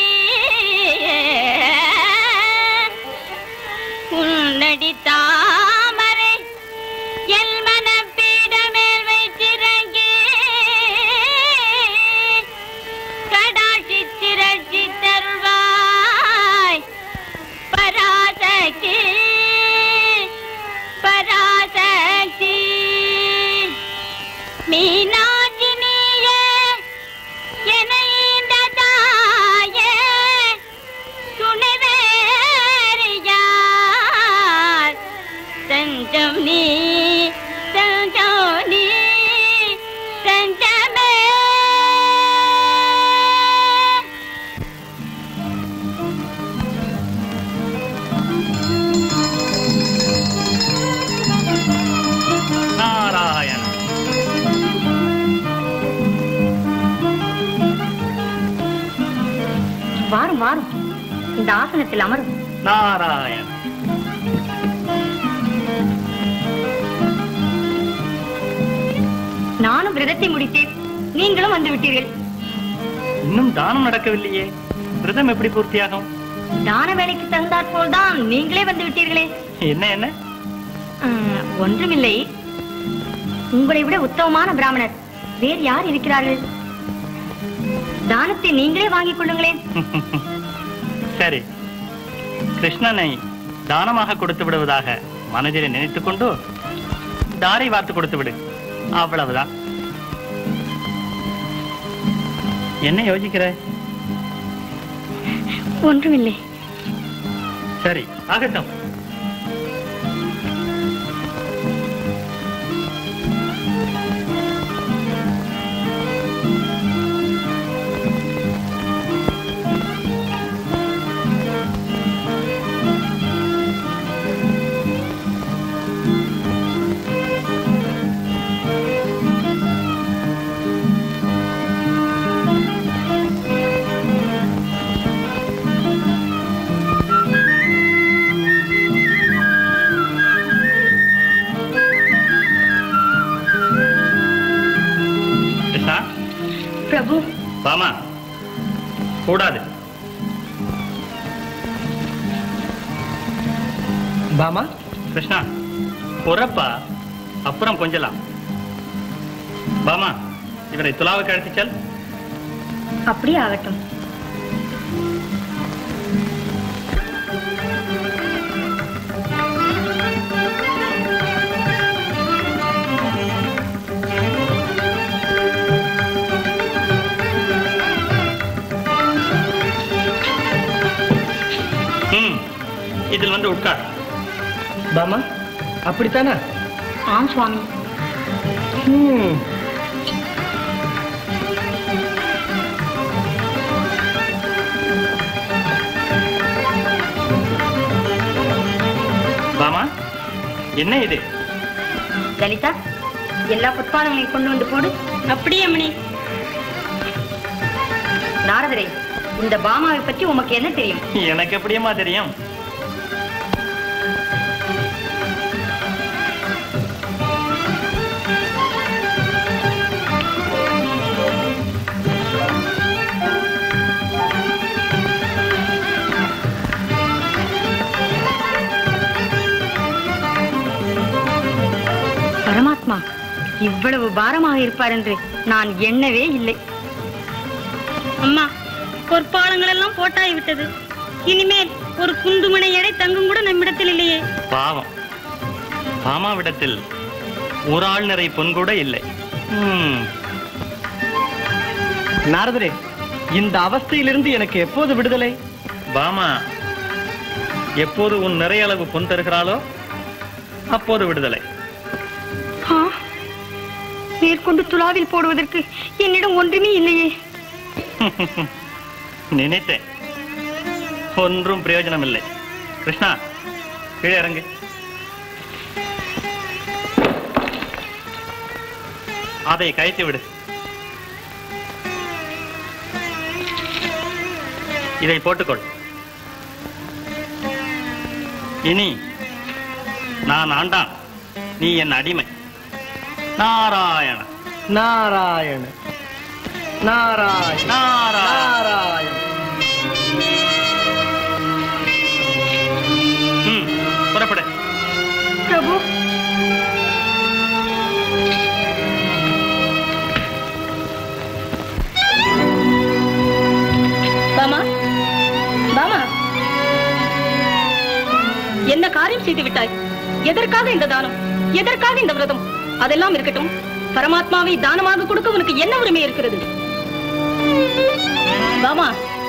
உன்னடி தாமரை எல் மனப்பீட மேல் வைத்திறங்கி கடாட்சி திரட்சி தருவாய் பராசக்தி பராசக்தி மீனாட்சி நீயே என்னை இந்த தாயே துணைவேறியார் தஞ்சம் நீ தஞ்சம் நீ தஞ்சமே நாராயண வாரும் வாரும் இந்த ஆசனத்தில் அமரும் நாராயண நானும் விரதத்தை முடித்தேன் நீங்களும் வந்து விட்டீர்கள் இன்னும் தானம் நடக்கவில்லையே விரதம் எப்படி பூர்த்தியாகும் தான வேலைக்கு தகுந்தாற் தான் நீங்களே வந்து விட்டீர்களே என்ன என்ன ஆஹ், ஒன்றுமில்லை உங்களை விட உத்தமமான பிராமணர் வேறு யார் இருக்கிறார்கள் தானத்தை நீங்களே வாங்கிக் கொள்ளுங்களேன் சரி கிருஷ்ணனை தானமாக கொடுத்து விடுவதாக மனதிலே நினைத்துக் கொண்டு தாரை வார்த்து கொடுத்து விடு அவ்வளவுதான் என்ன யோசிக்கிற ஒன்றுமில்லை சரி ஆகட்டும் கிருஷ்ணா பிரபு வாமா கூடாது பாமா கிருஷ்ணா பொறப்பா அப்புறம் கொஞ்சலாம் பாமா இவரை துலாவுக்கு அழைத்துச் செல் அப்படியே ஆகட்டும் ம் இதில் வந்து உட்கார் பாமா அப்படித்தானா ஆம் சுவாமி ஹம், பாமா என்ன இது லலிதா எல்லா புட்பானங்களையும் கொண்டு வந்து போடு அப்படியே அம்மணி நாரதரே இந்த பாமாவை பற்றி உமக்கு என்ன தெரியும் எனக்கு எப்படியம்மா தெரியும் பரமாத்மா இவ்வளவு பாரமாக இருப்பார் என்று நான் எண்ணவே இல்லை அம்மா பொற்பாலங்கள் எல்லாம் போட்டாய் விட்டது இனிமேல் ஒரு குந்துமணி எடை தங்கும் கூட நம்மிடத்தில் இல்லையே பாவம் பாமாவிடத்தில் ஒரு ஆள் நிறை பொன் கூட இல்லை ம், நாரதரே இந்த அவஸ்தையிலிருந்து எனக்கு எப்போது விடுதலை பாமா எப்போது உன் நிறைய அளவு பொன் தருகிறாளோ அப்போது விடுதலை ஆ, மேற்கொண்டு துலாவில் போடுவதற்கு என்னிடம் ஒன்றுமே இல்லையே நினைத்தேன் ஒன்றும் பிரயோஜனம் இல்லை கிருஷ்ணா கீழே இறங்கு அதை கழித்து விடு இதை போட்டுக்கொள் இனி நான் ஆண்டான் நீ என் அடிமை நாராயண நாராயண நாராயண நாராயண ம், புறப்படு பிரபு பாமா பாமா என்ன காரியம் செய்து விட்டாய் எதற்காக இந்த தானம் எதற்காக இந்த விரதம் அதெல்லாம் இருக்கட்டும் பரமாத்மாவை தானமாக கொடுக்க உனக்கு என்ன உரிமை இருக்கிறது பாமா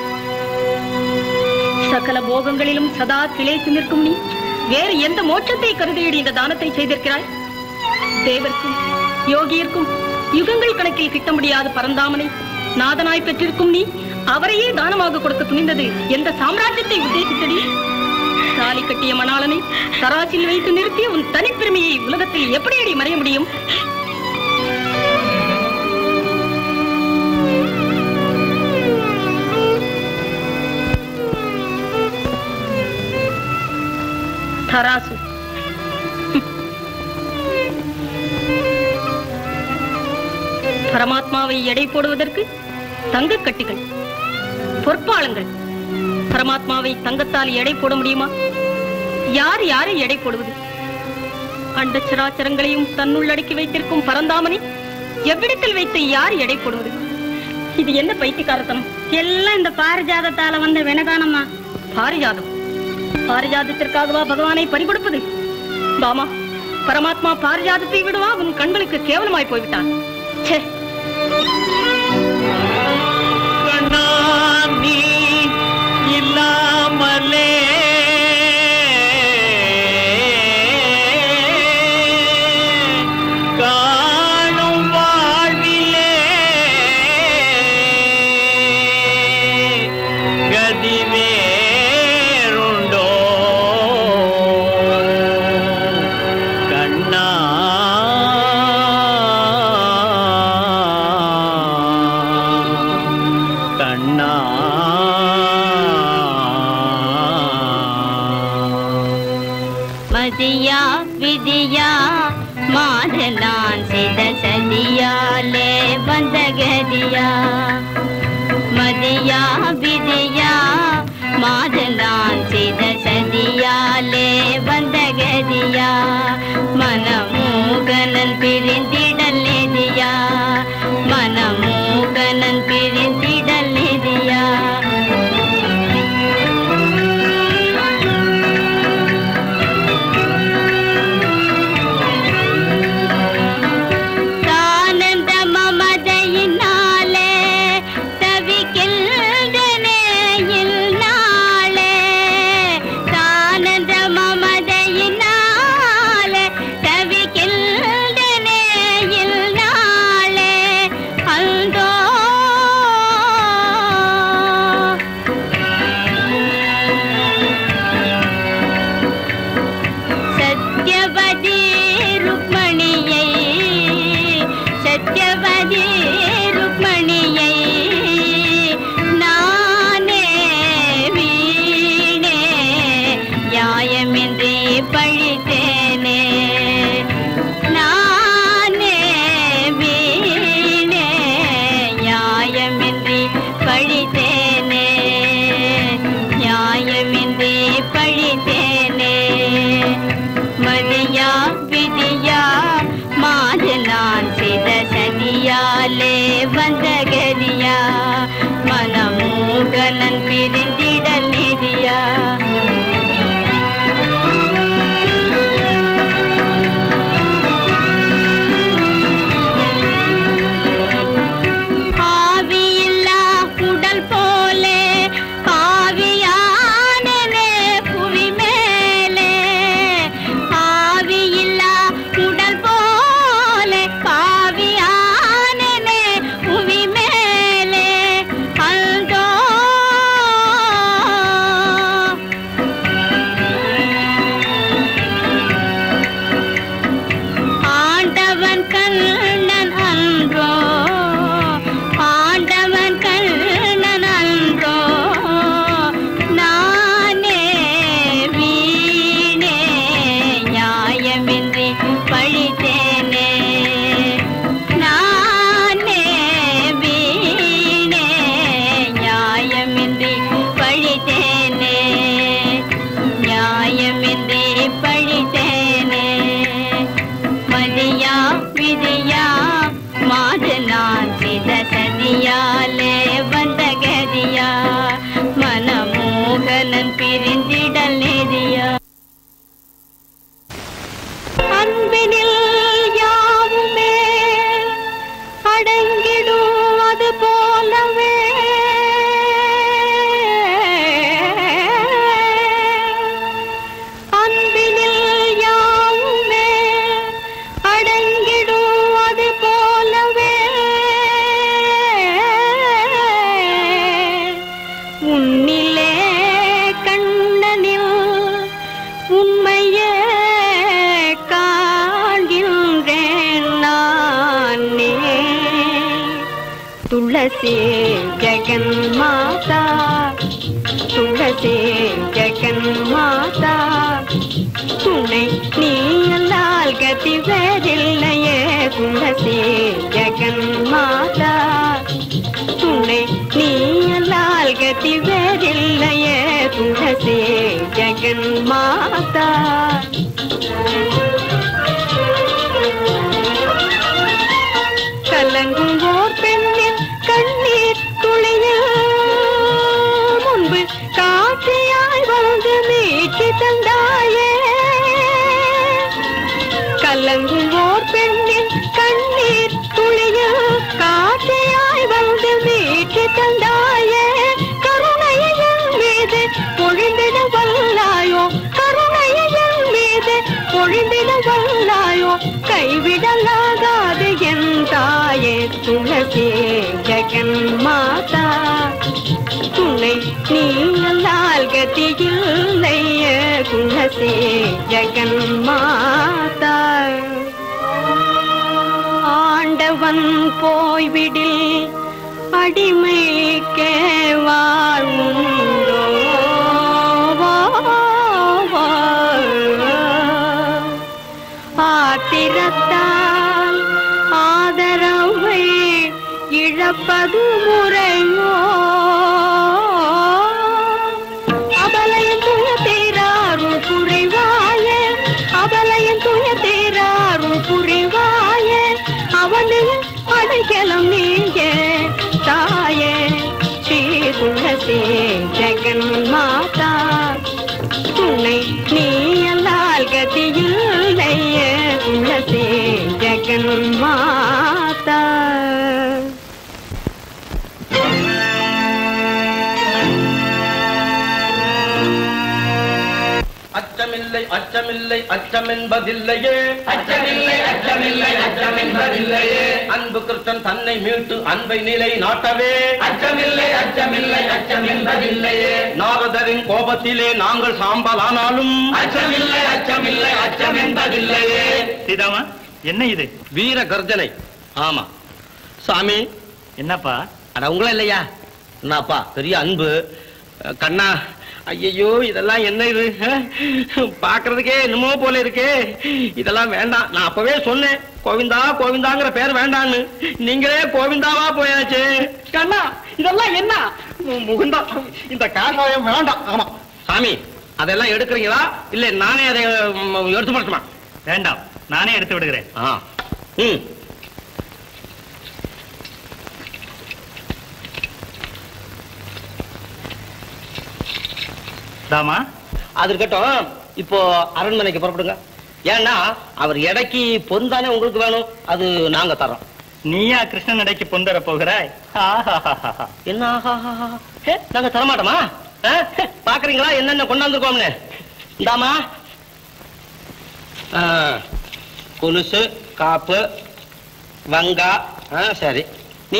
சகல போகங்களிலும் சதா திளைத்து நிற்கும் நீ வேறு எந்த மோட்சத்தை கருதியடி இந்த தானத்தை செய்திருக்கிறாய் தேவர்க்கும் யோகியர்க்கும் யுகங்கள் கணக்கில் கிட்ட முடியாத பரந்தாமனை நாதனாய் பெற்றிருக்கும் நீ அவரையே தானமாக கொடுக்க துணிந்தது எந்த சாம்ராஜ்யத்தை உத்தேசித்தடி தாலி கட்டிய மணாளனை தராசில் வைத்து நிறுத்திய உன் தனிப்பெருமையை உலகத்தில் எப்படியடி மறைய முடியும் தராசு பரமாத்மாவை எடை போடுவதற்கு தங்கக் கட்டிகள் பொற்பாளங்கள் பரமாத்மாவை தங்கத்தால் எடை போட முடியுமா யார் யாரை எடை போடுவது அண்ட சராச்சரங்களையும் தன்னுள் அடக்கி வைத்திருக்கும் பரந்தாமனை எவ்விடத்தில் வைத்து யார் எடை போடுவது இது என்ன பைத்தியக்காரத்தனம் எல்லாம் இந்த பாரிஜாதத்தால வந்த வினதானம்மா பாரிஜாதம் பாரிஜாதத்திற்காகவா பகவானை பறிகொடுப்பது பாமா பரமாத்மா பாரிஜாதத்தை விடுவா உன் கண்களுக்கு கேவலமாய் போய்விட்டான் ச்சே நீ இல்லாமலே காணும் வாழ்விலே கதி வேறுண்டோ கண்ணா கண்ணா மதியா விதியா மாதலான் செய்த சதியாலே வந்த கதியா மதியா விதியா மாதலான் செய்த சதியாலே வந்த கதியா மனமூகனன் பிரிந்திடல் நிதியா மனமூகனன் பிரிந்திடல் நிதியா தானந்த மமதையினாலே தவிக்கின்றனே இந்நாளே. தானந்த மமதையினாலே தவிக்கின்றனே இந்நாளே. அந்தோ சத்யவதி ருக்மணியை சத்யவதி ருக்மணியை நானே வீணே நியாயமின்றி பழித்தேனே நானே வீணே நியாயமின்றி பழித்தேனே நியாயமின்றி பழித்தேனே மதியா விதியா மாதலான் செய்த சதியாலே வந்த கதியா மனமூகனன் பிரிந்திடல் நிதியா ஆவியில்லா உடல் போலே ஆவியானனே புவி மேலே ஆவியில்லா உடல் போலே ஆவியானனே புவி மேலே அந்தோ துளசி ஜெகன் மாதா துளசி ஜெகன் மாதா துணை நீ அல்லால் கதி வேறில்லையே துளசி ஜெகன் மாதா துணை நீ அல்லால் கதி வேறில்லையே துளசி ஜெகன் மாதா கலங்கும் ஓர் பெண்ணின் கண்ணீர் துளியில் முன்பு காட்சியாய் வந்து மீட்சி தந்தாயே கலங்கும் ஓர் பெண்ணின் கண்ணீர் துளியில் காட்சியாய் வந்து மீட்சி தந்தாயே கருணையின் மீது பொழிந்திட வல்லாயோ கருணையின் மீது பொழிந்திட வல்லாயோ கைவிடலாகாது என் தாயே துளசி ஜெகன் மாதா துணை நீ அல்லால் கதியில்லைய துளசி ஜெகன் மாதா ஆண்டவன் போய்விடில் அடிமைக்கே வாழ்வுண்டோ வா, வா. ஆத்திரத்தால் ஆதரவை இழப்பது முறையோ அபலையின் துய தேராருள் புரிவாயே அபலையின் துய தேராருள் புரிவாயே அவனில் அடைக்கலம் நீயே தாயே ஸ்ரீ துளசி ஜெகன் மாதா துணை நீ அல்லால் கதியில்லைய துளசி ஜெகன் மாதா அச்சமில்லை அச்சமில்லை அச்சமென்பதில்லையே அச்சமில்லை, அச்சமில்லை, அச்சமென்பதில்லையே. அன்பு கிருஷ்ணன் தன்னை மீட்டு அன்பை நிலை நாட்டவே அச்சமில்லை, அச்சமில்லை, அச்சமென்பதில்லையே. நாரதரின் கோபத்திலே நாங்கள் சாம்பலானாலும் அச்சமில்லை, அச்சமில்லை, அச்சமென்பதில்லையே. சீதாமா என்ன இது வீர கர்ஜனை ஆமா சாமி என்னப்பா அட உங்கள இல்லையா என்னப்பா பெரிய அன்பு அஹ், கண்ணா ஐயையோ இதெல்லாம் என்ன இது அஹ்? பார்க்கிறதுக்கே என்னமோ போல இருக்கே இதெல்லாம் வேண்டாம் நான் அப்பவே சொன்னேன் கோவிந்தா கோவிந்தாங்கிற பேர் வேண்டான்னு நீங்களே கோவிந்தாவா போயாச்சு கண்ணா இதெல்லாம் என்ன முகுந்தா இந்த காஷாயம் வேண்டாம் ஆமா சாமி அதெல்லாம் எடுக்கிறீங்களா இல்ல நானே அதை ம், எடுத்து மாட்டுமா வேண்டாம் நானே எடுத்து விடுகிறேன் ஆ ம் தாமா அது இருக்கட்டும் இப்போ அரண்மனைக்கு புறப்படுங்க ஏன்னா அவர் எடைக்கு பொந்தானே உங்களுக்கு வேணும் அது நாங்க தரோம் நீயா கிருஷ்ணன் இடைக்கு பொந்தர போகிறாய் ஆஹாஹாஹா. என்ன ஆஹாஹாஹா. ஹே, நாங்க தரமாட்டோமா ஆ? ஹே, பாக்குறீங்களா என்னென்ன கொண்டாந்துருக்கோம்னு இந்தாமா ஆ, கொலுசு காப்பு வங்கா ஆ, சரி நீ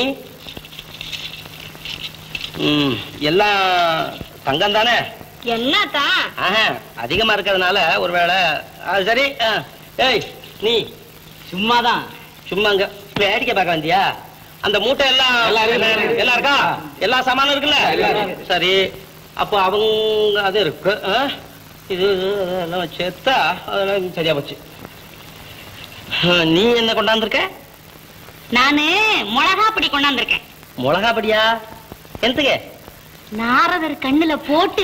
ம் எல்லாம் தங்கம் தானே என்னத்தா ஆஹா, அதிகமா இருக்கிறதுனால ஒருவேளை அது சரி ஆ, ஏய் நீ சும்மாதான் சும்மா அங்க வேடிக்கை பார்க்க வந்தியா அந்த மூட்டை எல்லாம் எல்லாம் இருக்கா எல்லா சாமானும் இருக்குல்ல சரி அப்போ அவங்க அது இருக்கு ஆ? இது இது, அதெல்லாம் சேர்த்தா அதெல்லாம் சரியா போச்சு ஆ, நீ என்ன கொண்டாந்துருக்க நானு மிளகா பொடி கொண்டாந்துருக்கேன் மிளகா படியா எந்தக்கு நாரதர் கண்ணுல போட்டு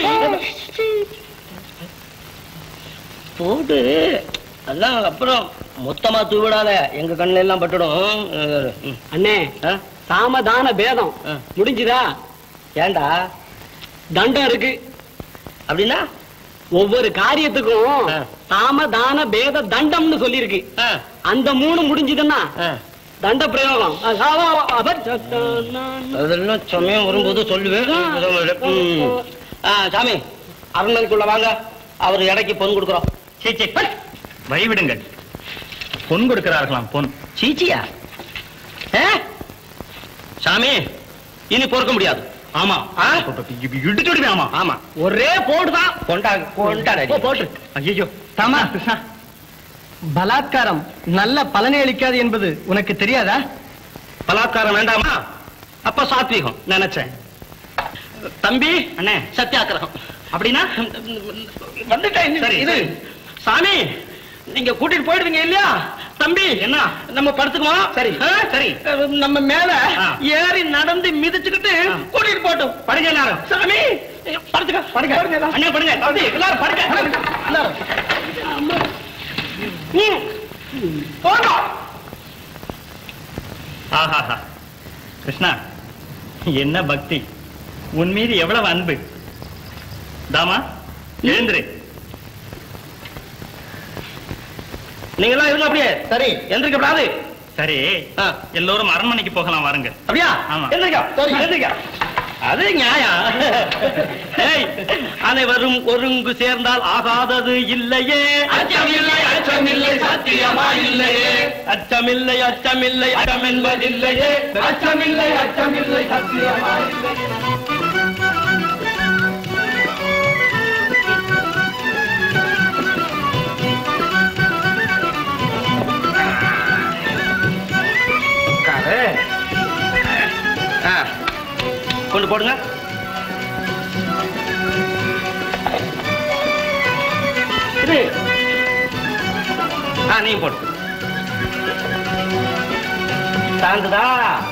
போடு அதெல்லாம் அப்புறம் மொத்தமா தூவிடாத எங்க கண்ணுல எல்லாம் பட்டுடும் ம். அண்ணே ஆ? சாமதான பேதம் ஆ. முடிஞ்சுதா ஏன்டா தண்டம் இருக்கு அப்படின்னா ஒவ்வொரு காரியத்துக்கும் ஆ. சாமதான பேத தண்டம்னு சொல்லியிருக்கு ஆ, அந்த மூணு முடிஞ்சதுன்னா ஆ. தண்ட பிரயோகம் அது ஆவா, ஆவா, அவர் சத்தானா. அதெல்லாம் சமயம் வரும்போது சொல்லுவேன் ம். ஆ, சாமி அரண்மனைக்குள்ள வாங்க அவர் எடைக்கு பொன் கொடுக்குறோம் சீ, சீ, பட். வழிவிடுங்கள் பொன் கொடுக்கிறார்களாம் பொன் சீச்சியா ஆ? சாமி இனி பொறுக்க முடியாது ஆமா ஆ? இடிச்சு விடுவேன் ஆமா ஆமா ஒரே போடுதான் கொண்டா கொண்டாட போட்டு ஐயோ தாமா கிருஷ்ணா பலாத்காரம் நல்ல பலனை அளிக்காது என்பது உனக்கு தெரியாதா பலாத்காரம் வேண்டாமா அப்ப சாத்வீகம் நினைச்சேன் தம்பி அண்ணே சத்தியாகிரகம் அப்படின்னா வந்துட்டேன் சரி, இது சரி. சாமி நீங்க கூட்டிட்டு போயிடுவீங்க இல்லையா தம்பி என்ன? நம்ம படுத்துக்குவோம் சரி, ஆ? சரி. நம்ம மேல ஆ. ஏறி நடந்து மிதிச்சுக்கிட்டு கூட்டிட்டு போட்டோம் படுங்க எல்லாரும் சாமி படுத்துக்க படுங்க எல்லாரும். அண்ணே படுங்க தம்பி, எல்லாரும் படுங்க எல்லாரும் ம். போதும் ஆஹாஹா கிருஷ்ணா என்ன பக்தி உன் மீது எவ்வளவு அன்பு தாமா எழுந்துரு நீங்க எல்லாம் இருங்க அப்படியே சரி எந்திரிக்க கூடாது சரி ஆ. எல்லோரும் அரண்மனைக்கு போகலாம் வாருங்க அப்படியா ஆமா. எந்திரிக்க சரி எந்திரிக்க அது நியாயம் ஏய், அனைவரும் ஒருங்கு சேர்ந்தால் ஆகாதது இல்லையே அச்சமில்லை அச்சமில்லை சத்தியமா இல்லையே அச்சமில்லை அச்சமில்லை அச்சம் என்பதில்லையே அச்சமில்லை அச்சமில்லை சத்தியமா இல்லையே உட்காரு. ஆ, கொண்டு போடுங்க இது ஆ நீ போடு தாங்குதா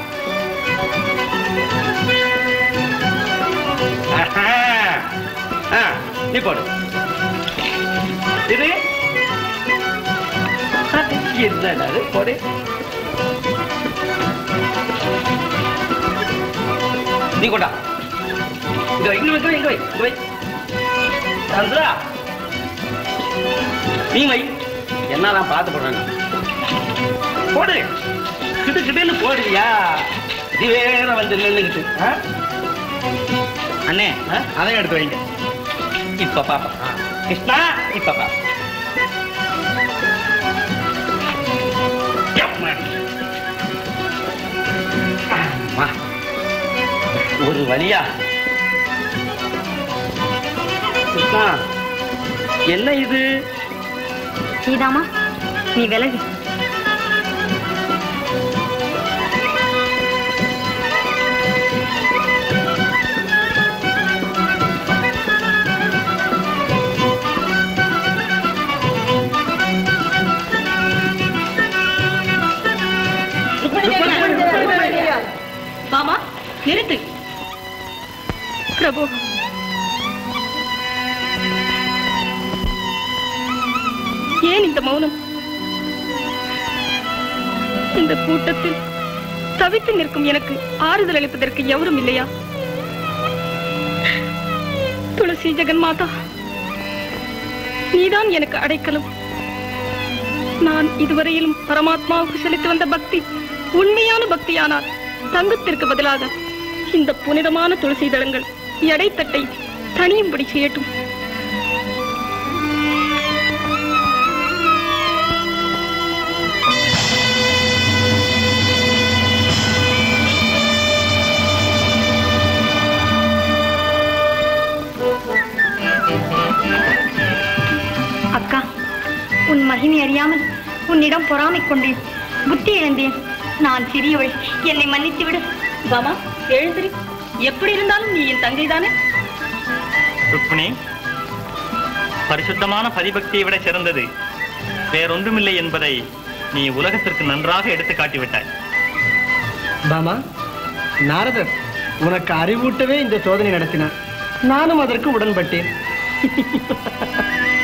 ஆஹா. ஆ, நீ போடு இது என்னடா இது? போடு நீ கொண்டா இங்க வை, இங்க வை, இங்க வை, இங்க வை சந்திரா நீ வை என்ன நான் பார்த்து போடுறேன் போடு கிட்டு கிட்டுன்னு போடுறியா இது வேற வந்து நின்னுக்கிட்டு ஆ? அண்ணே ஆ? அதையும் எடுத்து வைங்க இப்ப பாப்பா கிருஷ்ணா இப்ப பாப்பா அம்மா. ஒரு வழியா கிருஷ்ணா என்ன இது சீதாமா நீ விலகு மாமா நிறுத்து பிரபு ஏன் இந்த மௌனம் இந்த கூட்டத்தில் தவித்து நிற்கும் எனக்கு ஆறுதல் அளிப்பதற்கு எவரும் இல்லையா துளசி ஜெகன்மாதா நீதான் எனக்கு அடைக்கலம் நான் இதுவரையிலும் பரமாத்மாவுக்கு செலுத்தி வந்த பக்தி உண்மையான பக்தியானால் தங்கத்திற்கு பதிலாக இந்த புனிதமான துளசி தளங்கள் எடைத்தட்டை தனியும்படி செய்யட்டும் அக்கா உன் மகிமை அறியாமல் உன்னிடம் பொறாமை கொண்டேன் புத்தி இழந்தேன் நான் சிறியவள் என்னை மன்னித்து விடு பாமா எழுந்திரி எப்படி இருந்தாலும் நீ என் தங்கைதானே ருக்மிணி பரிசுத்தமான பதிபக்தியை விட சிறந்தது வேறொன்றுமில்லை என்பதை நீ உலகத்திற்கு நன்றாக எடுத்து காட்டிவிட்டாய் பாமா நாரதர் உனக்கு அறிவூட்டவே இந்த சோதனை நடத்தினார் நானும் அதற்கு உடன்பட்டேன்